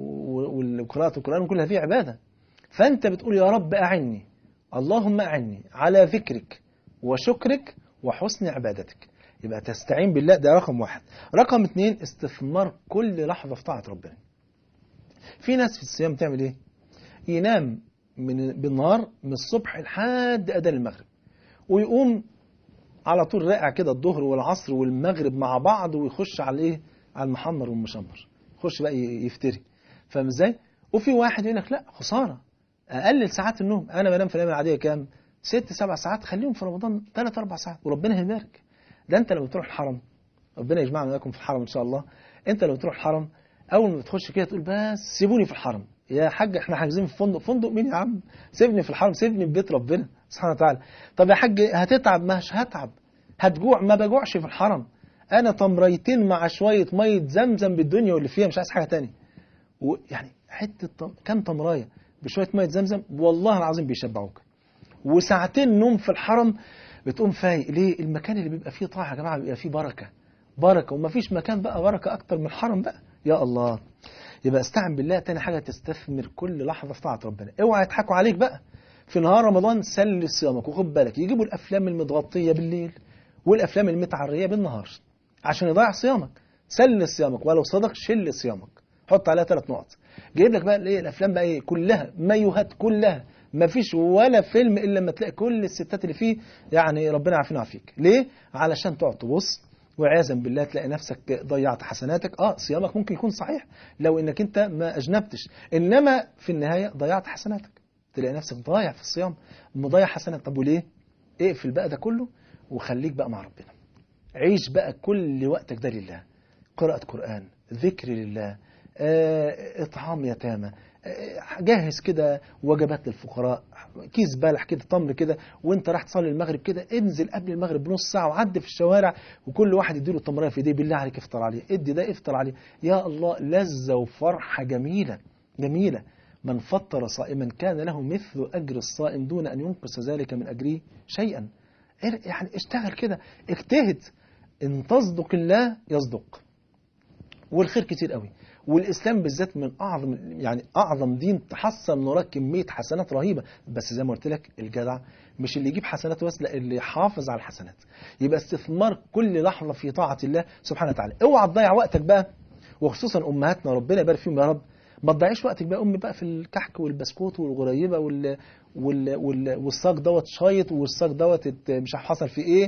وقراءة القرآن كلها فيه عبادة فأنت بتقول يا رب أعني اللهم أعني على ذكرك وشكرك وحسن عبادتك يبقى تستعين بالله ده رقم واحد رقم اتنين استثمار كل لحظة في طاعة ربنا في ناس في الصيام تعمل ايه ينام من بالنهار من الصبح لحد أذان المغرب ويقوم على طول راقع كده الظهر والعصر والمغرب مع بعض ويخش على ايه على المحمر والمشمر يخش بقى يفتري فاهم ازاي وفي واحد يقول لك لا خساره اقلل ساعات النوم انا بنام في الايام العاديه كام ست سبع ساعات خليهم في رمضان ثلاث اربع ساعات وربنا هيبارك ده انت لما تروح الحرم ربنا يجمعنا وياكم في الحرم ان شاء الله انت لما تروح الحرم اول ما تخش كده تقول بس سيبوني في الحرم يا حاج احنا حاجزين في فندق فندق مين يا عم سيبني في الحرم سيبني في بيت ربنا سبحانه وتعالى طب يا حاج هتتعب مش هتعب هتجوع ما بجوعش في الحرم انا تمريتين مع شويه ميه زمزم بالدنيا واللي فيها مش عايز حاجه تاني ويعني حته طم... كام تمرايه بشويه ميه زمزم والله العظيم بيشبعوك وساعتين نوم في الحرم بتقوم فايق ليه المكان اللي بيبقى فيه طاعه يا جماعه بيبقى فيه بركه بركه ومفيش مكان بقى بركه اكتر من الحرم بقى يا الله يبقى استعن بالله تاني حاجه تستثمر كل لحظه في طاعه ربنا اوعى يضحكوا عليك بقى في نهار رمضان سل صيامك وخد بالك يجيبوا الافلام المتغطيه بالليل والافلام المتعريه بالنهار عشان يضيع صيامك سل صيامك ولو صدق شل صيامك حط عليها ثلاث نقط جايب لك بقى ايه الافلام بقى ايه كلها مايوهات كلها ما فيش ولا فيلم الا لما تلاقي كل الستات اللي فيه يعني ربنا يعافينا ويعافيك ليه علشان تقعد تبص وعياذا بالله تلاقي نفسك ضيعت حسناتك اه صيامك ممكن يكون صحيح لو انك انت ما اجنبتش انما في النهايه ضيعت حسناتك تلاقي نفسك ضايع في الصيام مضيع حسنات طب وليه اقفل بقى ده كله وخليك بقى مع ربنا عيش بقى كل وقتك ده لله قراءة قرآن ذكر لله اه اطعام يتامى اه جهز كده وجبات للفقراء كيس بلح كده تمر كده وانت راح تصلي المغرب كده انزل قبل المغرب بنص ساعه وعدي في الشوارع وكل واحد يديله تمريه في ايديه بالله عليك افطر عليه ادي ده افطر عليه يا الله لذه وفرحه جميله جميله من فطر صائما كان له مثل اجر الصائم دون ان ينقص ذلك من اجره شيئا يعني اشتغل كده اجتهد ان تصدق الله يصدق والخير كتير قوي والاسلام بالذات من اعظم يعني اعظم دين تحصل من وراك كميه حسنات رهيبه بس زي ما قلت لك الجدع مش اللي يجيب حسنات بس لا اللي يحافظ على الحسنات يبقى استثمار كل لحظه في طاعه الله سبحانه وتعالى اوعى تضيع وقتك بقى وخصوصا امهاتنا ربنا يبارك فيهم يا رب ما تضيعيش وقتك بقى امي بقى في الكحك والبسكوت والغريبه وال وال وال والصاج دوت شايط والصاج دوت مش حصل فيه ايه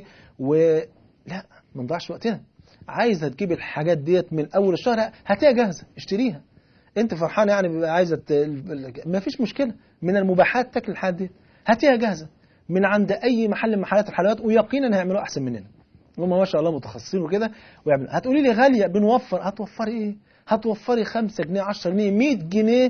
ولا ما نضيعش وقتنا عايزه تجيب الحاجات ديت من اول الشهر هاتيها جاهزه اشتريها انت فرحان يعني بيبقى عايزه ت... ما فيش مشكله من المباحات تاكل الحاجات دي هاتيها جاهزه من عند اي محل من محلات الحلويات ويقينا هيعملوها احسن مننا هم ما شاء الله متخصصين وكده ويعملوا هتقولي لي غاليه بنوفر هتوفري ايه هتوفري 5 جنيه 10 جنيه 100 جنيه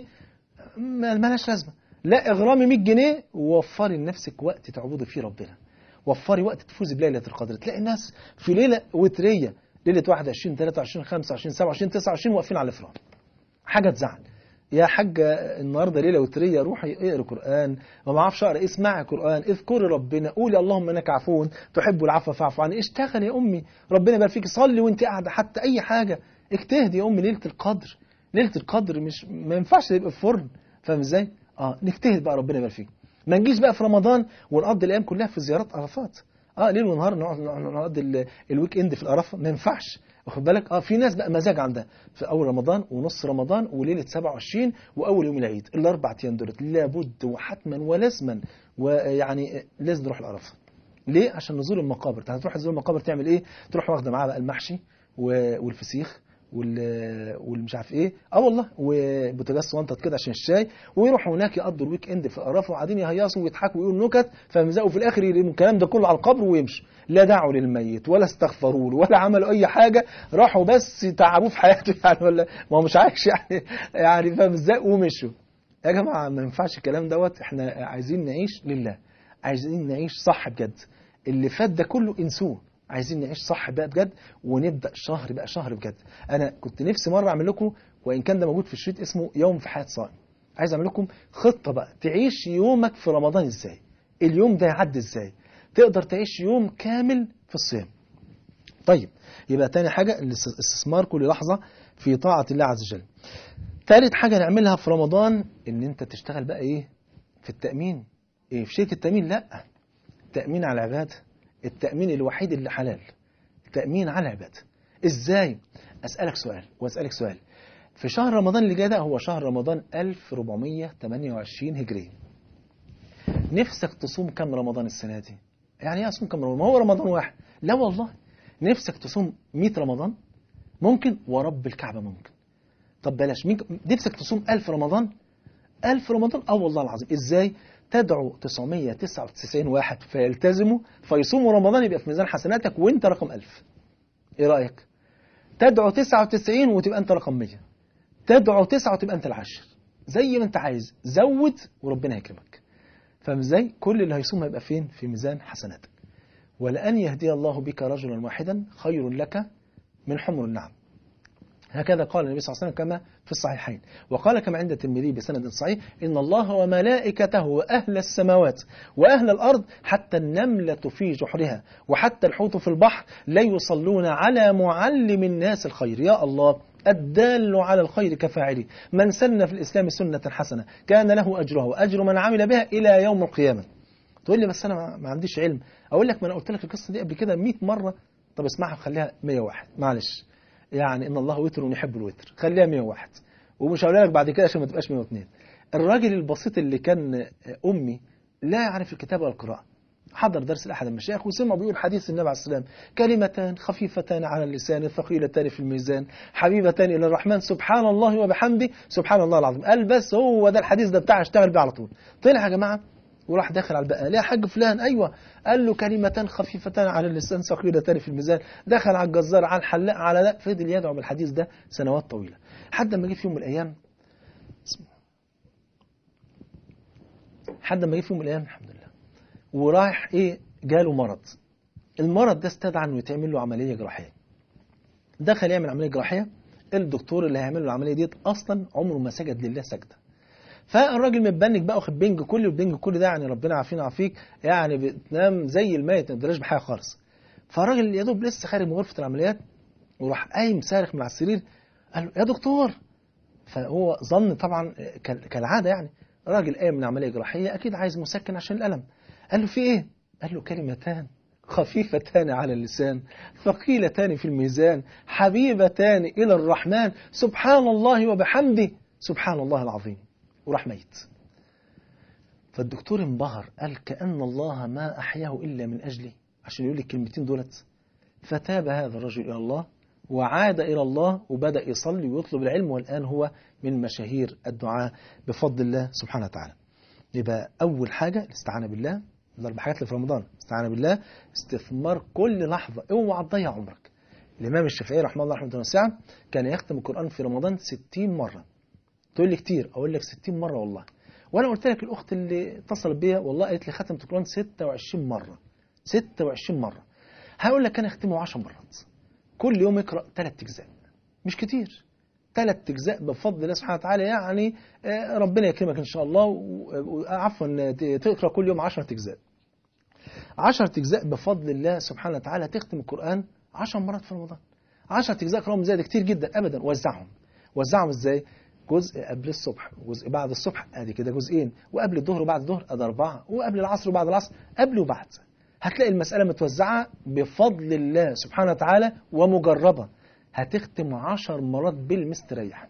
مالهاش لازمه لا اغرامي 100 جنيه ووفري لنفسك وقت تعبدي فيه ربنا وفري وقت تفوزي بليله القدر تلاقي الناس في ليله وتريه ليله 21 23 25 27 29 واقفين على الافراد حاجه تزعل يا حاجة النهارده ليله وتريه روحي اقري قران ما بعرفش اقرا اسمعي قران اذكري ربنا قولي اللهم انك عفو تحب العفو فاعف عني اشتغل يا امي ربنا يبارك فيك صلي وانت قاعده حتى اي حاجه اجتهدي يا امي ليله القدر ليله القدر مش ما ينفعش تبقى في فرن فاهم ازاي اه نجتهد بقى ربنا يبارك فيك ما نجيش بقى في رمضان ونقضي الايام كلها في زيارات عرفات اه ليل ونهار نقعد نقضي الويك اند في العرفه ما ينفعش واخد بالك اه في ناس بقى مزاج عندها في اول رمضان ونص رمضان وليله 27 واول يوم العيد الاربع ايام دولت لابد وحتما ولازما ويعني لازم نروح العرفه ليه عشان نزور المقابر هتروح تزور المقابر تعمل ايه تروح واخده معاها بقى المحشي والفسيخ والمش عارف ايه اه والله وبوتاجاز صوانتت كده عشان الشاي ويروحوا هناك يقضوا الويك اند في قرافه وقاعدين يهيصوا ويضحكوا ويقولوا نكت فمزقوا في الاخر يرموا الكلام ده كله على القبر ويمشوا لا دعوا للميت ولا استغفروا له ولا عملوا اي حاجه راحوا بس تعبوه في حياته يعني ولا ما هو مش عايش يعني يعني فاهم ازاي ومشوا يا جماعة ما ينفعش الكلام دوت احنا عايزين نعيش لله عايزين نعيش صح بجد اللي فات ده كله انسوه عايزين نعيش صح بقى بجد ونبدا شهر بقى شهر بجد انا كنت نفسي مره اعمل لكم وان كان ده موجود في الشريط اسمه يوم في حياه صائم عايز اعمل لكم خطه بقى تعيش يومك في رمضان ازاي اليوم ده يعدي ازاي تقدر تعيش يوم كامل في الصيام طيب يبقى تاني حاجه الاستثمار كل لحظه في طاعه الله عز وجل ثالث حاجه نعملها في رمضان ان انت تشتغل بقى ايه في التامين ايه في شركه التامين لا التامين على العباده التامين الوحيد اللي حلال التامين على العباده ازاي اسالك سؤال واسالك سؤال في شهر رمضان اللي جاي ده هو شهر رمضان 1428 هجري نفسك تصوم كم رمضان السنه دي يعني ايه اصوم كم رمضان ما هو رمضان واحد لا والله نفسك تصوم 100 رمضان ممكن ورب الكعبه ممكن طب بلاش مين نفسك تصوم 1000 رمضان 1000 رمضان اه والله العظيم ازاي تدعو 999 واحد فيلتزموا فيصوموا رمضان يبقى في ميزان حسناتك وانت رقم 1000 ايه رايك تدعو 99 وتبقى انت رقم 100 تدعو 9 وتبقى انت العاشر زي ما انت عايز زود وربنا هيكرمك فاهم ازاي كل اللي هيصوم هيبقى فين في ميزان حسناتك ولأن يهدي الله بك رجلا واحدا خير لك من حمر النعم هكذا قال النبي صلى الله عليه وسلم كما في الصحيحين وقال كما عند الترمذي بسند صحيح إن الله وملائكته وأهل السماوات وأهل الأرض حتى النملة في جحرها وحتى الحوت في البحر لا يصلون على معلم الناس الخير يا الله الدال على الخير كفاعله من سن في الإسلام سنة حسنة كان له أجرها وأجر من عمل بها إلى يوم القيامة تقول لي بس أنا ما عنديش علم أقول لك ما أنا قلت لك القصة دي قبل كده 100 مرة طب اسمعها وخليها 101 معلش يعني ان الله وتر يحب الوتر خليها 101 ومش هقول لك بعد كده عشان ما تبقاش 102 الراجل البسيط اللي كان امي لا يعرف الكتاب والقراءه حضر درس لاحد المشايخ وسمع بيقول حديث النبي عليه السلام كلمتان خفيفتان على اللسان ثقيلتان في الميزان حبيبتان الى الرحمن سبحان الله وبحمده سبحان الله العظيم قال بس هو ده الحديث ده بتاع اشتغل بيه على طول طلع يا جماعه وراح داخل على البقاء يا حاج فلان ايوه قال له كلمتان خفيفتان على اللسان ثقيلتان في الميزان دخل على الجزار على الحلاق على لا فضل يدعو بالحديث ده سنوات طويله حد ما جه في يوم من الايام حد ما جه في يوم من الايام الحمد لله ورايح ايه جاله مرض المرض ده استدعى انه يتعمل له عمليه جراحيه دخل يعمل عمليه جراحيه الدكتور اللي هيعمل له العمليه ديت اصلا عمره ما سجد لله سجده فالراجل متبنج بقى واخد بنج كل والبنج كل ده يعني ربنا عافينا وعافيك يعني بتنام زي الميت ما تدريش بحاجه خالص فالراجل يا دوب لسه خارج من غرفه العمليات وراح قايم صارخ من على السرير قال له يا دكتور فهو ظن طبعا كالعاده يعني راجل قايم من عمليه جراحيه اكيد عايز مسكن عشان الالم قال له في ايه؟ قال له كلمتان خفيفتان على اللسان ثقيلتان في الميزان حبيبتان الى الرحمن سبحان الله وبحمده سبحان الله العظيم وراح ميت فالدكتور انبهر قال كأن الله ما أحياه إلا من أجلي عشان يقول لي الكلمتين دولت فتاب هذا الرجل إلى الله وعاد إلى الله وبدأ يصلي ويطلب العلم والآن هو من مشاهير الدعاء بفضل الله سبحانه وتعالى يبقى أول حاجة الاستعانة بالله الأربع حاجات اللي في رمضان استعانة بالله استثمار كل لحظة اوعى تضيع عمرك الإمام الشافعي رحمه الله رحمه واسعة كان يختم القرآن في رمضان 60 مرة تقول لي كتير اقول لك 60 مره والله وانا قلت لك الاخت اللي اتصلت بيا والله قالت لي ختمت القران 26 مره 26 مره هقول لك انا اختمه 10 مرات كل يوم اقرا ثلاث اجزاء مش كتير ثلاث اجزاء بفضل الله سبحانه وتعالى يعني ربنا يكرمك ان شاء الله وعفوا تقرا كل يوم 10 اجزاء 10 اجزاء بفضل الله سبحانه وتعالى تختم القران 10 مرات في رمضان 10 اجزاء اقراهم زي ده كتير جدا ابدا وزعهم وزعهم ازاي جزء قبل الصبح وجزء بعد الصبح ادي كده جزئين وقبل الظهر وبعد الظهر ادي اربعه وقبل العصر وبعد العصر قبل وبعد هتلاقي المساله متوزعه بفضل الله سبحانه وتعالى ومجربه هتختم عشر مرات بالمستريح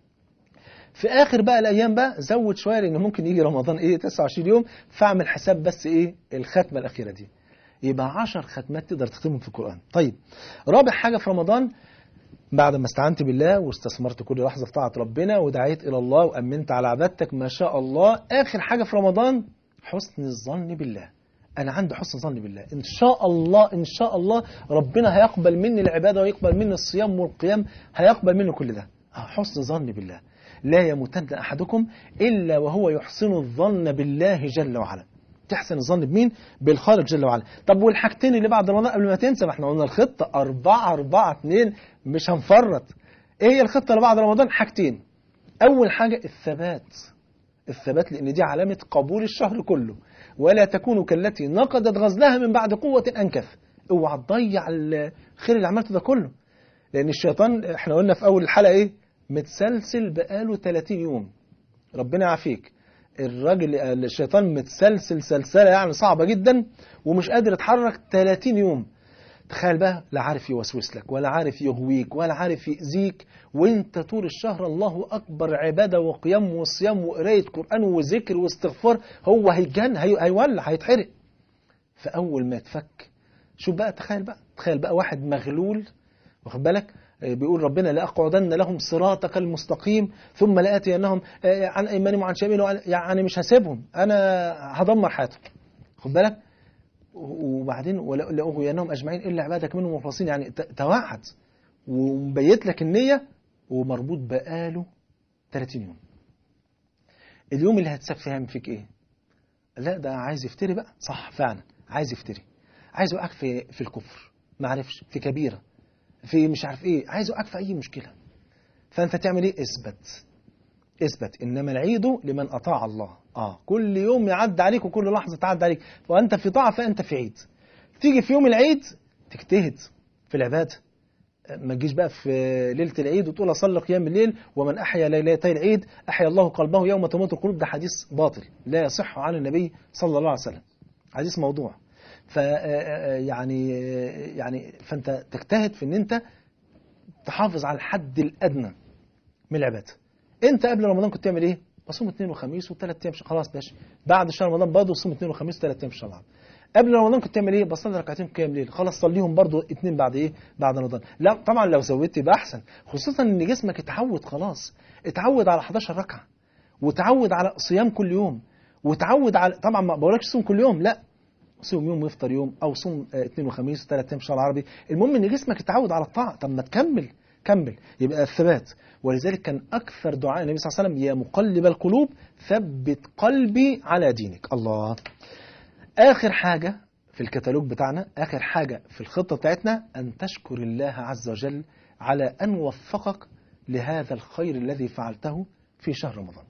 في اخر بقى الايام بقى زود شويه لان ممكن يجي رمضان ايه 29 يوم فاعمل حساب بس ايه الختمه الاخيره دي يبقى 10 ختمات تقدر تختمهم في القران طيب رابع حاجه في رمضان بعد ما استعنت بالله واستثمرت كل لحظة في طاعة ربنا ودعيت إلى الله وأمنت على عبادتك ما شاء الله آخر حاجة في رمضان حسن الظن بالله أنا عندي حسن ظن بالله إن شاء الله إن شاء الله ربنا هيقبل مني العبادة ويقبل مني الصيام والقيام هيقبل مني كل ده حسن ظن بالله لا يموتن أحدكم إلا وهو يحسن الظن بالله جل وعلا تحسن الظن بمين؟ بالخالق جل وعلا طب والحاجتين اللي بعد رمضان قبل ما تنسى ما احنا قلنا الخطة أربعة أربعة اتنين مش هنفرط ايه هي الخطة اللي بعد رمضان حاجتين أول حاجة الثبات الثبات لأن دي علامة قبول الشهر كله ولا تكون كالتي نقضت غزلها من بعد قوة أنكث اوعى تضيع الخير اللي عملته ده كله لأن الشيطان احنا قلنا في أول الحلقة ايه متسلسل بقاله 30 يوم ربنا يعافيك الراجل الشيطان متسلسل سلسلة يعني صعبة جدا ومش قادر يتحرك 30 يوم تخيل بقى لا عارف يوسوس لك ولا عارف يغويك ولا عارف يأذيك وانت طول الشهر الله أكبر عبادة وقيام وصيام وقراية قرآن وذكر واستغفار هو هيجن هي هيولع هيتحرق فأول ما يتفك شوف بقى تخيل بقى تخيل بقى واحد مغلول واخد بالك بيقول ربنا لأقعدن لهم صراطك المستقيم ثم لآتينهم عن أيمانهم وعن شمالهم يعني مش هسيبهم أنا هدمر حياتهم خد بالك وبعدين ولأغوينهم أجمعين إلا عبادك منهم مخلصين يعني توعد ومبيت لك النية ومربوط بقاله 30 يوم اليوم اللي هتساب فيه هيعمل فيك إيه؟ لا ده عايز يفتري بقى صح فعلا عايز يفتري عايز يوقعك في في الكفر ما عرفش في كبيرة في مش عارف إيه عايز يوقعك في أي مشكلة فأنت تعمل إيه؟ اثبت اثبت إنما العيد لمن أطاع الله آه كل يوم يعدي عليك وكل لحظة تعدي عليك وأنت في طاعة فأنت في عيد تيجي في يوم العيد تجتهد في العبادة ما تجيش بقى في ليلة العيد وتقول أصلي قيام الليل ومن أحيا ليلتي العيد أحيا الله قلبه يوم تموت القلوب ده حديث باطل لا يصح عن النبي صلى الله عليه وسلم حديث موضوع ف يعني يعني فأنت تجتهد في أن أنت تحافظ على الحد الأدنى من العبادة أنت قبل رمضان كنت تعمل إيه؟ بصوم اثنين وخميس وثلاث ايام خلاص ماشي بعد شهر رمضان برضه بصوم اثنين وخميس وثلاث ايام في شهر قبل رمضان كنت تعمل ايه بصلي ركعتين قيام ليل خلاص صليهم برضه اثنين بعد ايه بعد رمضان لا طبعا لو زودت يبقى احسن خصوصا ان جسمك اتعود خلاص اتعود على 11 ركعه وتعود على صيام كل يوم وتعود على طبعا ما بقولكش صوم كل يوم لا صوم يوم ويفطر يوم او صوم اثنين وخميس وثلاث ايام في الشهر العربي المهم ان جسمك اتعود على الطاعه طب ما تكمل كمل يبقى الثبات ولذلك كان أكثر دعاء النبي صلى الله عليه وسلم يا مقلب القلوب ثبت قلبي على دينك الله آخر حاجة في الكتالوج بتاعنا آخر حاجة في الخطة بتاعتنا أن تشكر الله عز وجل على أن وفقك لهذا الخير الذي فعلته في شهر رمضان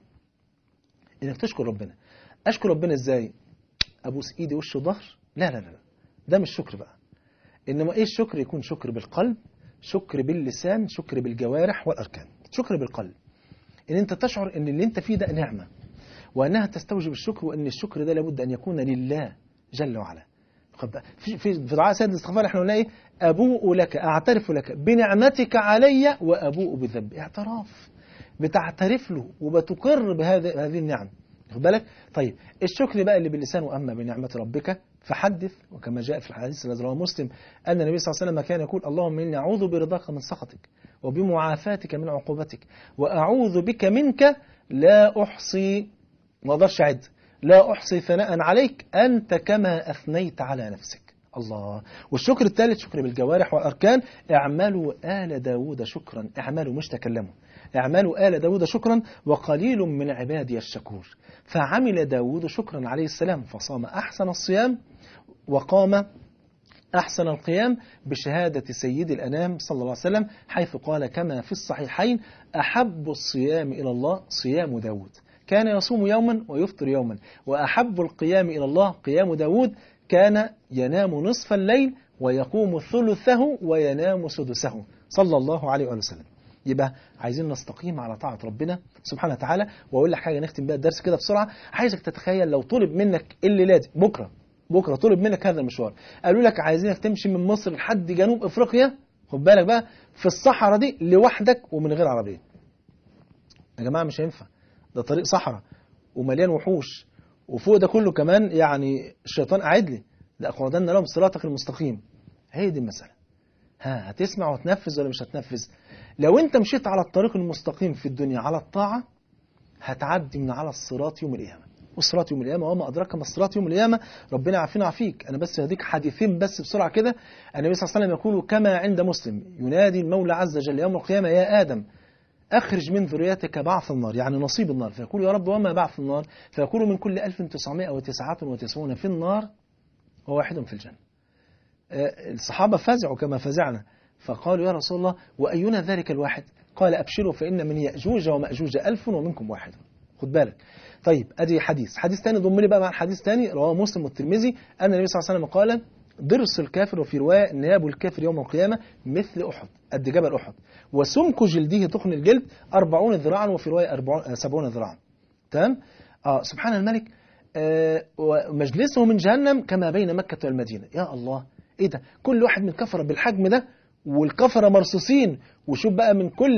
إنك تشكر ربنا أشكر ربنا إزاي أبوس إيدي وش وظهر لا لا لا ده مش شكر بقى إنما إيه الشكر يكون شكر بالقلب شكر باللسان شكر بالجوارح والأركان شكر بالقلب ان انت تشعر ان اللي انت فيه ده نعمة وانها تستوجب الشكر وان الشكر ده لابد ان يكون لله جل وعلا في في دعاء سيد الاستغفار احنا قلنا ايه ابوء لك اعترف لك بنعمتك علي وابوء بذنبي اعتراف بتعترف له وبتقر بهذه هذه النعم خد بالك طيب الشكر بقى اللي باللسان واما بنعمه ربك فحدث وكما جاء في الحديث الذي رواه مسلم أن النبي صلى الله عليه وسلم كان يقول اللهم إني أعوذ برضاك من سخطك وبمعافاتك من عقوبتك وأعوذ بك منك لا أحصي ما أقدرش أعد لا أحصي ثناء عليك أنت كما أثنيت على نفسك الله والشكر الثالث شكر بالجوارح والأركان اعملوا آل داود شكرا اعملوا مش تكلموا اعملوا آل داود شكرا وقليل من عبادي الشكور فعمل داود شكرا عليه السلام فصام أحسن الصيام وقام أحسن القيام بشهادة سيد الأنام صلى الله عليه وسلم حيث قال كما في الصحيحين أحب الصيام إلى الله صيام داود كان يصوم يوما ويفطر يوما وأحب القيام إلى الله قيام داود كان ينام نصف الليل ويقوم ثلثه وينام سدسه صلى الله عليه وآله وسلم يبقى عايزين نستقيم على طاعة ربنا سبحانه وتعالى وأقول لك حاجة نختم بيها الدرس كده بسرعة عايزك تتخيل لو طلب منك الليلة دي بكرة بكرة طلب منك هذا المشوار قالوا لك عايزينك تمشي من مصر لحد جنوب افريقيا خد بالك بقى في الصحراء دي لوحدك ومن غير عربية يا جماعة مش هينفع ده طريق صحراء ومليان وحوش وفوق ده كله كمان يعني الشيطان قاعد لي لأقعدن لهم صراطك المستقيم هي دي المسألة ها هتسمع وتنفذ ولا مش هتنفذ لو انت مشيت على الطريق المستقيم في الدنيا على الطاعة هتعدي من على الصراط يوم القيامة والصراط يوم القيامة وما أدراك ما الصراط يوم القيامة ربنا يعافينا ويعافيك أنا بس هديك حديثين بس بسرعة كده النبي صلى الله عليه وسلم يقول كما عند مسلم ينادي المولى عز وجل يوم القيامة يا آدم أخرج من ذريتك بعث النار يعني نصيب النار فيقول يا رب وما بعث النار فيقول من كل 1999 في النار وواحد في الجنة الصحابة فزعوا كما فزعنا فقالوا يا رسول الله وأينا ذلك الواحد قال أبشروا فإن من يأجوج ومأجوج ألف ومنكم واحد خد بالك طيب أدي حديث حديث تاني ضم لي بقى مع الحديث تاني رواه مسلم والترمذي أن النبي صلى الله عليه وسلم قال ضرس الكافر وفي رواية نياب الكافر يوم القيامة مثل أحد قد جبل أحد وسمك جلده تخن الجلد أربعون ذراعا وفي رواية أربعون سبعون ذراعا تمام آه سبحان الملك آه ومجلسه من جهنم كما بين مكة والمدينة يا الله إيه ده كل واحد من كفر بالحجم ده والكفرة مرصوصين وشوف بقى من كل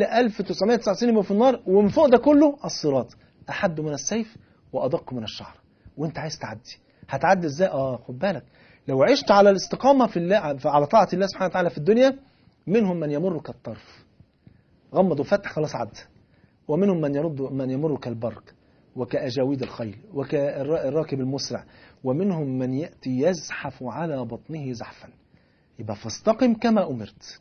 1999 في النار ومن فوق ده كله الصراط أحد من السيف وأدق من الشعر وانت عايز تعدي هتعدي ازاي اه خد بالك لو عشت على الاستقامة في الله على طاعة الله سبحانه وتعالى في الدنيا منهم من يمر كالطرف غمض وفتح خلاص عدى ومنهم من يرد من يمر كالبرق وكأجاويد الخيل وكالراكب المسرع ومنهم من يأتي يزحف على بطنه زحفا يبقى فاستقم كما أمرت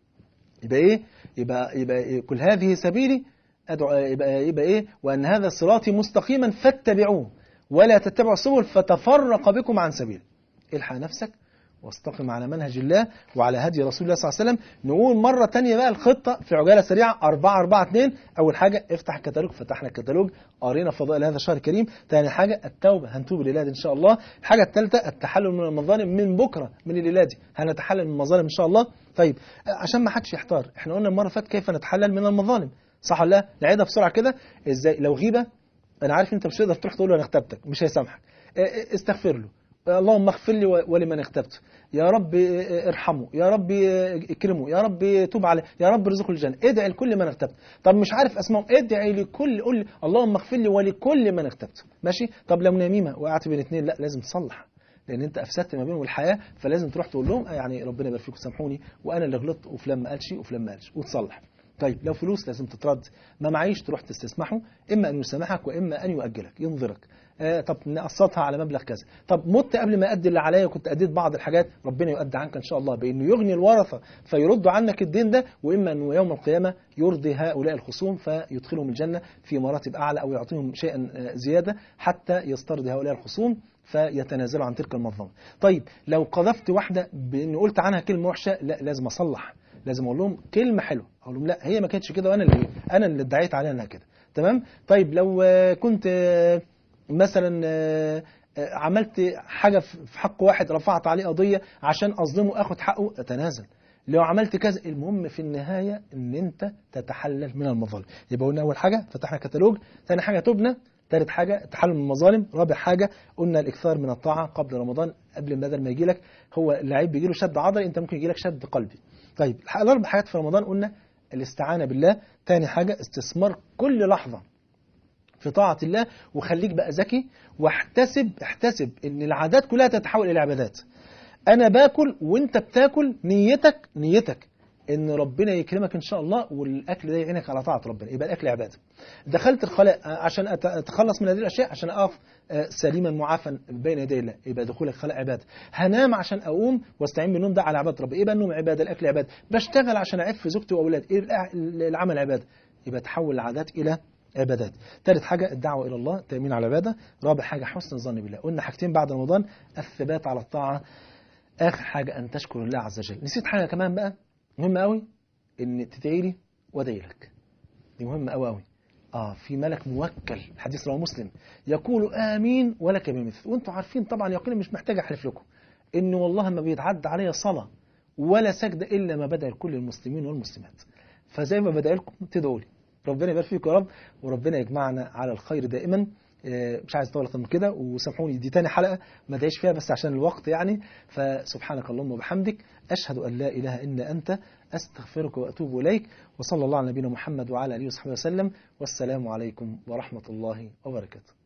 يبقى إيه يبقى, يبقى إيه؟ كل هذه سبيلي أدعو يبقى, يبقى إيه وأن هذا صراطي مستقيما فاتبعوه ولا تتبعوا السبل فتفرق بكم عن سبيل الحق نفسك واستقم على منهج الله وعلى هدي رسول الله صلى الله عليه وسلم نقول مرة تانية بقى الخطة في عجالة سريعة 4 4 2 أول حاجة افتح الكتالوج فتحنا الكتالوج قرينا فضائل هذا الشهر الكريم ثاني حاجة التوبة هنتوب الليلة دي إن شاء الله الحاجة الثالثة التحلل من المظالم من بكرة من الليلة دي هنتحلل من المظالم إن شاء الله طيب عشان ما حدش يحتار احنا قلنا المرة فاتت كيف نتحلل من المظالم صح ولا لا نعيدها بسرعة كده ازاي لو غيبة انا عارف انت مش تقدر تروح تقول له انا اغتبتك مش هيسامحك استغفر له اللهم اغفر لي ولمن اغتبته يا رب ارحمه يا رب اكرمه يا رب توب عليه يا رب ارزقه الجنه ادعي لكل من اغتبته طب مش عارف اسمائهم ادعي لكل قول اللهم اغفر لي ولكل من اغتبته ماشي طب لو نميمه وقعت بين اثنين لا لازم تصلح لان انت افسدت ما بينهم الحياه فلازم تروح تقول لهم يعني ربنا يبارك فيكم سامحوني وانا اللي غلطت وفلان ما قالش وفلان ما قالش وتصلح طيب لو فلوس لازم تترد ما معيش تروح تستسمحه اما ان يسامحك واما ان يؤجلك ينظرك آه طب نقسطها على مبلغ كذا طب مت قبل ما ادي اللي عليا وكنت اديت بعض الحاجات ربنا يؤدي عنك ان شاء الله بانه يغني الورثه فيردوا عنك الدين ده واما انه يوم القيامه يرضي هؤلاء الخصوم فيدخلهم الجنه في مراتب اعلى او يعطيهم شيئا زياده حتى يسترضي هؤلاء الخصوم فيتنازلوا عن تلك المظلمه. طيب لو قذفت واحده بان قلت عنها كلمه وحشه لا لازم اصلح لازم اقول لهم كلمه حلوه اقول لهم لا هي ما كانتش كده وانا اللي انا اللي ادعيت عليها انها كده تمام طيب لو كنت مثلا عملت حاجه في حق واحد رفعت عليه قضيه عشان اظلمه اخد حقه اتنازل لو عملت كذا المهم في النهايه ان انت تتحلل من المظالم يبقى قلنا اول حاجه فتحنا كتالوج ثاني حاجه تبنى ثالث حاجة التحلل من المظالم رابع حاجة قلنا الإكثار من الطاعة قبل رمضان قبل بدل ما يجي لك هو اللعيب بيجي له شد عضلي أنت ممكن يجي لك شد قلبي طيب الأربع حاجات في رمضان قلنا الاستعانة بالله ثاني حاجة استثمار كل لحظة في طاعة الله وخليك بقى ذكي واحتسب احتسب ان العادات كلها تتحول الى عبادات انا باكل وانت بتاكل نيتك نيتك ان ربنا يكرمك ان شاء الله والاكل ده يعينك على طاعه ربنا يبقى الاكل عباده دخلت الخلاء عشان اتخلص من هذه الاشياء عشان اقف سليما معافا بين يدي الله يبقى دخولك خلاء عباده هنام عشان اقوم واستعين بالنوم ده على عباده ربي يبقى النوم عباده الاكل عباده بشتغل عشان اعف زوجتي واولادي إيه العمل عباده يبقى تحول العادات الى عبادات ثالث حاجة الدعوة إلى الله تأمين على العبادة رابع حاجة حسن الظن بالله قلنا حاجتين بعد رمضان الثبات على الطاعة آخر حاجة أن تشكر الله عز وجل نسيت حاجة كمان بقى مهمة قوي إن تدعي لي وادعي لك دي مهمة قوي قوي آه في ملك موكل حديث رواه مسلم يقول آمين ولك بمثل وانتم عارفين طبعا يقينا مش محتاج أحلف لكم إن والله ما بيتعدى عليا صلاة ولا سجدة إلا ما بدأ لكل المسلمين والمسلمات فزي ما بدأ لكم تدعوا لي ربنا يبارك فيكم يا رب وربنا يجمعنا على الخير دائما مش عايز اطول اكتر من كده وسامحوني دي تاني حلقه ما ادعيش فيها بس عشان الوقت يعني فسبحانك اللهم وبحمدك اشهد ان لا اله الا انت استغفرك واتوب اليك وصلى الله على نبينا محمد وعلى اله وصحبه وسلم والسلام عليكم ورحمه الله وبركاته